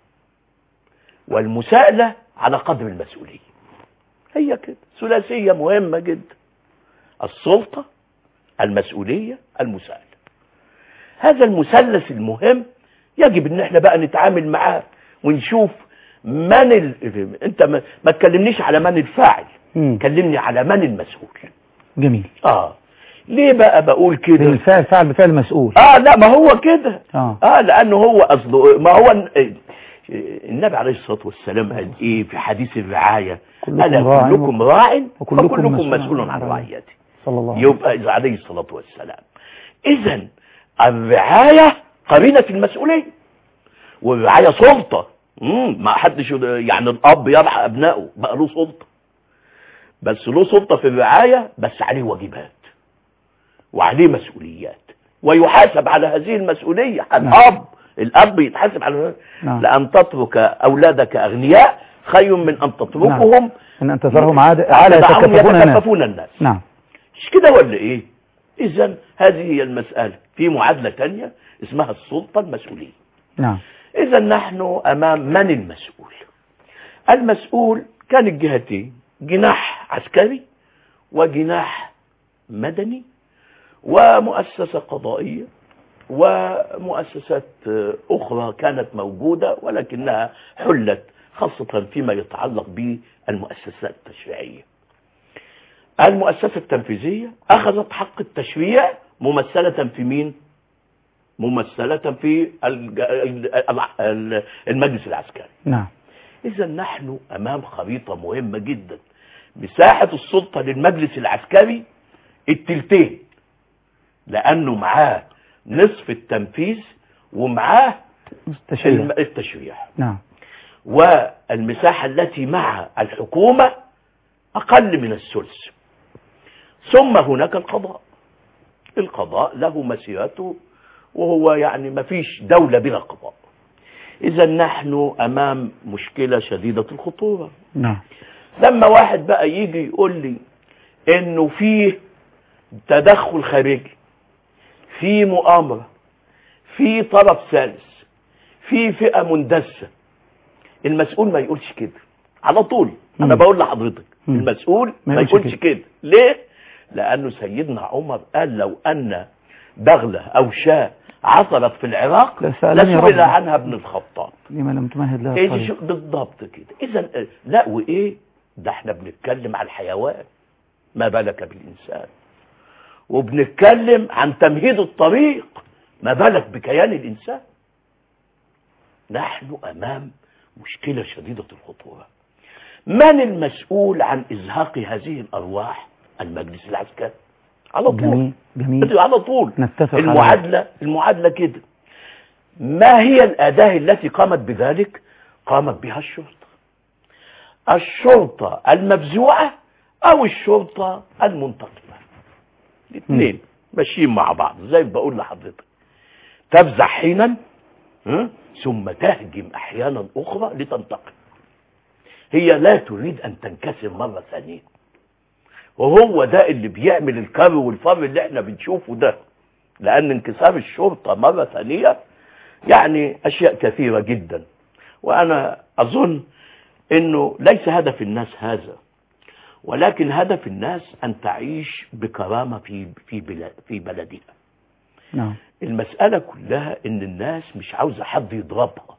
والمساءلة على قدر المسؤولية هي كده ثلاثية مهمة جدا السلطة المسؤولية المساءلة هذا المثلث المهم يجب ان احنا بقى نتعامل معاه ونشوف من ال... انت ما, ما تكلمنيش على من الفاعل مم. كلمني على من المسؤول جميل اه ليه بقى بقول لأن كده الفاعل فعل بفعل مسؤول اه لا ما هو كده اه اه لانه هو اصله ما هو ال- النبي عليه الصلاه والسلام قال ايه في حديث الرعايه كلكم الا راع كلكم راع وكلكم وكلكم مسؤول مسؤول عن عن رعيته. رعيته صلى الله عليه وسلم يبقى إذا عليه الصلاه والسلام اذا الرعايه قرينه المسؤوليه والرعايه سلطه مم، ما حدش يعني الاب يرعى ابنائه بقى له سلطه بس له سلطه في الرعايه بس عليه واجبات وعليه مسؤوليات ويحاسب على هذه المسؤوليه الاب الاب يتحاسب على نعم. لان تترك اولادك اغنياء خير من ان تتركهم ان انت ترهم عاد على تدعهم يتكففون الناس يتكففون الناس نعم مش كده ولا ايه اذا هذه هي المساله في معادله تانية اسمها السلطه المسؤوليه نعم اذا نحن امام من المسؤول المسؤول كان الجهتين جناح عسكري وجناح مدني ومؤسسة قضائية ومؤسسات أخرى كانت موجودة ولكنها حلت خاصة فيما يتعلق بالمؤسسات التشريعية المؤسسة التنفيذية أخذت حق التشريع ممثلة في مين؟ ممثلة في الج- ال- ال- المجلس العسكري نعم إذا نحن أمام خريطة مهمة جدا مساحة السلطة للمجلس العسكري التلتين لأنه معاه نصف التنفيذ ومعاه تشريع الم- التشريع نعم والمساحة التي مع الحكومة أقل من الثلث ثم هناك القضاء القضاء له مسيرته وهو يعني ما فيش دولة بلا قضاء إذا نحن أمام مشكلة شديدة الخطورة نعم لما واحد بقى يجي يقول لي إنه فيه تدخل خارجي في مؤامرة في طرف ثالث في فئة مندسة المسؤول ما يقولش كده على طول انا مم. بقول لحضرتك مم. المسؤول ما ما يقولش يقولش كده ليه لانه سيدنا عمر قال لو ان بغلة او شاة عثرت في العراق لا سألني لسئل ربي. عنها ابن الخطاب لما لم تمهد لها إيه دي الطريق شو- بالضبط كده اذا لا وايه ده احنا بنتكلم على الحيوان ما بالك بالانسان وبنتكلم عن تمهيد الطريق ما بالك بكيان الانسان نحن امام مشكله شديده الخطوره من المسؤول عن ازهاق هذه الارواح المجلس العسكري على طول جميل جميل على طول نتفق على المعادلة المعادلة كده ما هي الأداة التي قامت بذلك قامت بها الشرطة الشرطة المفزوعة أو الشرطة المنتقمة الاثنين ماشيين مع بعض زي ما بقول لحضرتك تفزع حينا ها؟ ثم تهجم أحيانا أخرى لتنتقم هي لا تريد أن تنكسر مرة ثانية وهو ده اللي بيعمل الكر والفر اللي احنا بنشوفه ده لان انكسار الشرطة مرة ثانية يعني اشياء كثيرة جدا وانا اظن انه ليس هدف الناس هذا ولكن هدف الناس ان تعيش بكرامة في في بلاد في بلدها نعم المسألة كلها ان الناس مش عاوزة حد يضربها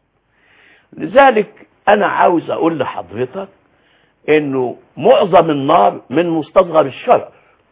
لذلك انا عاوز اقول لحضرتك انه معظم النار من مستصغر الشرر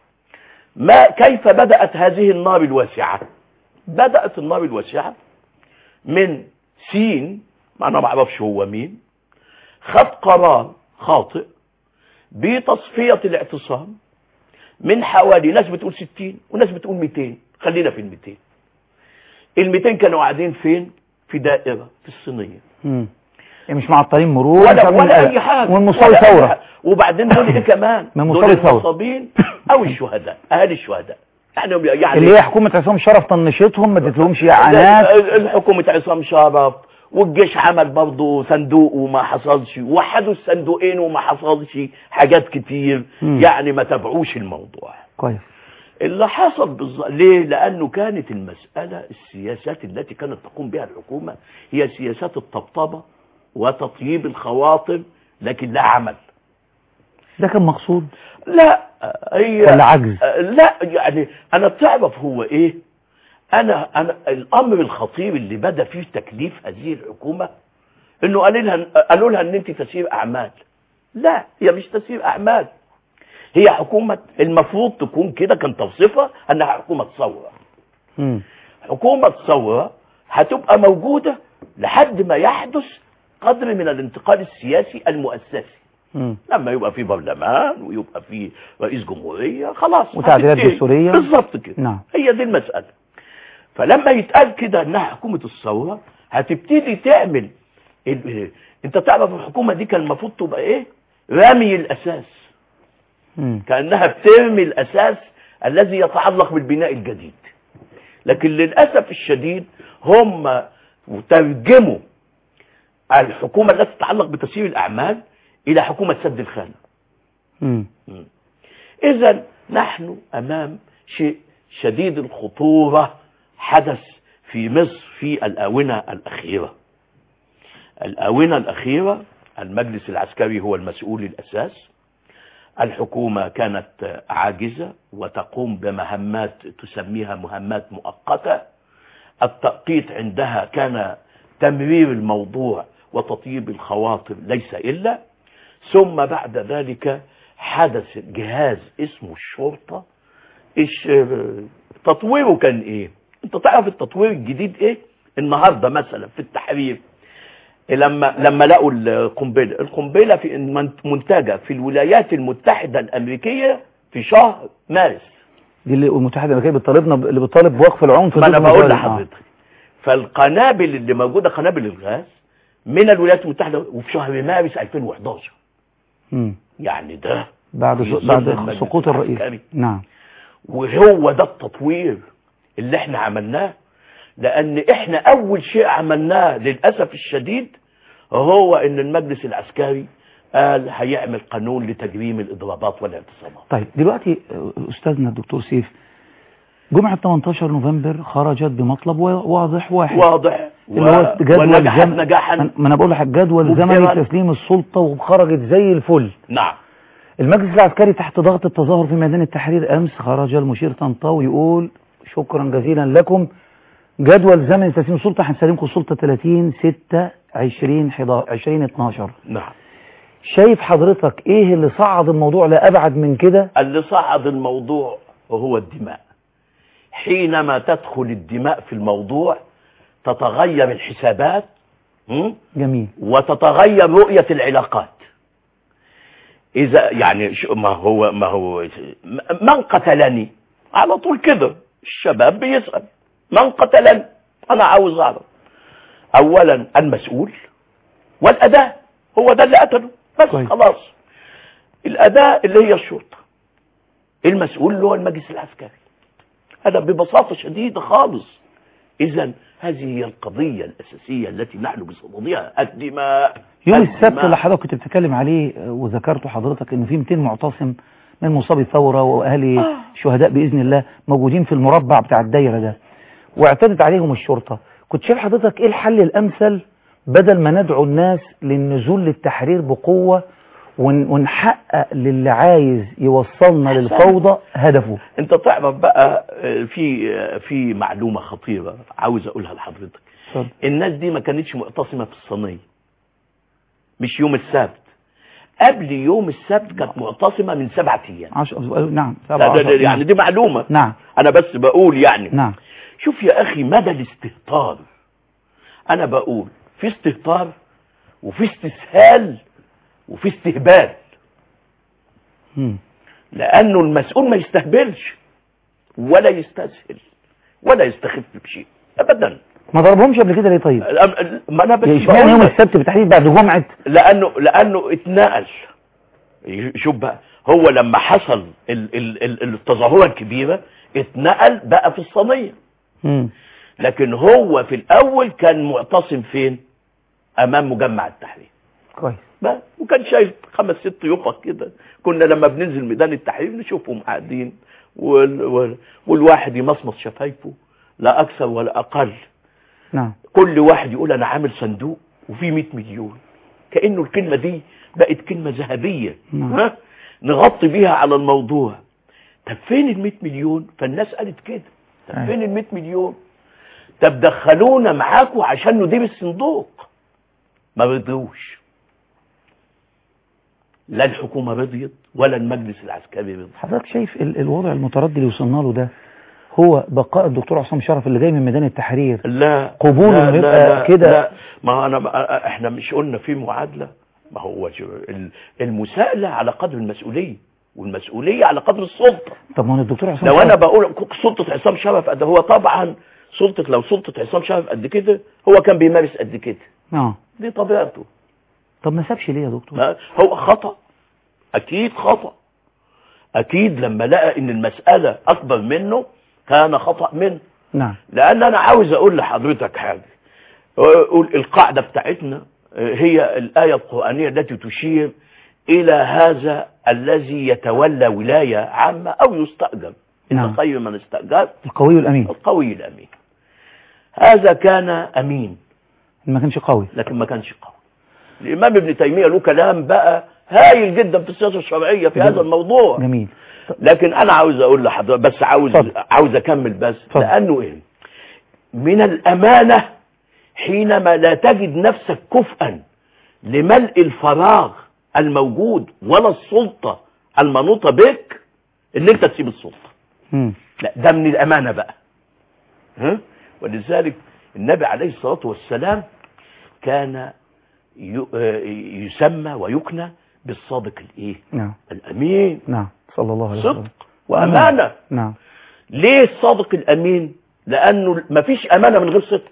ما كيف بدأت هذه النار الواسعة بدأت النار الواسعة من سين ما انا ما اعرفش هو مين خد قرار خاطئ بتصفية الاعتصام من حوالي ناس بتقول 60 وناس بتقول 200 خلينا في ال 200 ال 200 كانوا قاعدين فين في دائرة في الصينية مم. يعني مش معطلين مرور مش ولا عاملين ولا قلق. اي حاجه ومن مصاب ولا أي ثوره حاجة. وبعدين دول ايه كمان من دول مصاب ثورة. المصابين او الشهداء اهالي الشهداء يعني يعني اللي هي حكومة عصام شرف طنشتهم ما ادتلهمش اعانات الحكومة عصام شرف والجيش عمل برضه صندوق وما حصلش وحدوا الصندوقين وما حصلش حاجات كتير مم. يعني ما تابعوش الموضوع كويس اللي حصل بالظبط ليه لانه كانت المسألة السياسات التي كانت تقوم بها الحكومة هي سياسات الطبطبة وتطييب الخواطر لكن لا عمل ده كان مقصود لا هي ولا عجز لا يعني انا تعرف هو ايه انا انا الامر الخطير اللي بدا فيه تكليف هذه الحكومه انه قالوا لها قالوا لها ان انت تسير اعمال لا هي مش تسير اعمال هي حكومه المفروض تكون كده كان توصيفها انها حكومه ثوره مم. حكومه ثوره هتبقى موجوده لحد ما يحدث قدر من الانتقال السياسي المؤسسي مم. لما يبقى في برلمان ويبقى في رئيس جمهورية خلاص وتعديلات هتنتهي. دستورية. بالظبط كده نعم. هي دي المسألة فلما يتقال كده انها حكومة الثورة هتبتدي تعمل ال- انت تعرف الحكومة دي كان المفروض تبقى ايه رمي الاساس مم. كأنها بترمي الاساس الذي يتعلق بالبناء الجديد لكن للأسف الشديد هم ترجموا الحكومة التي تتعلق بتسيير الأعمال إلى حكومة سد الخانة مم. إذا نحن أمام شيء شديد الخطورة حدث في مصر في الآونة الأخيرة الآونة الأخيرة المجلس العسكري هو المسؤول الأساس الحكومة كانت عاجزة وتقوم بمهمات تسميها مهمات مؤقتة التأقيت عندها كان تمرير الموضوع وتطيب الخواطر ليس إلا ثم بعد ذلك حدث جهاز اسمه الشرطة إيش تطويره كان ايه انت تعرف التطوير الجديد ايه النهاردة مثلا في التحرير لما لما لقوا القنبله القنبله في منتجه في الولايات المتحده الامريكيه في شهر مارس دي اللي المتحده الامريكيه بتطالبنا ب- اللي بتطالب بوقف العنف ما انا ضد بقول الظالم. لحضرتك فالقنابل اللي موجوده قنابل الغاز من الولايات المتحده وفي شهر مارس 2011 آه. مم. يعني ده بعد في س- ظل بعد المجلس سقوط الرئيس العسكري. نعم وهو ده التطوير اللي احنا عملناه لان احنا اول شيء عملناه للاسف الشديد هو ان المجلس العسكري قال هيعمل قانون لتجريم الاضرابات والاعتصامات طيب دلوقتي آه، استاذنا الدكتور سيف جمعة 18 نوفمبر خرجت بمطلب وا- واضح واحد واضح اللي هو جدول ونجحت زمن- نجاحا ما انا بقول لحضرتك جدول مبهرا. زمني لتسليم السلطة وخرجت زي الفل نعم المجلس العسكري تحت ضغط التظاهر في ميدان التحرير امس خرج المشير طنطاوي يقول شكرا جزيلا لكم جدول زمن تسليم السلطة هنسلمكم السلطة 30 6 20 11 20 12 نعم شايف حضرتك ايه اللي صعد الموضوع لأبعد من كده اللي صعد الموضوع هو الدماء حينما تدخل الدماء في الموضوع تتغير الحسابات م? جميل وتتغير رؤية العلاقات إذا يعني شو- ما هو ما هو من قتلني على طول كده الشباب بيسأل من قتلني أنا عاوز أعرف أولا المسؤول والأداة هو ده اللي قتله بس كويس. خلاص الأداة اللي هي الشرطة المسؤول اللي هو المجلس العسكري هذا ببساطة شديدة خالص إذا هذه هي القضية الأساسية التي نحن بصددها الدماء يوم الدماء. السبت اللي حضرتك كنت بتتكلم عليه آه، وذكرته حضرتك انه في 200 معتصم من مصابي الثورة واهالي شهداء باذن الله موجودين في المربع بتاع الدايرة ده واعتدت عليهم الشرطة كنت شايف حضرتك ايه الحل الامثل بدل ما ندعو الناس للنزول للتحرير بقوة ون- ونحقق للي عايز يوصلنا للفوضى هدفه انت تعرف بقى آه، في آه، في معلومة خطيرة عاوز اقولها لحضرتك اتفضل. الناس دي ما كانتش معتصمة في الصينية مش يوم السبت قبل يوم السبت كانت معتصمة من سبعة ايام عشر نعم ده- سبعة ده- ده- عشر. يعني دي معلومة نعم انا بس بقول يعني نعم شوف يا اخي مدى الاستهتار انا بقول في استهتار وفي استسهال وفي استهبال مم. لانه المسؤول ما يستهبلش ولا يستسهل ولا يستخف بشيء ابدا ما ضربهمش قبل كده ليه طيب الأم- ما انا بس يعني اشمعنى بقول يوم لك. السبت بالتحديد بعد جمعة لانه لانه اتنقل شوف بقى هو لما حصل ال- ال- ال- التظاهره الكبيره اتنقل بقى في الصينيه مم. لكن هو في الاول كان معتصم فين امام مجمع التحرير كويس بقى وكان شايف خمس ست يفق كده كنا لما بننزل ميدان التحرير نشوفهم قاعدين وال وال والواحد يمصمص شفايفه لا اكثر ولا اقل نعم كل واحد يقول انا عامل صندوق وفيه 100 مليون كانه الكلمه دي بقت كلمه ذهبيه نعم. ها نغطي بيها على الموضوع طب فين ال 100 مليون فالناس قالت كده طب أيوة. فين ال 100 مليون طب دخلونا معاكم عشان ندير الصندوق ما رضيوش لا الحكومه رضيت ولا المجلس العسكري رضي حضرتك شايف ال- الوضع المتردي اللي وصلنا له ده هو بقاء الدكتور عصام شرف اللي جاي من ميدان التحرير لا قبوله لا إنه لا يبقى لا كده. لا ما انا ما احنا مش قلنا في معادله ما هو جو- ال- المساءله على قدر المسؤوليه والمسؤوليه على قدر السلطه طب ما هو الدكتور عصام لو شرف انا بقول سلطه عصام شرف قد هو طبعا سلطه لو سلطه عصام شرف قد كده هو كان بيمارس قد كده اه دي طبيعته طب ما سابش ليه يا دكتور ما هو خطا اكيد خطا اكيد لما لقى ان المساله اكبر منه كان خطا منه نعم لان انا عاوز اقول لحضرتك حاجه اقول القاعده بتاعتنا هي الايه القرانيه التي تشير الى هذا الذي يتولى ولايه عامه او يستاجر نعم. ان خير من استاجر القوي الامين القوي الامين هذا كان امين ما كانش قوي لكن ما كانش قوي الامام ابن تيميه له كلام بقى هايل جدا في السياسه الشرعيه في هذا الموضوع جميل لكن انا عاوز اقول لحضرتك بس عاوز اتفضل. عاوز اكمل بس اتفضل. لانه ايه من الامانه حينما لا تجد نفسك كفءا لملء الفراغ الموجود ولا السلطه المنوطه بك ان انت تسيب السلطه مم. لا ده من الامانه بقى ها ولذلك النبي عليه الصلاه والسلام كان ي- آه، يسمى ويكنى بالصادق الايه نعم الامين نعم صلى الله عليه وسلم صدق وامانه نعم ليه الصادق الامين لانه مفيش امانه من غير صدق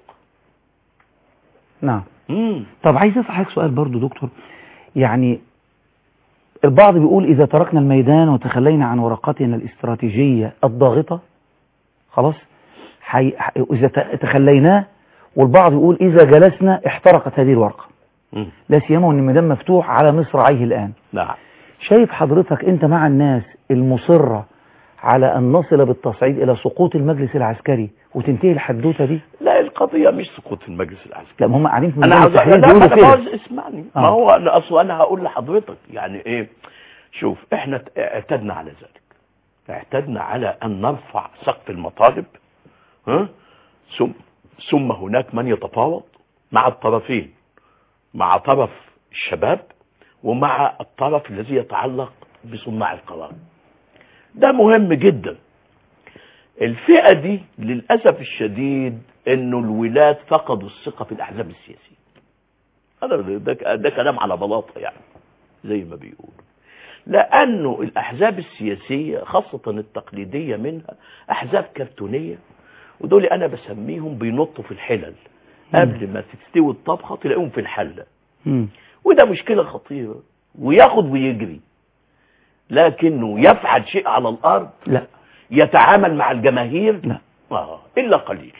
نعم مم. طب عايز اسال حضرتك سؤال برضو دكتور يعني البعض بيقول اذا تركنا الميدان وتخلينا عن ورقتنا الاستراتيجيه الضاغطه خلاص حي... ح- اذا ت- تخليناه والبعض يقول اذا جلسنا احترقت هذه الورقه مم. لا سيما وان الميدان مفتوح على مصراعيه الان نعم شايف حضرتك انت مع الناس المصره على ان نصل بالتصعيد الى سقوط المجلس العسكري وتنتهي الحدوته دي لا القضيه مش سقوط المجلس العسكري لا ما هم قاعدين في انا ميدان عاوز التحرير لا بيقولوا انا كده عاوز اسمعني آه. ما هو انا اصلا انا هقول لحضرتك يعني ايه شوف احنا ت- اعتدنا على ذلك اعتدنا على ان نرفع سقف المطالب ها ثم ثم هناك من يتفاوض مع الطرفين مع طرف الشباب ومع الطرف الذي يتعلق بصناع القرار ده مهم جدا الفئة دي للأسف الشديد انه الولاد فقدوا الثقة في الأحزاب السياسية هذا ده, ده كلام على بلاطة يعني زي ما بيقولوا لأنه الأحزاب السياسية خاصة التقليدية منها أحزاب كرتونية ودول أنا بسميهم بينطوا في الحلل قبل ما تستوي الطبخة تلاقيهم في الحلة مم. وده مشكلة خطيرة وياخد ويجري لكنه يفعل شيء على الأرض لا يتعامل مع الجماهير لا آه إلا قليل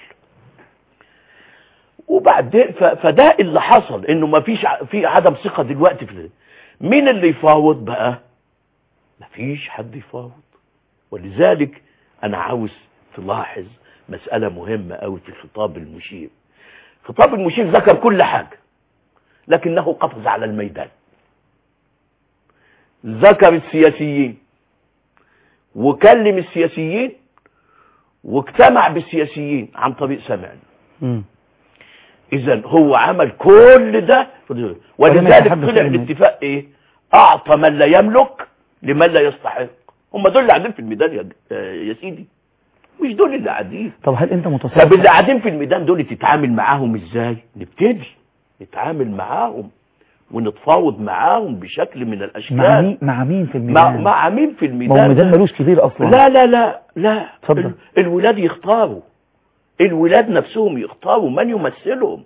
وبعدين ف- فده اللي حصل انه ما فيش ع- في عدم ثقة دلوقتي في مين اللي يفاوض بقى ما فيش حد يفاوض ولذلك انا عاوز تلاحظ مسألة مهمة قوي في خطاب المشير خطاب المشير ذكر كل حاجة لكنه قفز على الميدان ذكر السياسيين وكلم السياسيين واجتمع بالسياسيين عن طريق سمعنا مم. اذا هو عمل كل ده ولذلك يتحدث طلع عن- الاتفاق ايه اعطى من لا يملك لمن لا يستحق هم دول اللي قاعدين في الميدان يا, يا سيدي مش دول اللي قاعدين طب هل انت طب متصور اللي قاعدين في الميدان دول تتعامل معاهم ازاي نبتدي نتعامل معاهم ونتفاوض معاهم بشكل من مع الاشكال مين مع مين في مع, الميدان مع مين في ما هو الميدان الميدان ده؟ ملوش كبير اصلا لا لا لا لا اتفضل. ال- الولاد يختاروا الولاد نفسهم يختاروا من يمثلهم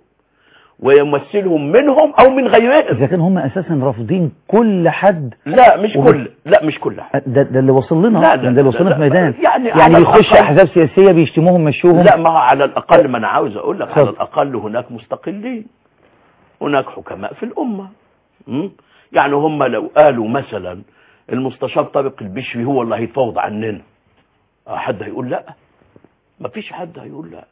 ويمثلهم منهم او من غيرهم اذا كان هم اساسا رافضين كل حد لا مش وبس- كل لا مش كلها ده, ده اللي وصل لنا لا، ده لا، اللي لا، وصلنا لا، في ميدان يعني يعني على بيخش الأقل- احزاب سياسيه بيشتموهم مشوهم لا ما هو على الاقل ما انا عاوز اقول لك على اتفضل. الاقل هناك مستقلين هناك حكماء في الامه م? يعني هم لو قالوا مثلا المستشار طارق البشري هو اللي هيتفاوض عننا آه، حد هيقول لا ما فيش حد هيقول لا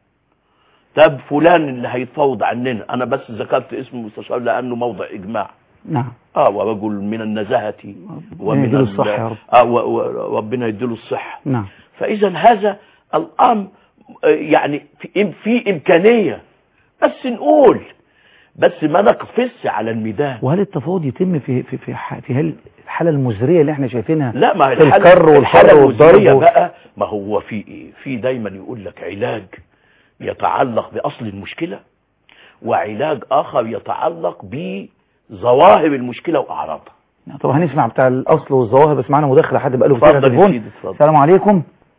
طب فلان اللي هيتفاوض عننا انا بس ذكرت اسم المستشار لانه موضع اجماع نعم اه ورجل من النزاهه ومن يديله ال- الصحة يا رب. اه و- و- ربنا يديله الصحه نعم فاذا هذا الامر آه، يعني في في امكانيه بس نقول بس ما نقفزش على الميدان وهل التفاوض يتم في في في, ح- في هل الحاله المزريه اللي احنا شايفينها لا ما هي في الحالة- الكر والحر الحالة والضرب المزرية و- بقى ما هو في ايه في دايما يقول لك علاج يتعلق باصل المشكله وعلاج اخر يتعلق بظواهر المشكله واعراضها طب هنسمع بتاع الاصل والظواهر بس معانا مداخله حد بقاله كتير على اتفضل يا التليفون سيدي اتفضل السلام عليكم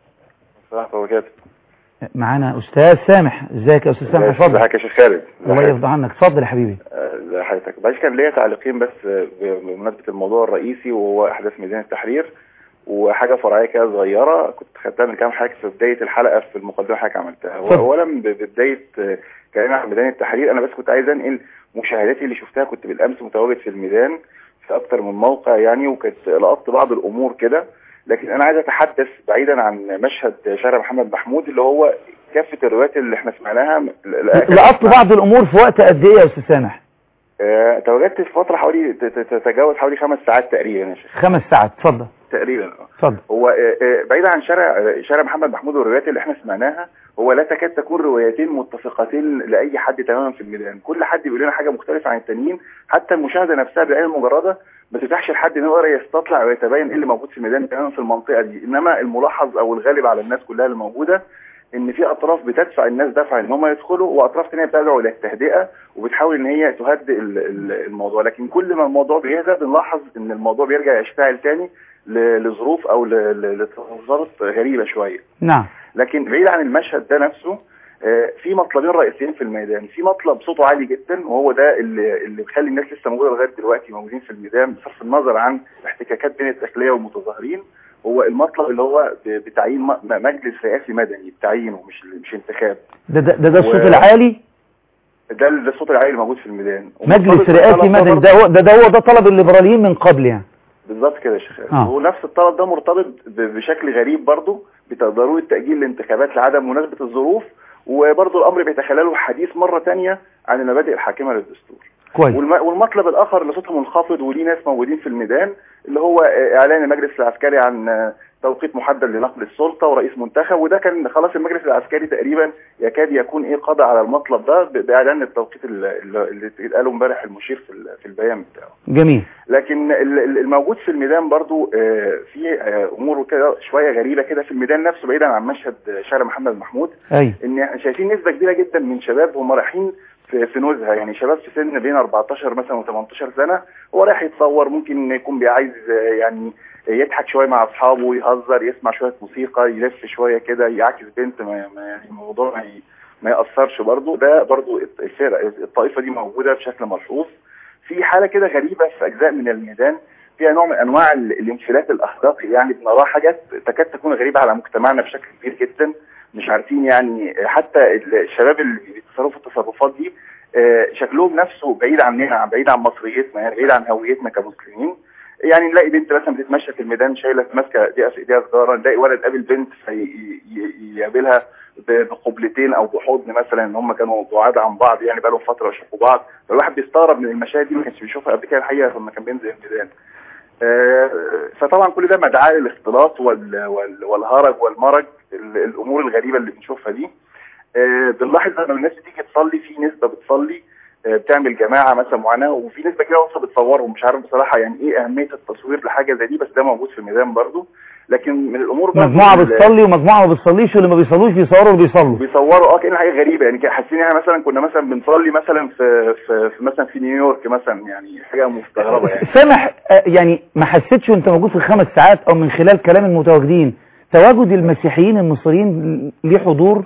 صح وبركاته معانا استاذ سامح ازيك يا استاذ سامح اتفضل ازيك يا شيخ خالد الله يرضى عنك اتفضل يا حبيبي ازي حضرتك معلش كان ليا تعليقين بس آه، بمناسبه الموضوع الرئيسي وهو احداث ميدان التحرير وحاجه فرعيه كده صغيره كنت خدتها من كام حاجه في بدايه الحلقه في المقدمه حاجه عملتها هو اتفضل. اولا ب- ببدايه آه، كلامنا عن ميدان التحرير انا بس كنت عايز انقل مشاهداتي اللي شفتها كنت بالامس متواجد في الميدان في اكتر من موقع يعني وكنت لقطت بعض الامور كده لكن انا عايز اتحدث بعيدا عن مشهد شارع محمد محمود اللي هو كافه الروايات اللي احنا سمعناها لقطت بعض الامور في وقت قد ايه يا استاذ سامح آه، تواجدت في فترة حوالي ت- ت- تتجاوز حوالي خمس ساعات تقريبا يا شيخ خمس ساعات اتفضل تقريبا آه. اتفضل هو آه، آه، بعيد عن شارع آه، شارع محمد محمود والروايات اللي احنا سمعناها هو لا تكاد تكون روايتين متفقتين لاي حد تماما في الميدان كل حد بيقول لنا حاجه مختلفه عن التانيين حتى المشاهده نفسها بالعين المجرده ما تتاحش لحد انه يقدر يستطلع ويتبين ايه اللي موجود في الميدان تماما في المنطقه دي انما الملاحظ او الغالب على الناس كلها اللي موجوده ان في اطراف بتدفع الناس دفع ان هم يدخلوا واطراف ثانيه بتدعو الى التهدئه وبتحاول ان هي تهدئ ال- ال- الموضوع لكن كل ما الموضوع بيهدى بنلاحظ ان الموضوع بيرجع يشتعل تاني ل- لظروف او ل- ل- لتصرفات غريبه شويه نعم لكن بعيد عن المشهد ده نفسه آه، في مطلبين رئيسيين في الميدان في مطلب صوته عالي جدا وهو ده اللي اللي بيخلي الناس لسه موجوده لغايه دلوقتي موجودين في الميدان بصرف النظر عن الاحتكاكات بين الداخليه والمتظاهرين هو المطلب اللي هو ب- بتعيين م- مجلس رئاسي مدني بتعيينه مش مش انتخاب ده ده ده, ده الصوت و- العالي ده ال- ده الصوت العالي اللي موجود في الميدان مجلس ومرتبط رئاسي بالطلب ده مدني برضه- ده هو ده, ده هو ده طلب الليبراليين من قبل يعني بالظبط كده يا شيخ آه. ونفس الطلب ده مرتبط ب- بشكل غريب برضه بضروره تاجيل الانتخابات لعدم مناسبه الظروف وبرضه الامر بيتخلله حديث مره تانية عن المبادئ الحاكمه للدستور كويس والم- والمطلب الاخر اللي صوته منخفض وليه ناس موجودين في الميدان اللي هو آه، اعلان المجلس العسكري عن آه، توقيت محدد لنقل السلطه ورئيس منتخب وده كان خلاص المجلس العسكري تقريبا يكاد يكون ايه قضى على المطلب ده ب- باعلان التوقيت اللي اللي قاله امبارح المشير في ال- في البيان بتاعه جميل لكن ال- ال- الموجود في الميدان برضو آه، في آه، امور كده شويه غريبه كده في الميدان نفسه بعيدا عن مشهد شارع محمد محمود ايوه ان احنا شايفين نسبه كبيره جدا من شباب هم رايحين في في نزهه يعني شباب في سن بين 14 مثلا و18 سنه هو رايح يتصور ممكن يكون بيعايز آه، يعني يضحك شويه مع اصحابه يهزر يسمع شويه موسيقى يلف شويه كده يعاكس بنت ما ما- يعني الموضوع ما ي- ما ياثرش برضه ده برضه الفرق الطائفه دي موجوده بشكل ملحوظ في حاله كده غريبه في اجزاء من الميدان فيها نوع من انواع ال- الانفلات الاخلاقي يعني بنراها حاجات تكاد تكون غريبه على مجتمعنا بشكل كبير جدا مش عارفين يعني حتى الشباب اللي بيتصرفوا التصرفات دي آه، شكلهم نفسه بعيد عننا بعيد عن مصريتنا يعني بعيد عن هويتنا كمسلمين يعني نلاقي بنت مثلا بتتمشى في الميدان شايله ماسكه ايديها في ايديها سيجاره نلاقي ولد قابل بنت فيقابلها بقبلتين او بحضن مثلا ان هم كانوا بعاد عن بعض يعني بقالهم فتره يشوفوا بعض فالواحد بيستغرب من المشاهد دي ما كانش بيشوفها قبل كده الحقيقه لما كان بينزل الميدان آه، فطبعا كل ده مدعاة للاختلاط وال- وال- والهرج والمرج ال- الامور الغريبه اللي بنشوفها دي آه، بنلاحظ لما الناس بتيجي تصلي في نسبه بتصلي آه، بتعمل جماعه مثلا معينه وفي نسبه كده واقفه بتصورهم مش عارف بصراحه يعني ايه اهميه التصوير لحاجه زي دي بس ده موجود في الميدان برضو لكن من الامور برضو مجموعة ال- بتصلي ومجموعة ما بتصليش واللي ما بيصلوش بيصوروا وبيصلوا بيصوروا اه كأن حاجه غريبه يعني كده حاسين يعني مثلا كنا مثلا بنصلي مثلا في, في, في مثلا في نيويورك مثلا يعني حاجه مستغربه يعني سامح آه، يعني ما حسيتش وانت موجود في الخمس ساعات او من خلال كلام المتواجدين تواجد المسيحيين المصريين ليه حضور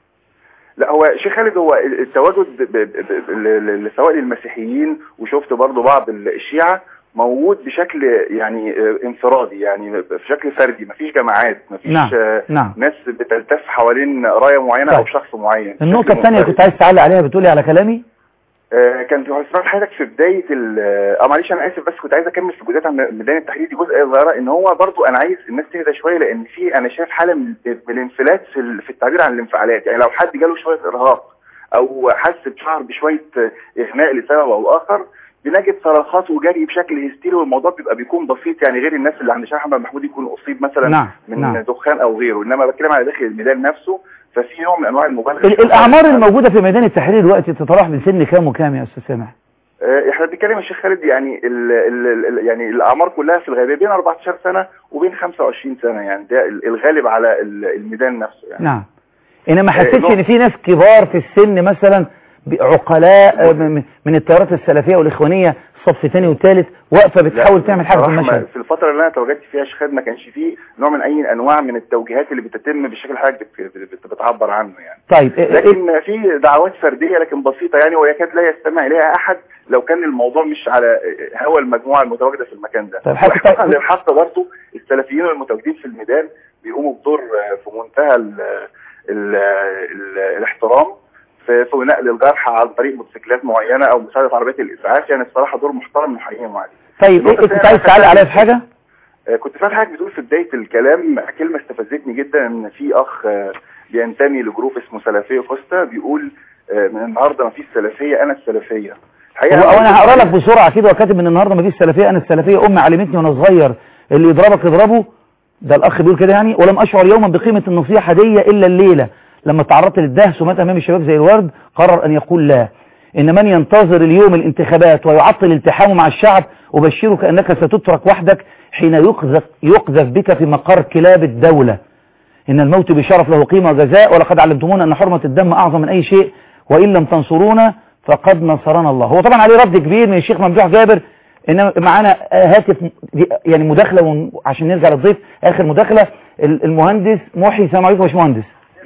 لا هو شيخ خالد هو التواجد ب- ب- ب- ل- ل- سواء للمسيحيين وشفت برضو بعض الشيعة موجود بشكل يعني آه، انفرادي يعني بشكل فردي مفيش جماعات مفيش نعم، آه، نعم. ناس بتلتف حوالين راية معينة او طيب. شخص معين النقطة بشكل الثانية اللي منفرد. كنت عايز تعلق عليها بتقولي على كلامي آه، كان في سمعت حضرتك في بدايه ال اه معلش انا اسف بس كنت عايز اكمل في بدايه عن ميدان التحرير دي جزء صغيره ان هو برضو انا عايز الناس تهدى شويه لان في انا شايف حاله من من الانفلات في ال- في التعبير عن الانفعالات يعني لو حد جاله شويه ارهاق او حس بشعر بشويه آه، اغماء لسبب او اخر بنجد صراخات وجري بشكل هستيري والموضوع بيبقى بيكون بسيط يعني غير الناس اللي عند شيخ محمد محمود يكون اصيب مثلا نعم، من نعم. دخان او غيره انما بتكلم على داخل الميدان نفسه ففي نوع من انواع المبالغه ال- الأعمار الموجودة في ميدان التحرير دلوقتي تتراوح من سن كام وكام يا أستاذ سامح آه، احنا بنتكلم يا شيخ خالد يعني ال ال ال يعني الاعمار كلها في الغالبيه بين 14 سنه وبين 25 سنه يعني ده ال- الغالب على ال- الميدان نفسه يعني نعم انا ما آه، حسيتش نقطة. ان في ناس كبار في السن مثلا ب- عقلاء آه، من من التيارات السلفيه والاخوانيه صف ثاني وثالث واقفه بتحاول لا، تعمل حاجه في بصراحة ما- المشهد في الفتره اللي انا تواجدت فيها يا شيخ خالد ما كانش فيه نوع من اي انواع من التوجيهات اللي بتتم بالشكل اللي حضرتك بت- بت- بتعبر عنه يعني طيب إيه- إيه- لكن في دعوات فرديه لكن بسيطه يعني ويكاد لا يستمع اليها احد لو كان الموضوع مش على هوى المجموعه المتواجده في المكان ده طيب حتى- واحتفاظا للحق برضه السلفيين المتواجدين في الميدان بيقوموا بدور آه، في منتهى ال ال ال الاحترام في في نقل الجرحى عن طريق موتوسيكلات معينه او مساعده عربيات الاسعاف يعني الصراحه دور محترم نحييهم عليه طيب إيه- إيه كنت عايز تعلق عليا في حاجه آه، كنت فاكر حضرتك بتقول في بدايه الكلام كلمه استفزتني جدا ان في اخ آه، بينتمي لجروب اسمه سلفيه كوستا بيقول آه، من النهارده ما فيش سلفيه انا السلفيه الحقيقه هو انا هقرا لك بسرعه كده وكاتب من النهارده ما فيش سلفيه انا السلفيه امي علمتني وانا صغير اللي يضربك اضربه ده الاخ بيقول كده يعني ولم اشعر يوما بقيمه النصيحه دي الا الليله لما تعرضت للدهس ومات امام الشباب زي الورد قرر ان يقول لا ان من ينتظر اليوم الانتخابات ويعطل التحامه مع الشعب ابشرك انك ستترك وحدك حين يقذف يقذف بك في مقر كلاب الدوله إن الموت بشرف له قيمة وجزاء ولقد علمتمونا أن حرمة الدم أعظم من أي شيء وإن لم تنصرونا فقد نصرنا الله هو طبعا عليه رد كبير من الشيخ ممدوح جابر إن معانا هاتف يعني مداخلة ون- عشان نرجع للضيف آخر مداخلة ال- المهندس محي السلام عليكم يا باشمهندس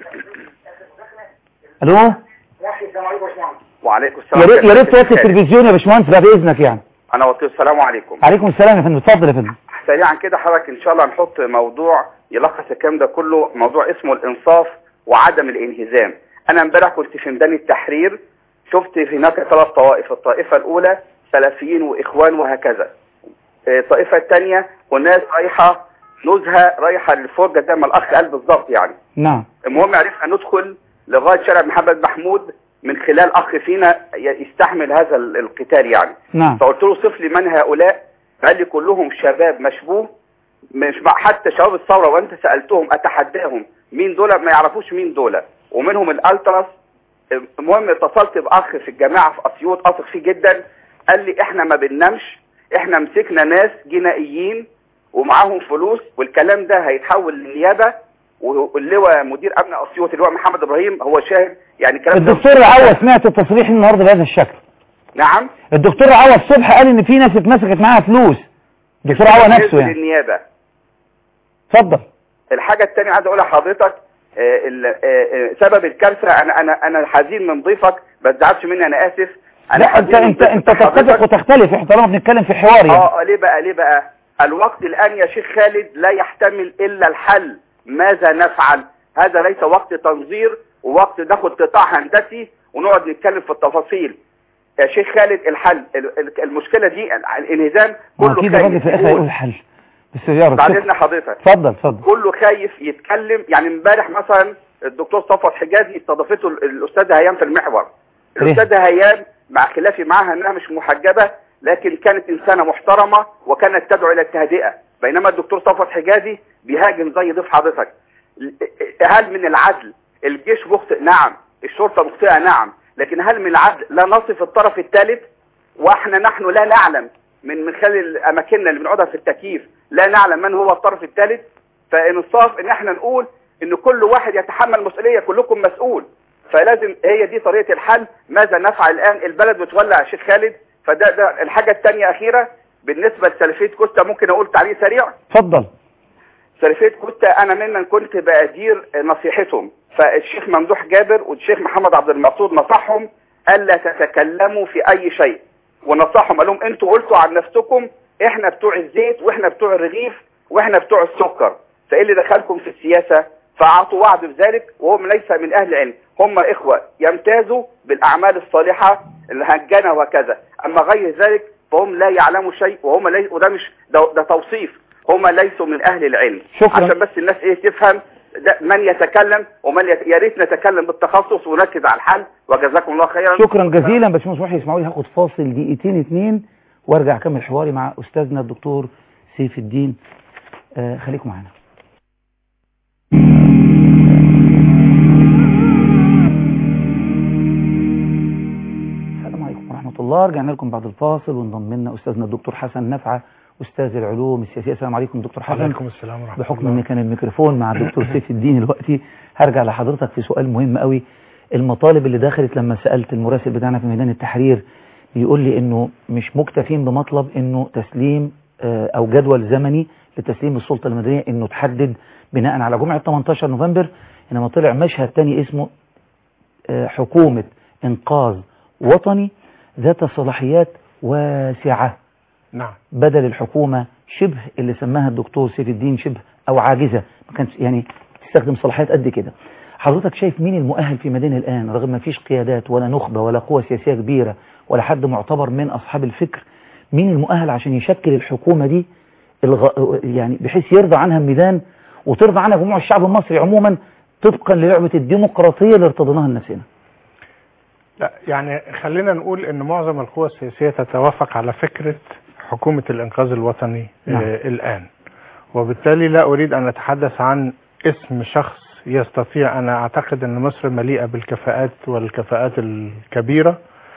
ألو وعليكم يا السلام ريت يا ريت توطي التلفزيون يا باشمهندس بعد إذنك يعني انا وطي السلام عليكم عليكم السلام يا فندم اتفضل يا فندم سريعا كده حضرتك ان شاء الله هنحط موضوع يلخص الكلام ده كله موضوع اسمه الانصاف وعدم الانهزام انا امبارح كنت في ميدان التحرير شفت هناك ثلاث طوائف الطائفه الاولى سلفيين واخوان وهكذا آه، الطائفه الثانيه والناس رايحه نزهه رايحه للفرجه زي ما الاخ قال بالظبط يعني نعم المهم عرفنا ندخل لغايه شارع محمد محمود من خلال اخ فينا ي- يستحمل هذا ال- القتال يعني نعم فقلت له صف لي من هؤلاء قال لي كلهم شباب مشبوه مش مع حتى شباب الثوره وانت سالتهم اتحداهم مين دول ما يعرفوش مين دول ومنهم الالتراس المهم اتصلت باخ في الجامعه في اسيوط اثق فيه جدا قال لي احنا ما بننامش احنا مسكنا ناس جنائيين ومعاهم فلوس والكلام ده هيتحول للنيابه واللواء مدير امن اسيوط اللواء محمد ابراهيم هو شاهد يعني الكلام ده الدكتور عوا سمعت التصريح النهارده بهذا الشكل نعم الدكتور عوا الصبح قال ان في ناس اتمسكت معاها فلوس الدكتور عوا نفسه يعني للنيابه اتفضل الحاجه الثانيه عايز اقولها لحضرتك آه، ال- آه، آه، سبب الكارثه انا انا انا حزين من ضيفك ما تزعلش مني انا اسف انا لا انت حزين من انت ضيفك انت تتفق حضرتك. وتختلف احنا طالما بنتكلم في حوار يعني اه ليه بقى ليه بقى الوقت الان يا شيخ خالد لا يحتمل الا الحل ماذا نفعل هذا ليس وقت تنظير ووقت ناخد قطاع هندسي ونقعد نتكلم في التفاصيل يا شيخ خالد الحل ال- ال- المشكله دي الانهزام ما كله اكيد الراجل في الاخر يقول. هيقول الحل بس يا رب بعد شكرا. اذن حضرتك اتفضل اتفضل كله خايف يتكلم يعني امبارح مثلا الدكتور صفوت حجازي استضافته ال- الاستاذه هيام في المحور ليه؟ الاستاذه هيام مع خلافي معها انها مش محجبه لكن كانت انسانه محترمه وكانت تدعو الى التهدئه بينما الدكتور صفوت حجازي بيهاجم زي ضيف حضرتك هل من العدل الجيش مخطئ نعم الشرطه مخطئه نعم لكن هل من العدل لا نصف الطرف الثالث واحنا نحن لا نعلم من من خلال اماكننا اللي بنقعدها في التكييف لا نعلم من هو الطرف الثالث فانصاف ان احنا نقول ان كل واحد يتحمل مسؤوليه كلكم مسؤول فلازم هي دي طريقه الحل ماذا نفعل الان البلد بتولع يا شيخ خالد فده ده الحاجه الثانيه اخيره بالنسبه لسلفيه كوستا ممكن اقول تعليق سريع اتفضل سلفيه كوستا انا ممن كنت بأدير نصيحتهم فالشيخ ممدوح جابر والشيخ محمد عبد المقصود نصحهم الا تتكلموا في اي شيء ونصحهم قال لهم انتوا قلتوا عن نفسكم احنا بتوع الزيت واحنا بتوع الرغيف واحنا بتوع السكر فايه اللي دخلكم في السياسه فاعطوا وعد بذلك وهم ليس من اهل العلم هم اخوه يمتازوا بالاعمال الصالحه الهجنه وكذا اما غير ذلك فهم لا يعلموا شيء وهم لي... وده مش ده, ده توصيف هم ليسوا من اهل العلم شكرا. عشان بس الناس ايه تفهم ده من يتكلم ومن يت... يا ريت نتكلم بالتخصص ونركز على الحل وجزاكم الله خيرا شكرا جزيلا باشمهندس محي اسمعوا لي هاخد فاصل دقيقتين اتنين وارجع اكمل حواري مع استاذنا الدكتور سيف الدين آه خليكم معانا السلام عليكم ورحمة الله رجعنا لكم بعد الفاصل وانضم لنا أستاذنا الدكتور حسن نفعة أستاذ العلوم السياسية السلام عليكم دكتور حسن عليكم السلام ورحمة بحكم الله ان كان الميكروفون مع الدكتور سيف الدين دلوقتي هرجع لحضرتك في سؤال مهم قوي المطالب اللي دخلت لما سألت المراسل بتاعنا في ميدان التحرير بيقول لي انه مش مكتفين بمطلب انه تسليم آه، او جدول زمني لتسليم السلطة المدنية انه تحدد بناء على جمعة 18 نوفمبر انما طلع مشهد تاني اسمه آه، حكومة انقاذ وطني ذات صلاحيات واسعة نعم بدل الحكومة شبه اللي سماها الدكتور سيف الدين شبه او عاجزة ما كانش يعني تستخدم صلاحيات قد كده حضرتك شايف مين المؤهل في مدينة الآن رغم ما فيش قيادات ولا نخبة ولا قوة سياسية كبيرة ولا حد معتبر من أصحاب الفكر مين المؤهل عشان يشكل الحكومة دي الغ... يعني بحيث يرضى عنها الميدان وترضى عنها جموع الشعب المصري عموما طبقا للعبة الديمقراطية اللي ارتضيناها لنفسنا لا يعني خلينا نقول ان معظم القوى السياسية تتوافق على فكرة حكومة الانقاذ الوطني نعم. آه الان وبالتالي لا اريد ان اتحدث عن اسم شخص يستطيع انا اعتقد ان مصر مليئة بالكفاءات والكفاءات الكبيرة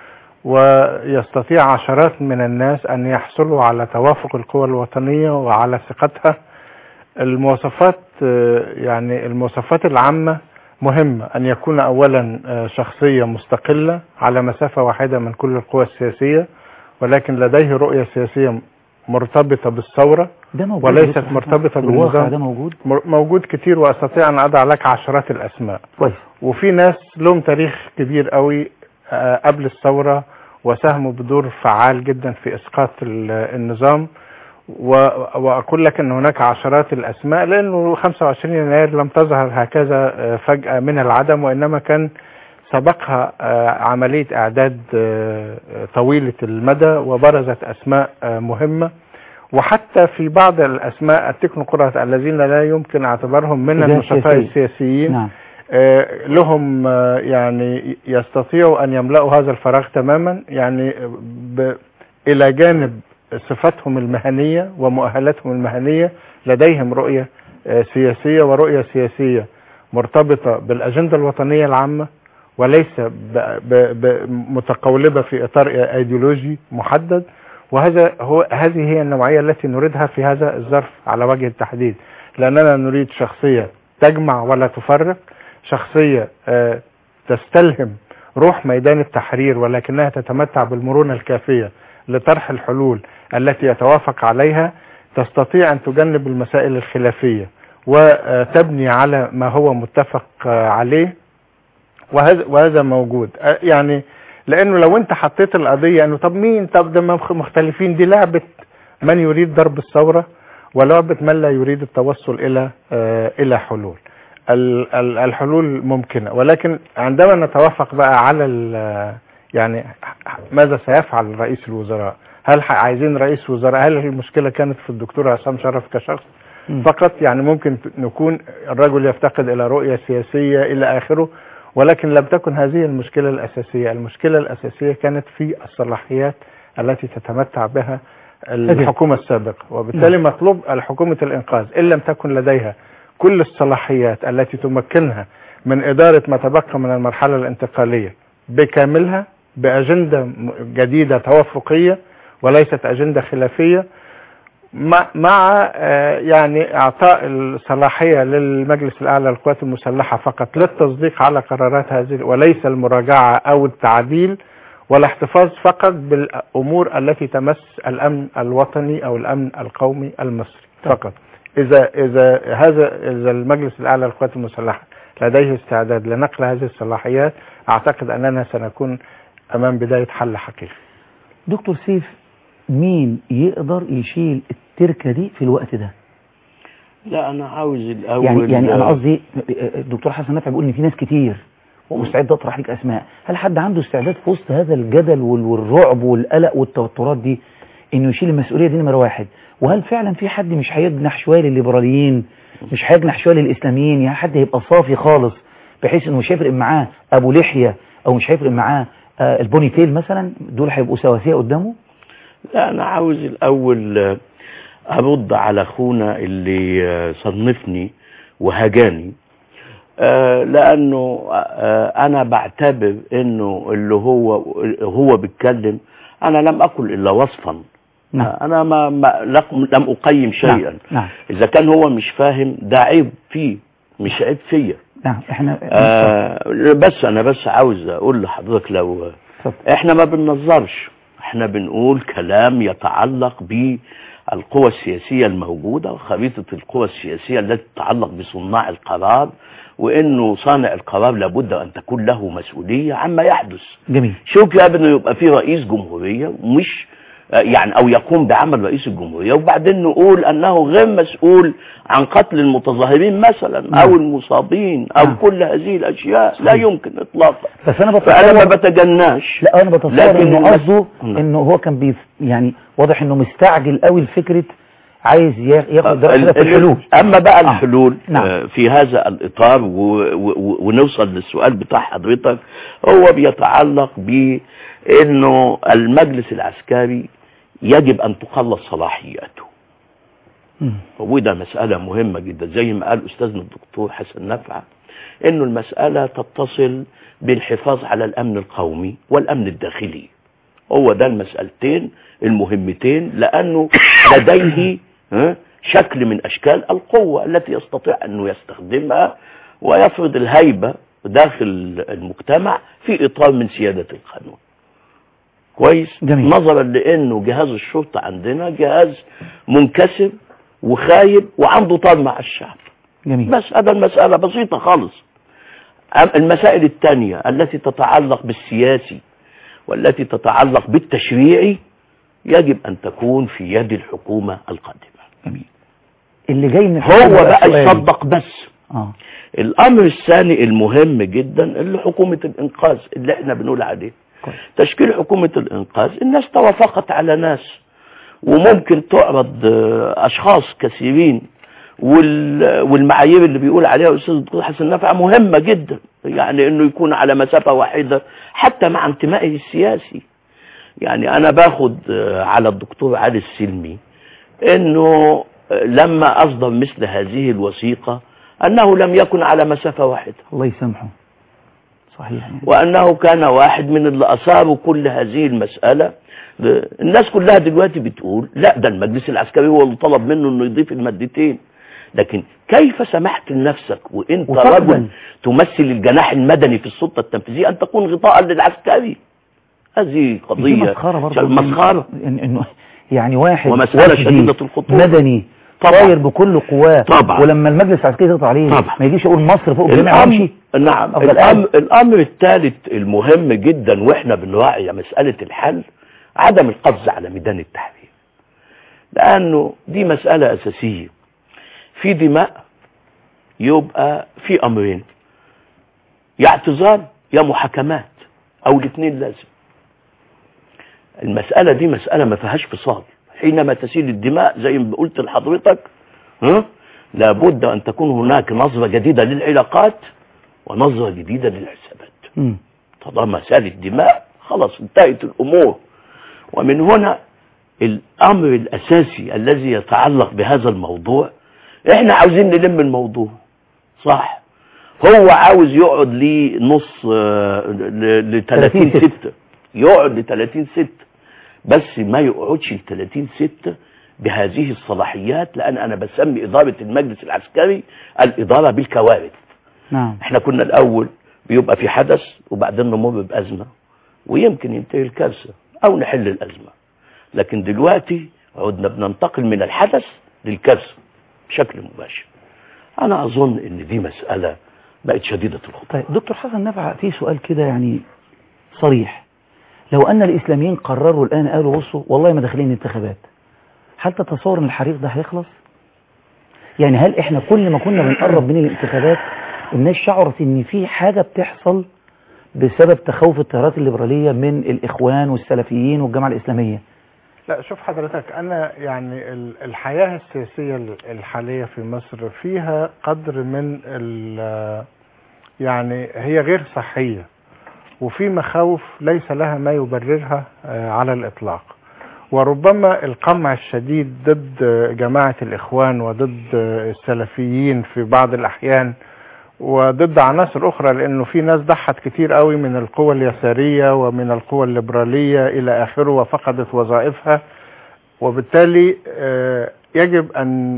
ويستطيع عشرات من الناس ان يحصلوا على توافق القوى الوطنية وعلى ثقتها المواصفات آه، يعني المواصفات العامة مهمة أن يكون أولا آه، شخصية مستقلة على مسافة واحدة من كل القوى السياسية ولكن لديه رؤية سياسية مرتبطة بالثورة ده موجود وليست يا دكتور حسن. مرتبطة في الواقع بالنظام ده موجود مر- موجود كتير وأستطيع أن أضع لك عشرات الأسماء كويس وفي ناس لهم تاريخ كبير قوي آه، قبل الثورة وساهموا بدور فعال جدا في إسقاط ال- النظام و- وأقول لك أن هناك عشرات الأسماء لأنه 25 يناير لم تظهر هكذا آه، فجأة من العدم وإنما كان سبقها آه، عملية إعداد آه، آه، طويلة المدى وبرزت أسماء آه، مهمة وحتى في بعض الأسماء التكنوقراط الذين لا يمكن اعتبارهم من ده النشطاء سياسي. السياسيين نعم آه، لهم آه، يعني يستطيعوا أن يملأوا هذا الفراغ تماما يعني ب... إلى جانب صفاتهم المهنية ومؤهلاتهم المهنية لديهم رؤية آه، سياسية ورؤية سياسية مرتبطة بالأجندة الوطنية العامة وليس ب- ب- ب- متقولبة في إطار أيديولوجي محدد وهذا هو هذه هي النوعية التي نريدها في هذا الظرف على وجه التحديد لأننا نريد شخصية تجمع ولا تفرق شخصية آه، تستلهم روح ميدان التحرير ولكنها تتمتع بالمرونة الكافية لطرح الحلول التي يتوافق عليها تستطيع أن تجنب المسائل الخلافية وتبني على ما هو متفق آه، عليه وهذا وهذا موجود آه، يعني لانه لو انت حطيت القضيه انه طب مين طب ده مخ- مختلفين دي لعبه من يريد ضرب الثوره ولعبه من لا يريد التوصل الى آه، الى حلول ال- ال- الحلول ممكنه ولكن عندما نتوافق بقى على ال- يعني ماذا سيفعل رئيس الوزراء هل ح- عايزين رئيس وزراء هل المشكله كانت في الدكتور عصام شرف كشخص فقط يعني ممكن نكون الرجل يفتقد الى رؤية سياسية الى اخره ولكن لم تكن هذه المشكلة الاساسية المشكلة الاساسية كانت في الصلاحيات التي تتمتع بها الحكومة السابقة وبالتالي مطلوب الحكومة الانقاذ ان لم تكن لديها كل الصلاحيات التي تمكنها من ادارة ما تبقى من المرحلة الانتقالية بكاملها باجندة م- جديدة توافقية وليست اجندة خلافية مع, مع آه، يعني اعطاء الصلاحيه للمجلس الاعلى للقوات المسلحه فقط للتصديق على قرارات هذه وليس المراجعه او التعديل والاحتفاظ فقط بالامور التي تمس الامن الوطني او الامن القومي المصري فقط اذا اذا هذا اذا المجلس الاعلى للقوات المسلحه لديه استعداد لنقل هذه الصلاحيات اعتقد اننا سنكون امام بدايه حل حقيقي دكتور سيف مين يقدر يشيل التركة دي في الوقت ده لا انا عاوز الاول يعني يعني انا قصدي الدكتور حسن نافع بيقول ان في ناس كتير ومستعد اطرح لك اسماء هل حد عنده استعداد في وسط هذا الجدل وال- والرعب والقلق والتوترات دي انه يشيل المسؤوليه دي نمره واحد وهل فعلا في حد مش هيجنح شويه للليبراليين مش هيجنح شويه للاسلاميين يعني حد هيبقى صافي خالص بحيث انه مش هيفرق معاه ابو لحيه او مش هيفرق معاه آه، البوني تيل مثلا دول هيبقوا سواسيه قدامه لا انا عاوز الاول آه، ارد على اخونا اللي آه، صنفني وهجاني آه، لانه آه، انا بعتبر انه اللي هو هو بيتكلم انا لم اقل الا وصفا نعم. انا ما, ما لم لم اقيم شيئا نعم اذا كان هو مش فاهم ده عيب فيه مش عيب فيا نعم احنا آه بس انا بس عاوز اقول لحضرتك لو اتفضل. احنا ما بننظرش احنا بنقول كلام يتعلق بالقوى السياسية الموجودة وخريطة القوى السياسية التي تتعلق بصناع القرار وانه صانع القرار لابد ان تكون له مسؤولية عما يحدث جميل شوف يا ابني يبقى في رئيس جمهورية ومش آه، يعني او يقوم بعمل رئيس الجمهورية وبعدين نقول انه غير مسؤول عن قتل المتظاهرين مثلا او المصابين او نعم. كل هذه الاشياء لا صحيح. يمكن اطلاقا بس انا فانا ما بتصور بتجناش لا انا بتصور لكن انه المس- قصده نعم. انه هو كان بيف يعني واضح انه مستعجل قوي لفكره عايز يا- ياخد رحله في ال- الحلول اما بقى آه. الحلول نعم. آه، في هذا الاطار و... و... ونوصل للسؤال بتاع حضرتك هو بيتعلق بانه المجلس العسكري يجب ان تقلص صلاحياته مم. وده مسألة مهمة جدا زي ما قال أستاذنا الدكتور حسن نفع إنه المسألة تتصل بالحفاظ على الأمن القومي والأمن الداخلي هو ده المسألتين المهمتين لأنه لديه ها، شكل من أشكال القوة التي يستطيع أنه يستخدمها ويفرض الهيبة داخل المجتمع في إطار من سيادة القانون كويس جميل. نظرا لأنه جهاز الشرطة عندنا جهاز منكسر وخايب وعنده طار مع الشعب جميل بس هذا المسألة بسيطة خالص أم- المسائل الثانية التي تتعلق بالسياسي والتي تتعلق بالتشريعي يجب أن تكون في يد الحكومة القادمة جميل اللي جاي من هو الحكومة بقى سؤالي. يصدق بس اه الأمر الثاني المهم جدا اللي حكومة الإنقاذ اللي احنا بنقول عليه كويس. تشكيل حكومة الإنقاذ الناس توافقت على ناس وممكن تعرض آه، أشخاص كثيرين وال- والمعايير اللي بيقول عليها الأستاذ الدكتور حسن نافع مهمة جدا يعني إنه يكون على مسافة واحدة حتى مع انتمائه السياسي يعني أنا باخد آه، على الدكتور علي السلمي إنه لما أصدر مثل هذه الوثيقة أنه لم يكن على مسافة واحدة الله يسامحه صحيح يعني. وأنه كان واحد من اللي أصابوا كل هذه المسألة الناس كلها دلوقتي بتقول لا ده المجلس العسكري هو اللي طلب منه انه يضيف المادتين لكن كيف سمحت لنفسك وانت وفقداً. رجل تمثل الجناح المدني في السلطة التنفيذية ان تكون غطاء للعسكري هذه دي قضية مسخرة برضه مسخرة إن- إنه يعني واحد ومسألة وفدي شديدة الخطورة. مدني طبعا. طاير بكل قواه طبعا. ولما المجلس العسكري يضغط عليه طبعا. ما يجيش يقول مصر فوق الجميع الأمر وامشي نعم أفضل الأمر, قاعد. الأمر الثالث المهم جدا وإحنا بنراعي مسألة الحل عدم القفز على ميدان التحرير لأنه دي مسألة أساسية في دماء يبقى في أمرين يا اعتذار يا محاكمات أو الاثنين لازم المسألة دي مسألة ما فيهاش فصال حينما تسيل الدماء زي ما قلت لحضرتك ها لابد أن تكون هناك نظرة جديدة للعلاقات ونظرة جديدة للحسابات مم. طالما سالت دماء خلاص انتهت الأمور ومن هنا الأمر الأساسي الذي يتعلق بهذا الموضوع احنا عاوزين نلم الموضوع صح هو عاوز يقعد لي نص ل 30 ستة. 6 يقعد ل 30 6 بس ما يقعدش ل 30 6 بهذه الصلاحيات لان انا بسمي اداره المجلس العسكري الاداره بالكوارث نعم احنا كنا الاول بيبقى في حدث وبعدين نمر بازمه ويمكن ينتهي الكارثه او نحل الازمه لكن دلوقتي عدنا بننتقل من الحدث للكارثه بشكل مباشر انا اظن ان دي مساله بقت شديده الخطوره طيب دكتور حسن نفع في سؤال كده يعني صريح لو أن الإسلاميين قرروا الآن قالوا بصوا والله ما داخلين انتخابات هل تتصور أن الحريق ده هيخلص؟ يعني هل إحنا كل ما كنا بنقرب من الانتخابات الناس شعرت إن في حاجة بتحصل بسبب تخوف التيارات الليبرالية من الإخوان والسلفيين والجامعة الإسلامية لا شوف حضرتك أنا يعني ال- الحياة السياسية ال- الحالية في مصر فيها قدر من ال- يعني هي غير صحية وفي مخاوف ليس لها ما يبررها آه، على الإطلاق وربما القمع الشديد ضد آه، جماعة الإخوان وضد آه، السلفيين في بعض الأحيان وضد عناصر أخرى لأنه في ناس ضحت كتير قوي من القوى اليسارية ومن القوى الليبرالية إلى آخره وفقدت وظائفها وبالتالي آه، يجب أن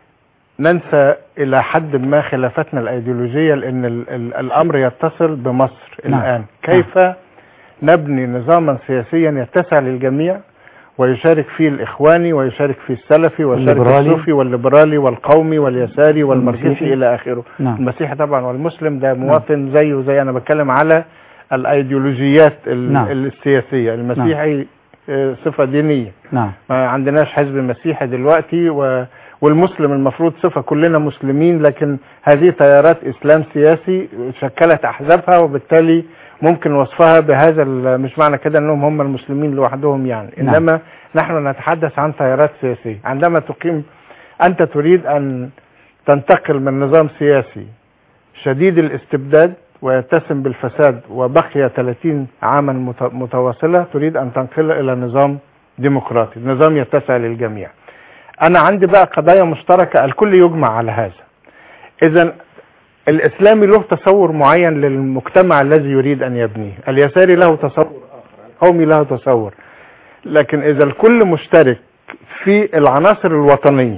ننسى إلى حد ما خلافتنا الأيديولوجية لأن ال- ال- الأمر يتصل بمصر نعم. الآن كيف نبني نظاما سياسيا يتسع للجميع ويشارك فيه الإخواني ويشارك فيه السلفي ويشارك والليبرالي. الصوفي والليبرالي والقومي واليساري والماركسي والمسيحي. إلى آخره نعم المسيحي طبعا والمسلم ده مواطن زيه زي أنا بتكلم على الأيديولوجيات ال- نعم. السياسية المسيحي آه، صفة دينية نعم ما عندناش حزب مسيحي دلوقتي و... والمسلم المفروض صفة كلنا مسلمين لكن هذه تيارات إسلام سياسي شكلت أحزابها وبالتالي ممكن وصفها بهذا ال- مش معنى كده أنهم هم المسلمين لوحدهم يعني نعم. إنما نحن نتحدث عن تيارات سياسية عندما تقيم أنت تريد أن تنتقل من نظام سياسي شديد الاستبداد ويتسم بالفساد وبقي 30 عاما مت- متواصلة تريد أن تنقل إلى نظام ديمقراطي نظام يتسع للجميع أنا عندي بقى قضايا مشتركة الكل يجمع على هذا إذا الإسلامي له تصور معين للمجتمع الذي يريد أن يبنيه اليساري له تصور آخر القومي له تصور لكن إذا الكل مشترك في العناصر الوطنية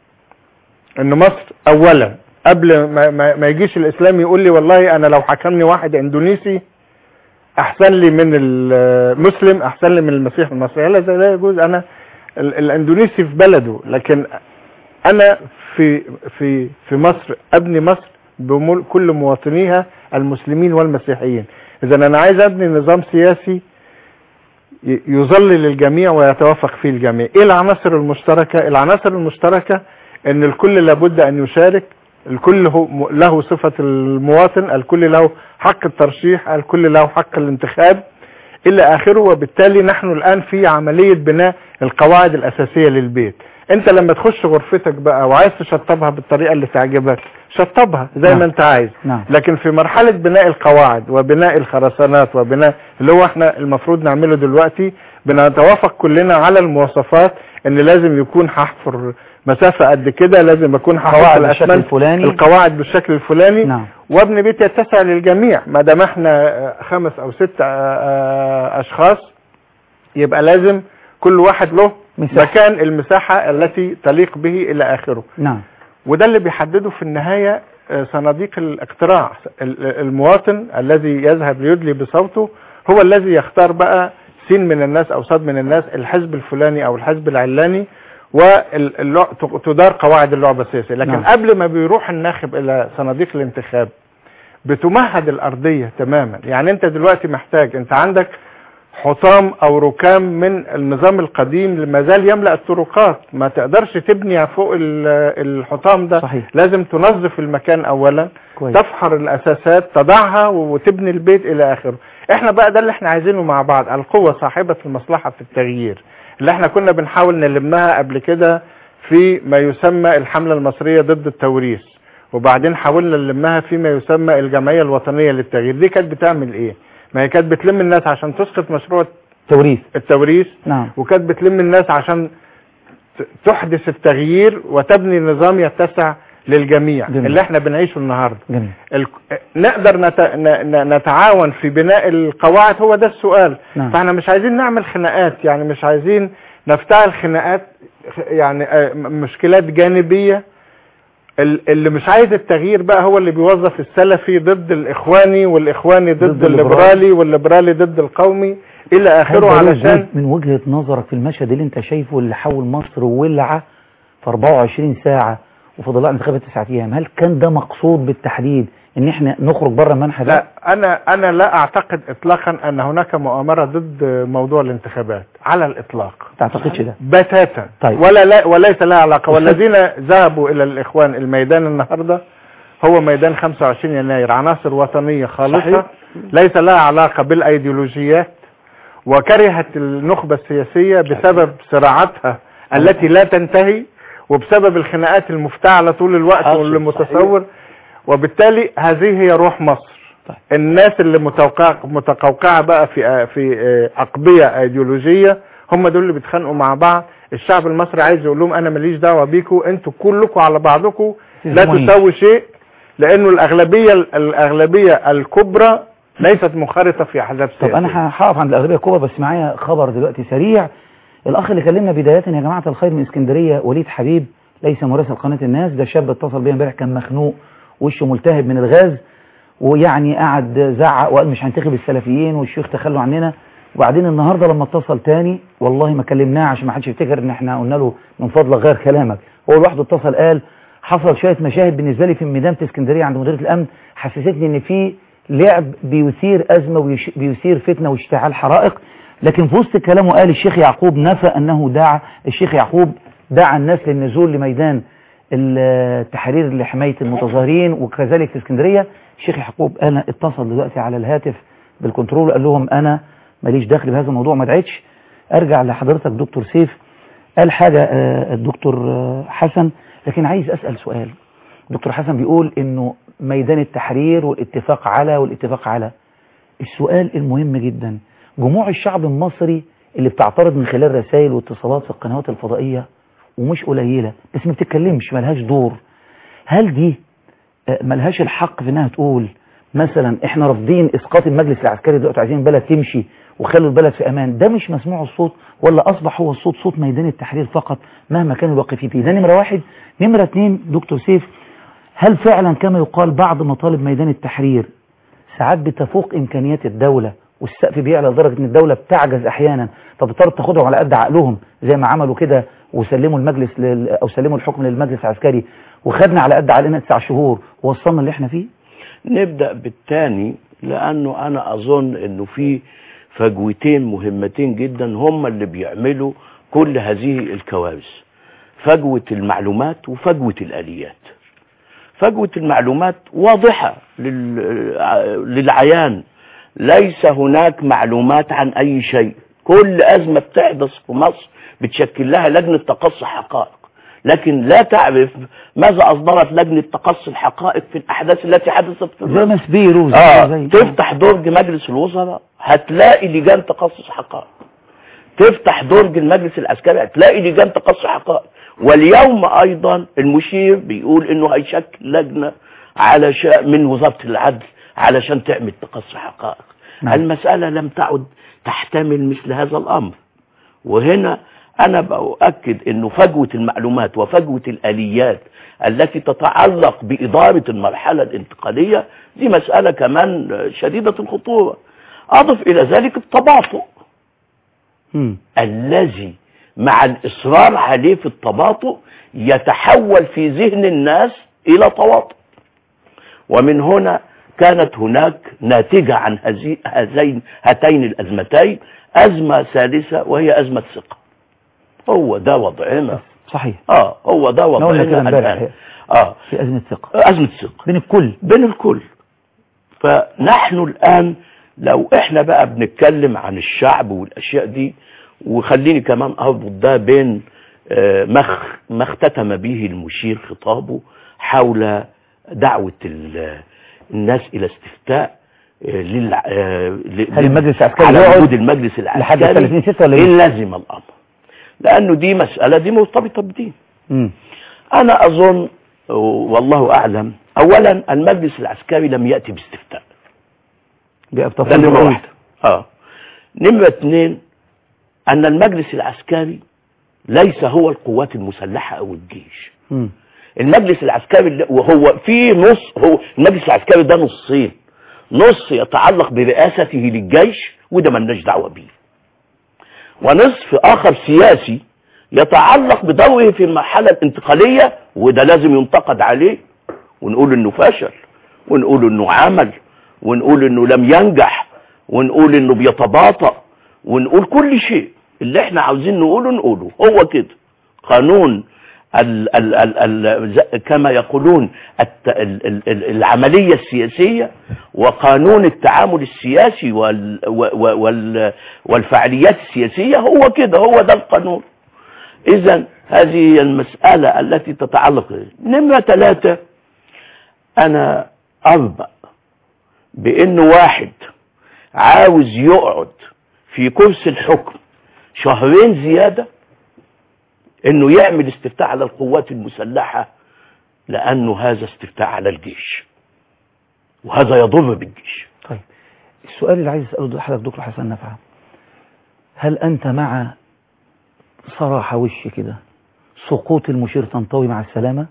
ان مصر اولا قبل ما, ما, ما يجيش الاسلام يقول لي والله انا لو حكمني واحد اندونيسي احسن لي من المسلم احسن لي من المسيح المصري لا ده لا يجوز انا ال- الاندونيسي في بلده لكن انا في في في مصر ابني مصر بكل مواطنيها المسلمين والمسيحيين اذا انا عايز ابني نظام سياسي ي- يظلل الجميع ويتوافق فيه الجميع ايه العناصر المشتركة العناصر المشتركة ان الكل لابد ان يشارك الكل هو م- له صفة المواطن الكل له حق الترشيح الكل له حق الانتخاب الى اخره وبالتالي نحن الان في عملية بناء القواعد الاساسية للبيت انت لما تخش غرفتك بقى وعايز تشطبها بالطريقة اللي تعجبك شطبها زي نعم. ما انت عايز نعم لكن في مرحلة بناء القواعد وبناء الخرسانات وبناء اللي هو احنا المفروض نعمله دلوقتي بنتوافق كلنا على المواصفات ان لازم يكون هحفر مسافة قد كده لازم اكون هحط قواعد بالشكل الاسمنت الفلاني القواعد بالشكل الفلاني نعم وابن بيت يتسع للجميع ما دام احنا آه، خمس او ست آه، آه، اشخاص يبقى لازم كل واحد له مساحة. مكان المساحة التي تليق به الى اخره نعم وده اللي بيحدده في النهاية آه، صناديق الاقتراع ال- المواطن الذي يذهب ليدلي بصوته هو الذي يختار بقى سين من الناس او صاد من الناس الحزب الفلاني او الحزب العلاني وتدار قواعد اللعبة السياسية لكن نعم. قبل ما بيروح الناخب الى صناديق الانتخاب بتمهد الارضية تماما يعني انت دلوقتي محتاج انت عندك حطام او ركام من النظام القديم ما زال يملأ الطرقات ما تقدرش تبني فوق ال- الحطام ده صحيح لازم تنظف المكان اولا كويس تفحر الاساسات تضعها وتبني البيت الى اخره احنا بقى ده اللي احنا عايزينه مع بعض القوة صاحبة المصلحة في التغيير اللي احنا كنا بنحاول نلمها قبل كده في ما يسمى الحملة المصرية ضد التوريث وبعدين حاولنا نلمها فيما يسمى الجمعية الوطنية للتغيير دي كانت بتعمل ايه ما هي كانت بتلم الناس عشان تسقط مشروع توريث التوريث نعم وكانت بتلم الناس عشان ت- تحدث التغيير وتبني نظام يتسع للجميع جميل. اللي احنا بنعيشه النهارده جميل ال... نقدر نت... ن... ن- نتعاون في بناء القواعد هو ده السؤال نعم فاحنا مش عايزين نعمل خناقات يعني مش عايزين نفتعل خناقات خ- يعني آه، م- مشكلات جانبية ال- اللي مش عايز التغيير بقى هو اللي بيوظف السلفي ضد الاخواني والاخواني ضد, ضد الليبرالي والليبرالي ضد القومي الى اخره هل ده علشان وجود من وجهة نظرك في المشهد اللي انت شايفه اللي حول مصر ولعة في 24 ساعة وفضل لها انتخابات تسعة ايام هل كان ده مقصود بالتحديد ان احنا نخرج بره المنحى ده لا انا انا لا اعتقد اطلاقا ان هناك مؤامره ضد موضوع الانتخابات على الاطلاق ما تعتقدش ده بتاتا طيب. ولا لا وليس لها علاقه والذين ذهبوا الى الاخوان الميدان النهارده هو ميدان 25 يناير عناصر وطنيه خالصه صحيح. ليس لها علاقه بالايديولوجيات وكرهت النخبه السياسيه بسبب صراعاتها التي لا تنتهي وبسبب الخناقات المفتعله طول الوقت حاصل، واللي متصور وبالتالي هذه هي روح مصر طيب. الناس اللي متوقعة متقوقعة بقى في في آه، أقبية أيديولوجية هم دول اللي بيتخانقوا مع بعض الشعب المصري عايز يقول لهم أنا ماليش دعوة بيكم أنتوا كلكم على بعضكم لا تسمعوني. تساوي شيء لأنه الأغلبية الأغلبية الكبرى ليست منخرطة في أحزاب طب سياسية انا هقف عند الاغلبيه الكبرى بس معايا خبر دلوقتي سريع الاخ اللي كلمنا بدايه يا جماعه الخير من اسكندريه وليد حبيب ليس مراسل قناه الناس ده شاب اتصل بيا امبارح كان مخنوق وشه ملتهب من الغاز ويعني قعد زعق وقال مش هنتخب السلفيين والشيخ تخلوا عننا وبعدين النهارده لما اتصل تاني والله ما كلمناه عشان ما حدش يفتكر ان احنا قلنا له من فضلك غير كلامك هو لوحده اتصل قال حصل شويه مشاهد بالنسبه لي في ميدان في اسكندريه عند مديريه الامن حسستني ان في لعب بيثير ازمه وبيثير فتنه واشتعال حرائق لكن في وسط كلامه قال الشيخ يعقوب نفى انه دعا الشيخ يعقوب دعا الناس للنزول لميدان التحرير لحمايه المتظاهرين وكذلك في اسكندريه الشيخ يعقوب انا اتصل دلوقتي على الهاتف بالكنترول وقال لهم انا ماليش دخل بهذا الموضوع ما دعيتش ارجع لحضرتك دكتور سيف قال حاجه آه، الدكتور آه، حسن لكن عايز اسال سؤال دكتور حسن بيقول انه ميدان التحرير والاتفاق على والاتفاق على السؤال المهم جدا جموع الشعب المصري اللي بتعترض من خلال رسائل واتصالات في القنوات الفضائية ومش قليلة بس ما بتتكلمش ملهاش دور هل دي آه، ملهاش الحق في انها تقول مثلا احنا رافضين اسقاط المجلس العسكري دلوقتي عايزين البلد تمشي وخلوا البلد في امان ده مش مسموع الصوت ولا اصبح هو الصوت صوت ميدان التحرير فقط مهما كانوا الواقفين فيه ده نمرة واحد نمرة اتنين دكتور سيف هل فعلا كما يقال بعض مطالب ميدان التحرير ساعات بتفوق امكانيات الدولة والسقف بيعلى لدرجة ان الدولة بتعجز احيانا فبتضطر تاخدهم على قد عقلهم زي ما عملوا كده وسلموا المجلس لل... او سلموا الحكم للمجلس العسكري وخدنا على قد عقلنا تسع شهور ووصلنا اللي احنا فيه نبدأ بالثاني لأنه أنا أظن أنه في فجوتين مهمتين جدا هم اللي بيعملوا كل هذه الكوارث فجوة المعلومات وفجوة الآليات فجوة المعلومات واضحة لل- للعيان ليس هناك معلومات عن أي شيء كل أزمة بتحدث في مصر بتشكل لها لجنة تقصي حقائق لكن لا تعرف ماذا أصدرت لجنة تقصي الحقائق في الأحداث التي حدثت في زي مصر ما سبيرو زي آه زي تفتح درج مجلس الوزراء هتلاقي لجان تقصص حقائق تفتح درج المجلس العسكري هتلاقي لجان تقصي حقائق واليوم ايضا المشير بيقول انه هيشكل لجنه على من وزاره العدل علشان تعمل تقصي حقائق نعم. المساله لم تعد تحتمل مثل هذا الامر وهنا انا باؤكد انه فجوه المعلومات وفجوه الاليات التي تتعلق باداره المرحله الانتقاليه دي مساله كمان شديده الخطوره اضف الى ذلك التباطؤ مم. الذي مع الإصرار عليه في التباطؤ يتحول في ذهن الناس إلى تواطؤ ومن هنا كانت هناك ناتجة عن هذي- هذين هاتين الأزمتين أزمة ثالثة وهي أزمة ثقة هو ده وضعنا صحيح اه هو ده إحنا قلنا كده وضعنا امبارح الآن اه في أزمة ثقة أزمة ثقة بين الكل بين الكل فنحن الآن لو احنا بقى بنتكلم عن الشعب والأشياء دي وخليني كمان أربط ده بين آه، ما اخ- ما اختتم به المشير خطابه حول دعوة ال- الناس إلى استفتاء آه، لل آه، ل- هل المجلس العسكري على يقعد وجود المجلس لحد العسكري 30 ستة ولا إيه؟ إن لزم الأمر لأنه دي مسألة دي مرتبطة بدين مم. أنا أظن والله أعلم أولا المجلس العسكري لم يأتي باستفتاء دي ده أبطال نمرة الرؤوس. واحدة اه نمرة اثنين أن المجلس العسكري ليس هو القوات المسلحة أو الجيش مم. المجلس العسكري اللي- وهو في نص هو المجلس العسكري ده نصين نص يتعلق برئاسته للجيش وده ملناش دعوه بيه ونصف اخر سياسي يتعلق بدوره في المرحله الانتقاليه وده لازم ينتقد عليه ونقول انه فشل ونقول انه عمل ونقول انه لم ينجح ونقول انه بيتباطأ ونقول كل شيء اللي احنا عاوزين نقوله نقوله هو كده قانون ال ال ال ال ز- كما يقولون الت ال ال ال العملية السياسية وقانون التعامل السياسي وال و- و- وال والفعاليات السياسية هو كده هو ده القانون إذا هذه هي المسألة التي تتعلق نمرة ثلاثة أنا أربأ بأن واحد عاوز يقعد في كرسي الحكم شهرين زيادة انه يعمل استفتاء على القوات المسلحة لانه هذا استفتاء على الجيش وهذا يضر بالجيش طيب السؤال اللي عايز اساله حضرتك دكتور حسن نفعه هل انت مع صراحة وش كده سقوط المشير طنطاوي مع السلامة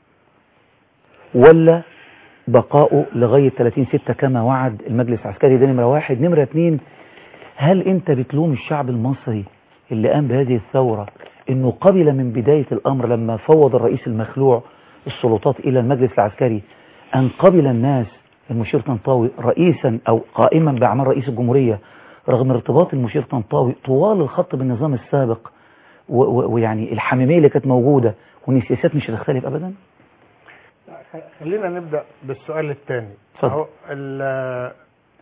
ولا بقاؤه لغاية 30 ستة كما وعد المجلس العسكري ده نمرة واحد نمرة اتنين هل انت بتلوم الشعب المصري اللي قام بهذه الثورة انه قبل من بداية الامر لما فوض الرئيس المخلوع السلطات الى المجلس العسكري ان قبل الناس المشير طنطاوي رئيسا او قائما باعمال رئيس الجمهورية رغم ارتباط المشير طنطاوي طوال الخط بالنظام السابق و- و- ويعني الحميمية اللي كانت موجودة وان السياسات مش هتختلف ابدا خلينا نبدأ بالسؤال الثاني اتفضل. أهو ال-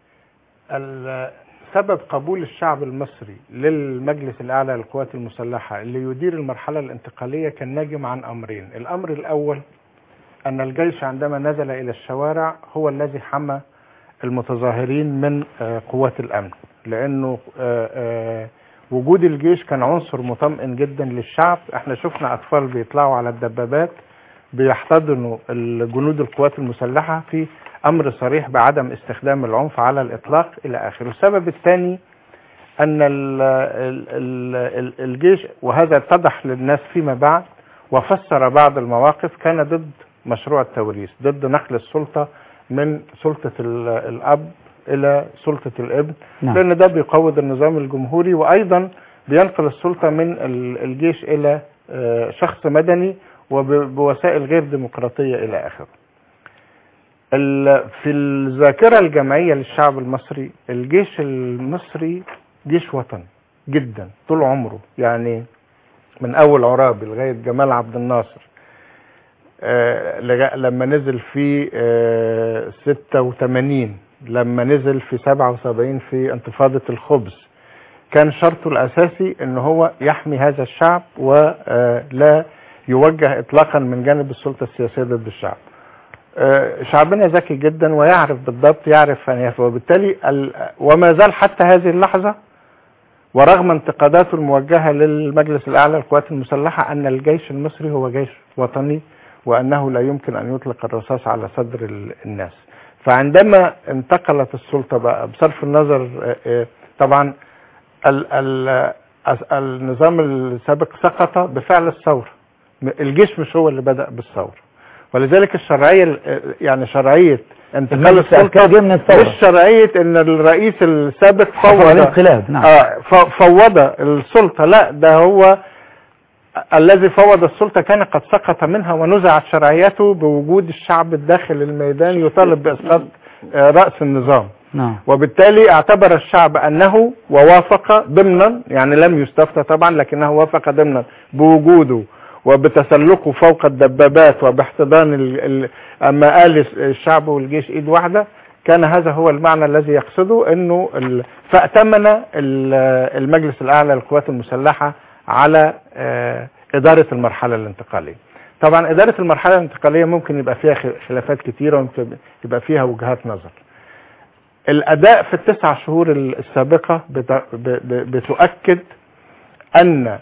ال- سبب قبول الشعب المصري للمجلس الأعلى للقوات المسلحة اللي يدير المرحلة الانتقالية كان ناجم عن أمرين الأمر الأول أن الجيش عندما نزل إلى الشوارع هو الذي حمى المتظاهرين من آه، قوات الأمن لأنه آه، آه، وجود الجيش كان عنصر مطمئن جدا للشعب احنا شفنا أطفال بيطلعوا على الدبابات بيحتضنوا الجنود القوات المسلحة في أمر صريح بعدم استخدام العنف على الإطلاق إلى آخره السبب الثاني أن ال ال ال ال الجيش وهذا اتضح للناس فيما بعد وفسر بعض المواقف كان ضد مشروع التوريث ضد نقل السلطة من سلطة ال- الأب إلى سلطة الابن نعم. لأن ده بيقوض النظام الجمهوري وأيضا بينقل السلطة من ال- الجيش إلى آه، شخص مدني وبوسائل غير ديمقراطية إلى آخره ال- في الذاكرة الجمعية للشعب المصري الجيش المصري جيش وطني جدا طول عمره يعني من أول عرابي لغاية جمال عبد الناصر آه، لغا- لما نزل في آه، 86 لما نزل في 77 في انتفاضة الخبز كان شرطه الأساسي ان هو يحمي هذا الشعب ولا يوجه اطلاقا من جانب السلطة السياسية ضد الشعب آه، شعبنا ذكي جدا ويعرف بالضبط يعرف أن يفعل وبالتالي ال- وما زال حتى هذه اللحظة ورغم انتقاداته الموجهة للمجلس الأعلى للقوات المسلحة أن الجيش المصري هو جيش وطني وأنه لا يمكن أن يطلق الرصاص على صدر ال- الناس فعندما انتقلت السلطة بقى بصرف النظر آه، آه، طبعا ال ال أس- النظام السابق سقط بفعل الثورة م- الجيش مش هو اللي بدأ بالثورة ولذلك الشرعية ال- يعني شرعية انتقال المجلس العسكري السلطة جه من الثورة مش شرعية ان الرئيس السابق حصل عليه فوض انقلاب نعم آه ف- فوض السلطة لا ده هو الذي فوض السلطة كان قد سقط منها ونزعت شرعيته بوجود الشعب الداخل الميدان يطالب بإسقاط آه، رأس النظام نعم وبالتالي اعتبر الشعب أنه ووافق ضمنا يعني لم يستفتى طبعا لكنه وافق ضمنا بوجوده وبتسلقه فوق الدبابات وباحتضان ال... ال... أما قال الشعب والجيش إيد واحدة كان هذا هو المعنى الذي يقصده أنه ال... فأتمن ال- المجلس الأعلى للقوات المسلحة على آه، إدارة المرحلة الانتقالية طبعا إدارة المرحلة الانتقالية ممكن يبقى فيها خ- خلافات كتيرة وممكن يبقى فيها وجهات نظر الأداء في التسع شهور السابقة بت- ب- ب- بتؤكد أن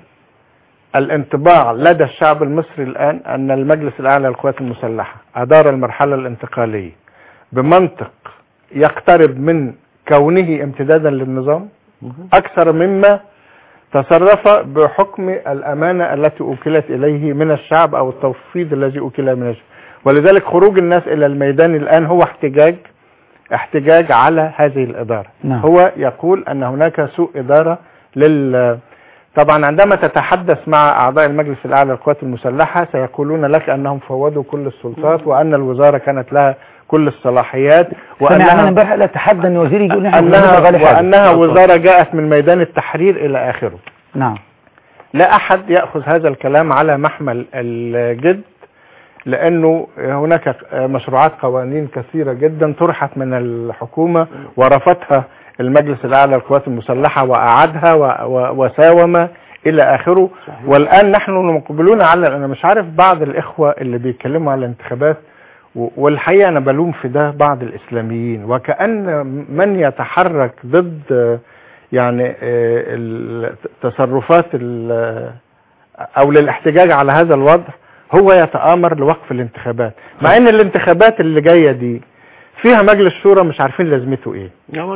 الانطباع لدى الشعب المصري الآن أن المجلس الأعلى للقوات المسلحة أدار المرحلة الانتقالية بمنطق يقترب من كونه امتدادا للنظام أكثر مما تصرف بحكم الأمانة التي أوكلت إليه من الشعب أو التوفيض الذي أوكل من الشعب ولذلك خروج الناس إلى الميدان الآن هو احتجاج احتجاج على هذه الإدارة نعم. هو يقول أن هناك سوء إدارة لل طبعا عندما تتحدث مع أعضاء المجلس الأعلى للقوات المسلحة سيقولون لك أنهم فوضوا كل السلطات وأن الوزارة كانت لها كل الصلاحيات سمعنا وأنها امبارح لا تحدى ان وزير يقول احنا أنها غالي حاجة. وأنها وزارة جاءت من ميدان التحرير إلى آخره نعم لا أحد يأخذ هذا الكلام على محمل الجد لأنه هناك مشروعات قوانين كثيرة جدا طرحت من الحكومة ورفضها المجلس الأعلى للقوات المسلحة وأعادها و- و- وساوم إلى آخره والآن نحن مقبلون على أنا مش عارف بعض الإخوة اللي بيتكلموا على الانتخابات و- والحقيقة أنا بلوم في ده بعض الإسلاميين وكأن من يتحرك ضد آه، يعني آه، التصرفات ال- أو للاحتجاج على هذا الوضع هو يتآمر لوقف الانتخابات مع ان الانتخابات اللي جاية دي فيها مجلس شورى مش عارفين لازمته ايه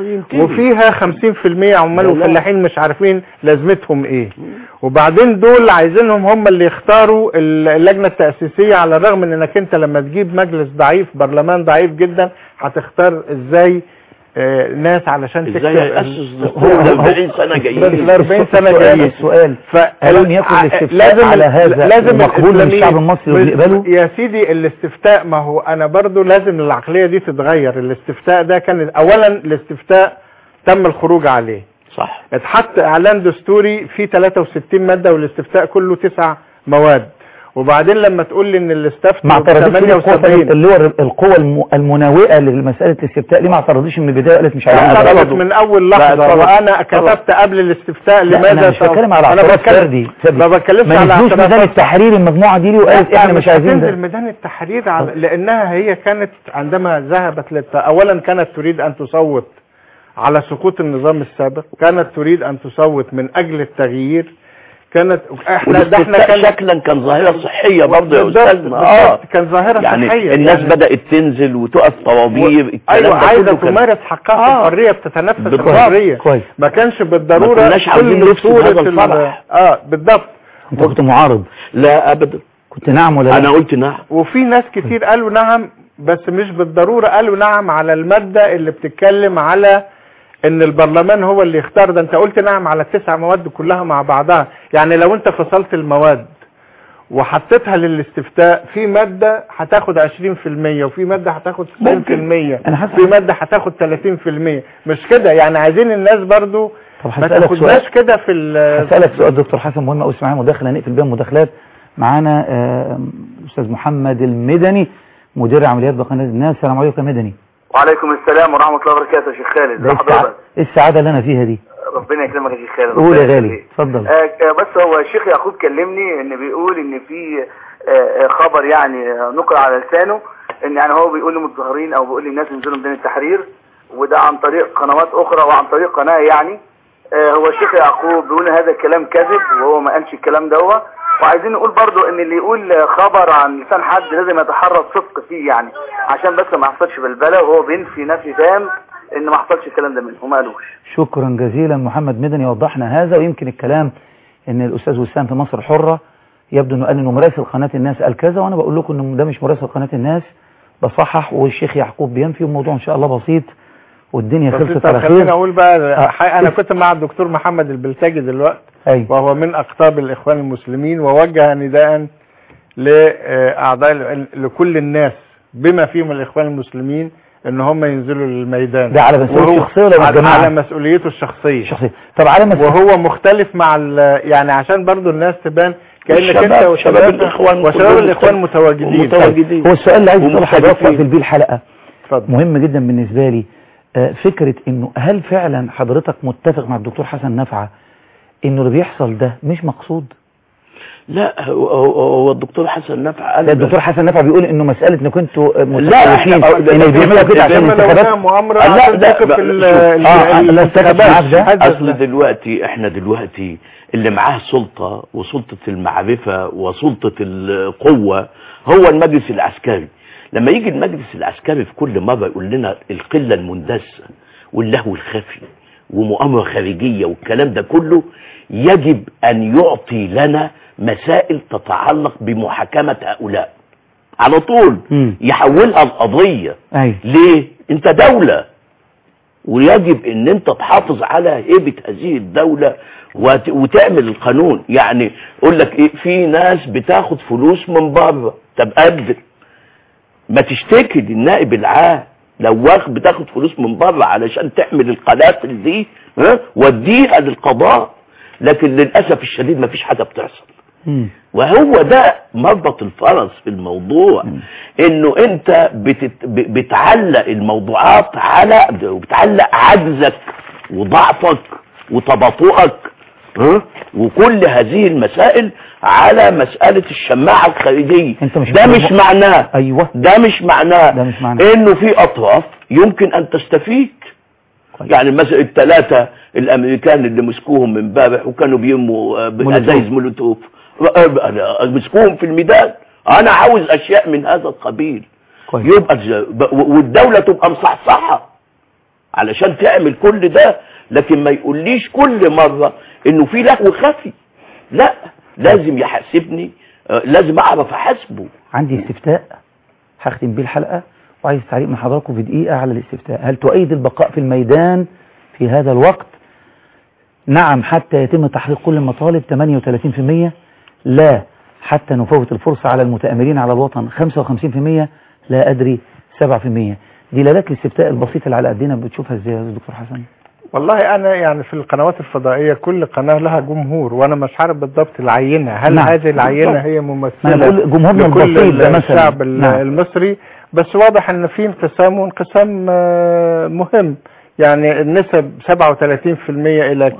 وفيها 50% عمال لا، لا. وفلاحين مش عارفين لازمتهم ايه وبعدين دول عايزينهم هم اللي يختاروا ال- اللجنة التأسيسية على الرغم من انك انت لما تجيب مجلس ضعيف برلمان ضعيف جدا هتختار ازاي آه، ناس علشان ازاي تكتب هيأسس دستور ده 40 سنة جايين ال 40 سنة السؤال- جايين السؤال ألم يكن الاستفتاء على هذا لازم مقبول من الإسلاميين- الشعب المصري وبيقبله؟ يا سيدي الاستفتاء ما هو انا برضو لازم العقلية دي تتغير الاستفتاء ده كان اولا الاستفتاء تم الخروج عليه صح اتحط اعلان دستوري فيه 63 مادة والاستفتاء كله تسع مواد وبعدين لما تقول لي ان الاستفتاء ما اعترضتش ليه القوة 78 اللي هو القوة الم- المناوئة لمسألة الاستفتاء ليه ما اعترضتش من البداية قالت مش عايزين اعترضت نعترض؟ من اول لا، لحظة اعترض. وانا كتبت قبل الاستفتاء لا لماذا انا مش سوف- بتكلم على أنا اعتراض بتكلم- فردي ما بتكلمش ما على نزلوش ميدان اعتراضات التحرير المجموعة دي ليه وقالت لا، احنا مش عايزين هتنزل ده ميدان التحرير على لانها هي كانت عندما ذهبت للت... اولا كانت تريد ان تصوت على سقوط النظام السابق كانت تريد ان تصوت من اجل التغيير كانت احنا ده احنا والاستفتاء كان شكلا كان ظاهرة صحية برضه يا بالضبط، أستاذنا اه بالضبط، كان ظاهرة يعني صحية الناس يعني بدأت تنزل وتقف طوابير الكلام ايوه ده عايزه كله كان- تمارس حقها في آه. الحريه بتتنفس بالضبط. الحريه كويس ما كانش بالضروره ما كناش عاوزين كل نفسد صورة هذا ال- الفرح. اه بالضبط انت كنت معارض لا أبدا كنت نعم ولا لا أنا قلت نعم وفي ناس كتير قالوا نعم بس مش بالضرورة قالوا نعم على المادة اللي بتتكلم على ان البرلمان هو اللي يختار ده انت قلت نعم على التسع مواد كلها مع بعضها يعني لو انت فصلت المواد وحطيتها للاستفتاء في مادة هتاخد 20% وفي مادة هتاخد 90% أنا حاسس- في مادة هتاخد 30% مش كده يعني عايزين الناس برضو طب ما هسألك تاخدناش سؤال كده في ال- هسألك سؤال دكتور حسن مهم قوي معايا مداخلة نقفل بيها مداخلات معانا آه، أستاذ محمد المدني مدير عمليات بقناة الناس السلام عليكم يا مدني وعليكم السلام ورحمة الله وبركاته يا شيخ خالد ده ازي السعادة, حضرتك السعادة اللي أنا فيها دي ربنا يكرمك يا شيخ خالد قول يا ربنا غالي يخليك. اتفضل آه، آه، بس هو الشيخ يعقوب كلمني ان بيقول ان في آه، آه، خبر يعني آه، نقل على لسانه ان يعني هو بيقول للمتظاهرين او بيقول للناس انزلوا ميدان التحرير وده عن طريق قنوات اخرى وعن طريق قناة يعني آه، هو الشيخ يعقوب بيقول إن هذا الكلام كذب وهو ما قالش الكلام ده وعايزين نقول برضو ان اللي يقول خبر عن لسان حد لازم يتحرى الصدق فيه يعني عشان بس ما يحصلش بالبلا وهو بينفي نفي تام ان ما حصلش الكلام ده منه وما قالوش شكرا جزيلا محمد مدني وضحنا هذا ويمكن الكلام ان الاستاذ وسام في مصر حرة يبدو انه قال انه مراسل قناة الناس قال كذا وانا بقول لكم انه ده مش مراسل قناة الناس بصحح والشيخ يعقوب بينفي الموضوع ان شاء الله بسيط والدنيا بس خلصت انت على خليني خير اقول بقى آه. حقيقة انا كنت مع الدكتور محمد البلتاجي دلوقتي ايوه وهو من اقطاب الاخوان المسلمين ووجه نداء لاعضاء ال- لكل الناس بما فيهم الاخوان المسلمين ان هم ينزلوا للميدان ده على مسؤوليته وهو الشخصية ولا على- الجماعة؟ على مسؤوليته الشخصية شخصيا طب على مسؤولية وهو مختلف مع ال- يعني عشان برضو الناس تبان كانك والشباب- انت شباب وشباب الإخوان وشباب كلهم الاخوان مختلف- متواجدين متواجدين. هو السؤال اللي عايز يطرح ومختلفين. حضرتك واقفل بيه الحلقة اتفضل مهم جدا بالنسبة لي آه، فكرة انه هل فعلا حضرتك متفق مع الدكتور حسن نفعة انه اللي بيحصل ده مش مقصود لا هو, هو هو الدكتور حسن نفع قال لا الدكتور حسن نفعة بيقول انه مسألة انكم انتوا لا، احنا- متخوفين ان بيعملوا كده عشان إنما لو الانتخابات كان مؤامرة لا، عشان لا، توقف لا، ال- شوف. ال- آه، ال- أنا أتفق معاك ده. الحدث اصل ده. دلوقتي احنا دلوقتي اللي معاه سلطة وسلطة المعرفة وسلطة القوة هو المجلس العسكري لما يجي المجلس العسكري في كل مرة يقول لنا القلة المندسة واللهو الخفي ومؤامرة خارجية والكلام ده كله يجب ان يعطي لنا مسائل تتعلق بمحاكمة هؤلاء على طول مم. يحولها القضية ايوه ليه انت دولة ويجب ان انت تحافظ على هيبة هذه الدولة وت- وتعمل القانون يعني اقول لك ايه في ناس بتاخد فلوس من بره طب قدر ما تشتكي للنائب العام لو واخد بتاخد فلوس من بره علشان تعمل القناطل دي ها وديها للقضاء لكن للاسف الشديد ما فيش حاجه بتحصل مم. وهو ده مربط الفرس في الموضوع انه انت بتت... ب- بتعلق الموضوعات على بتعلق عجزك وضعفك وتباطؤك ها؟ وكل هذه المسائل على مسألة الشماعة الخارجية انت مش ده بتقول- مش معناه ايوه ده مش معناه ده مش معناه. انه في اطراف يمكن ان تستفيد كويس. يعني مثلا الثلاثة الامريكان اللي مسكوهم من امبارح وكانوا بيرموا آه، مولوتوف. ازايز مولوتوف آه، مسكوهم في الميدان انا عاوز اشياء من هذا القبيل كويس يبقى الز- ب- و- والدولة تبقى مصحصحة علشان تعمل كل ده لكن ما يقوليش كل مرة انه في لهو خفي لا لازم يحاسبني آه، لازم اعرف احاسبه عندي استفتاء هختم بيه الحلقة وعايز تعليق من حضراتكم في دقيقة على الاستفتاء هل تؤيد البقاء في الميدان في هذا الوقت نعم حتى يتم تحقيق كل المطالب 38% لا حتى نفوت الفرصة على المتآمرين على الوطن 55% لا أدري 7% دلالات الاستفتاء البسيطة اللي على قدنا بتشوفها ازاي يا دكتور حسن والله انا يعني في القنوات الفضائيه كل قناه لها جمهور وانا مش عارف بالضبط العينه هل نعم. هذه العينه بالضبط. هي ما أنا ممثله بقول جمهورنا لكل البسيط ده مثلا الشعب ال- نعم. المصري بس واضح ان في انقسام وانقسام آه، مهم يعني النسب 37% الى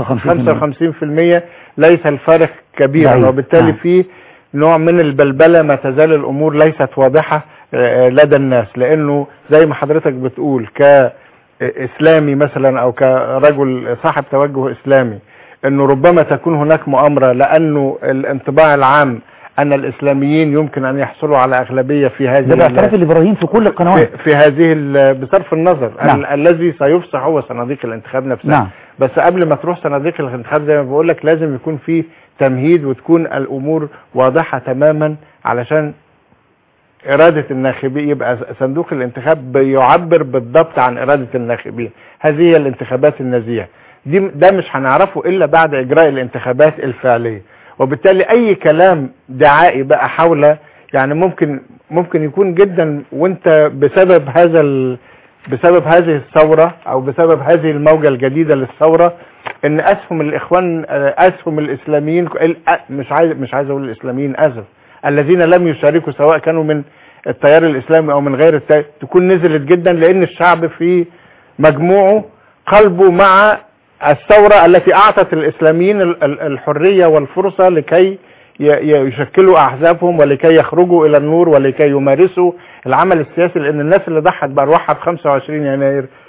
55% 55% ليس الفارق كبيرا ضعيف. وبالتالي نعم. في نوع من البلبلة ما تزال الأمور ليست واضحة آه، لدى الناس لأنه زي ما حضرتك بتقول كإسلامي مثلا أو كرجل صاحب توجه إسلامي أنه ربما تكون هناك مؤامرة لأنه الانطباع العام أن الإسلاميين يمكن أن يحصلوا على أغلبية في هذه ده ال- باعتراف الإبراهيم في كل القنوات في, في هذه ال- بصرف النظر نعم. ال- الذي سيفصح هو صناديق الانتخاب نفسها نعم بس قبل ما تروح صناديق الانتخاب زي ما بقول لك لازم يكون في تمهيد وتكون الامور واضحه تماما علشان اراده الناخبين يبقى صندوق الانتخاب بيعبر بالضبط عن اراده الناخبين هذه هي الانتخابات النزيهه دي ده مش هنعرفه الا بعد اجراء الانتخابات الفعليه وبالتالي اي كلام دعائي بقى حول يعني ممكن ممكن يكون جدا وانت بسبب هذا ال بسبب هذه الثورة او بسبب هذه الموجة الجديدة للثورة ان اسهم الاخوان آه، اسهم الاسلاميين ال- آه، مش عايز مش عايز اقول الاسلاميين اسف الذين لم يشاركوا سواء كانوا من التيار الاسلامي او من غير التيار تكون نزلت جدا لان الشعب في مجموعه قلبه مع الثورة التي اعطت الاسلاميين ال- ال- الحرية والفرصة لكي ي- ي- يشكلوا احزابهم ولكي يخرجوا الى النور ولكي يمارسوا العمل السياسي لان الناس اللي ضحت بارواحها ب 25 يناير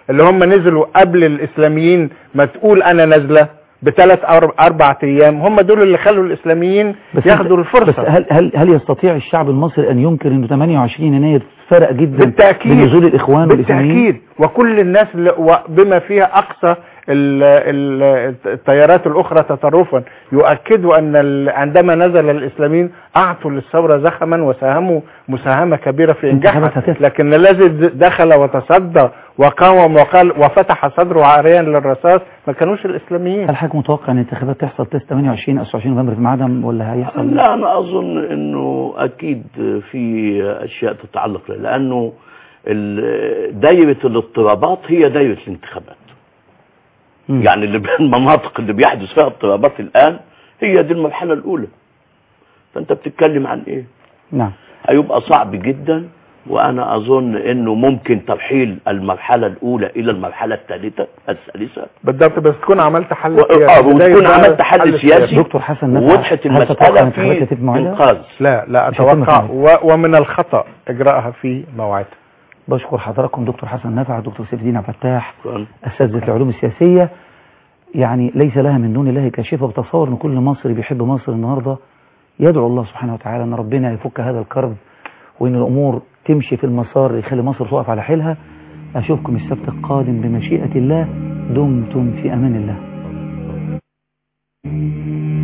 اللي هم نزلوا قبل الاسلاميين ما تقول انا نازله بثلاث أو اربع ايام هم دول اللي خلوا الاسلاميين بس ياخدوا بس الفرصه هل هل هل يستطيع الشعب المصري ان ينكر انه 28 يناير فرق جدا بالتأكيد بنزول الاخوان والاسلاميين بالتأكيد وكل الناس اللي- وبما فيها أقصى ال- ال- التيارات الأخرى تطرفا يؤكدوا أن ال- عندما نزل الإسلاميين أعطوا للثورة زخما وساهموا مساهمة كبيرة في إنجاحها انتخابات هتفرق. لكن الذي د- دخل وتصدى وقاوم وقال وفتح صدره عاريا للرصاص ما كانوش الإسلاميين هل حضرتك متوقع ان الانتخابات تحصل تس 28 او 29 نوفمبر في ميعادها ولا هيحصل لا أنا أظن أنه أكيد في أشياء تتعلق له لأنه ال- دايرة الاضطرابات هي دايرة الانتخابات مم. يعني اللي المناطق اللي بيحدث فيها اضطرابات الآن هي دي المرحلة الأولى فأنت بتتكلم عن إيه نعم هيبقى صعب جدا وأنا أظن أنه ممكن ترحيل المرحلة الأولى إلى المرحلة الثالثة الثالثة بالضبط بس تكون عملت حل و- آه، وتكون عملت حل سياسي دكتور حسن نفع ووضحت هل تتوقع المسألة الانتخابات في هتتم موعدها؟ إنقاذ لا لا مش هيتم أتوقع في و- ومن الخطأ إجراءها في موعدها بشكر حضراتكم دكتور حسن نفع دكتور سيف الدين عبد الفتاح شكراً. اساتذه العلوم السياسيه يعني ليس لها من دون الله كاشفه بتصور ان كل مصري بيحب مصر النهارده يدعو الله سبحانه وتعالى ان ربنا يفك هذا الكرب وان الامور تمشي في المسار اللي يخلي مصر تقف على حيلها اشوفكم السبت القادم بمشيئه الله دمتم في امان الله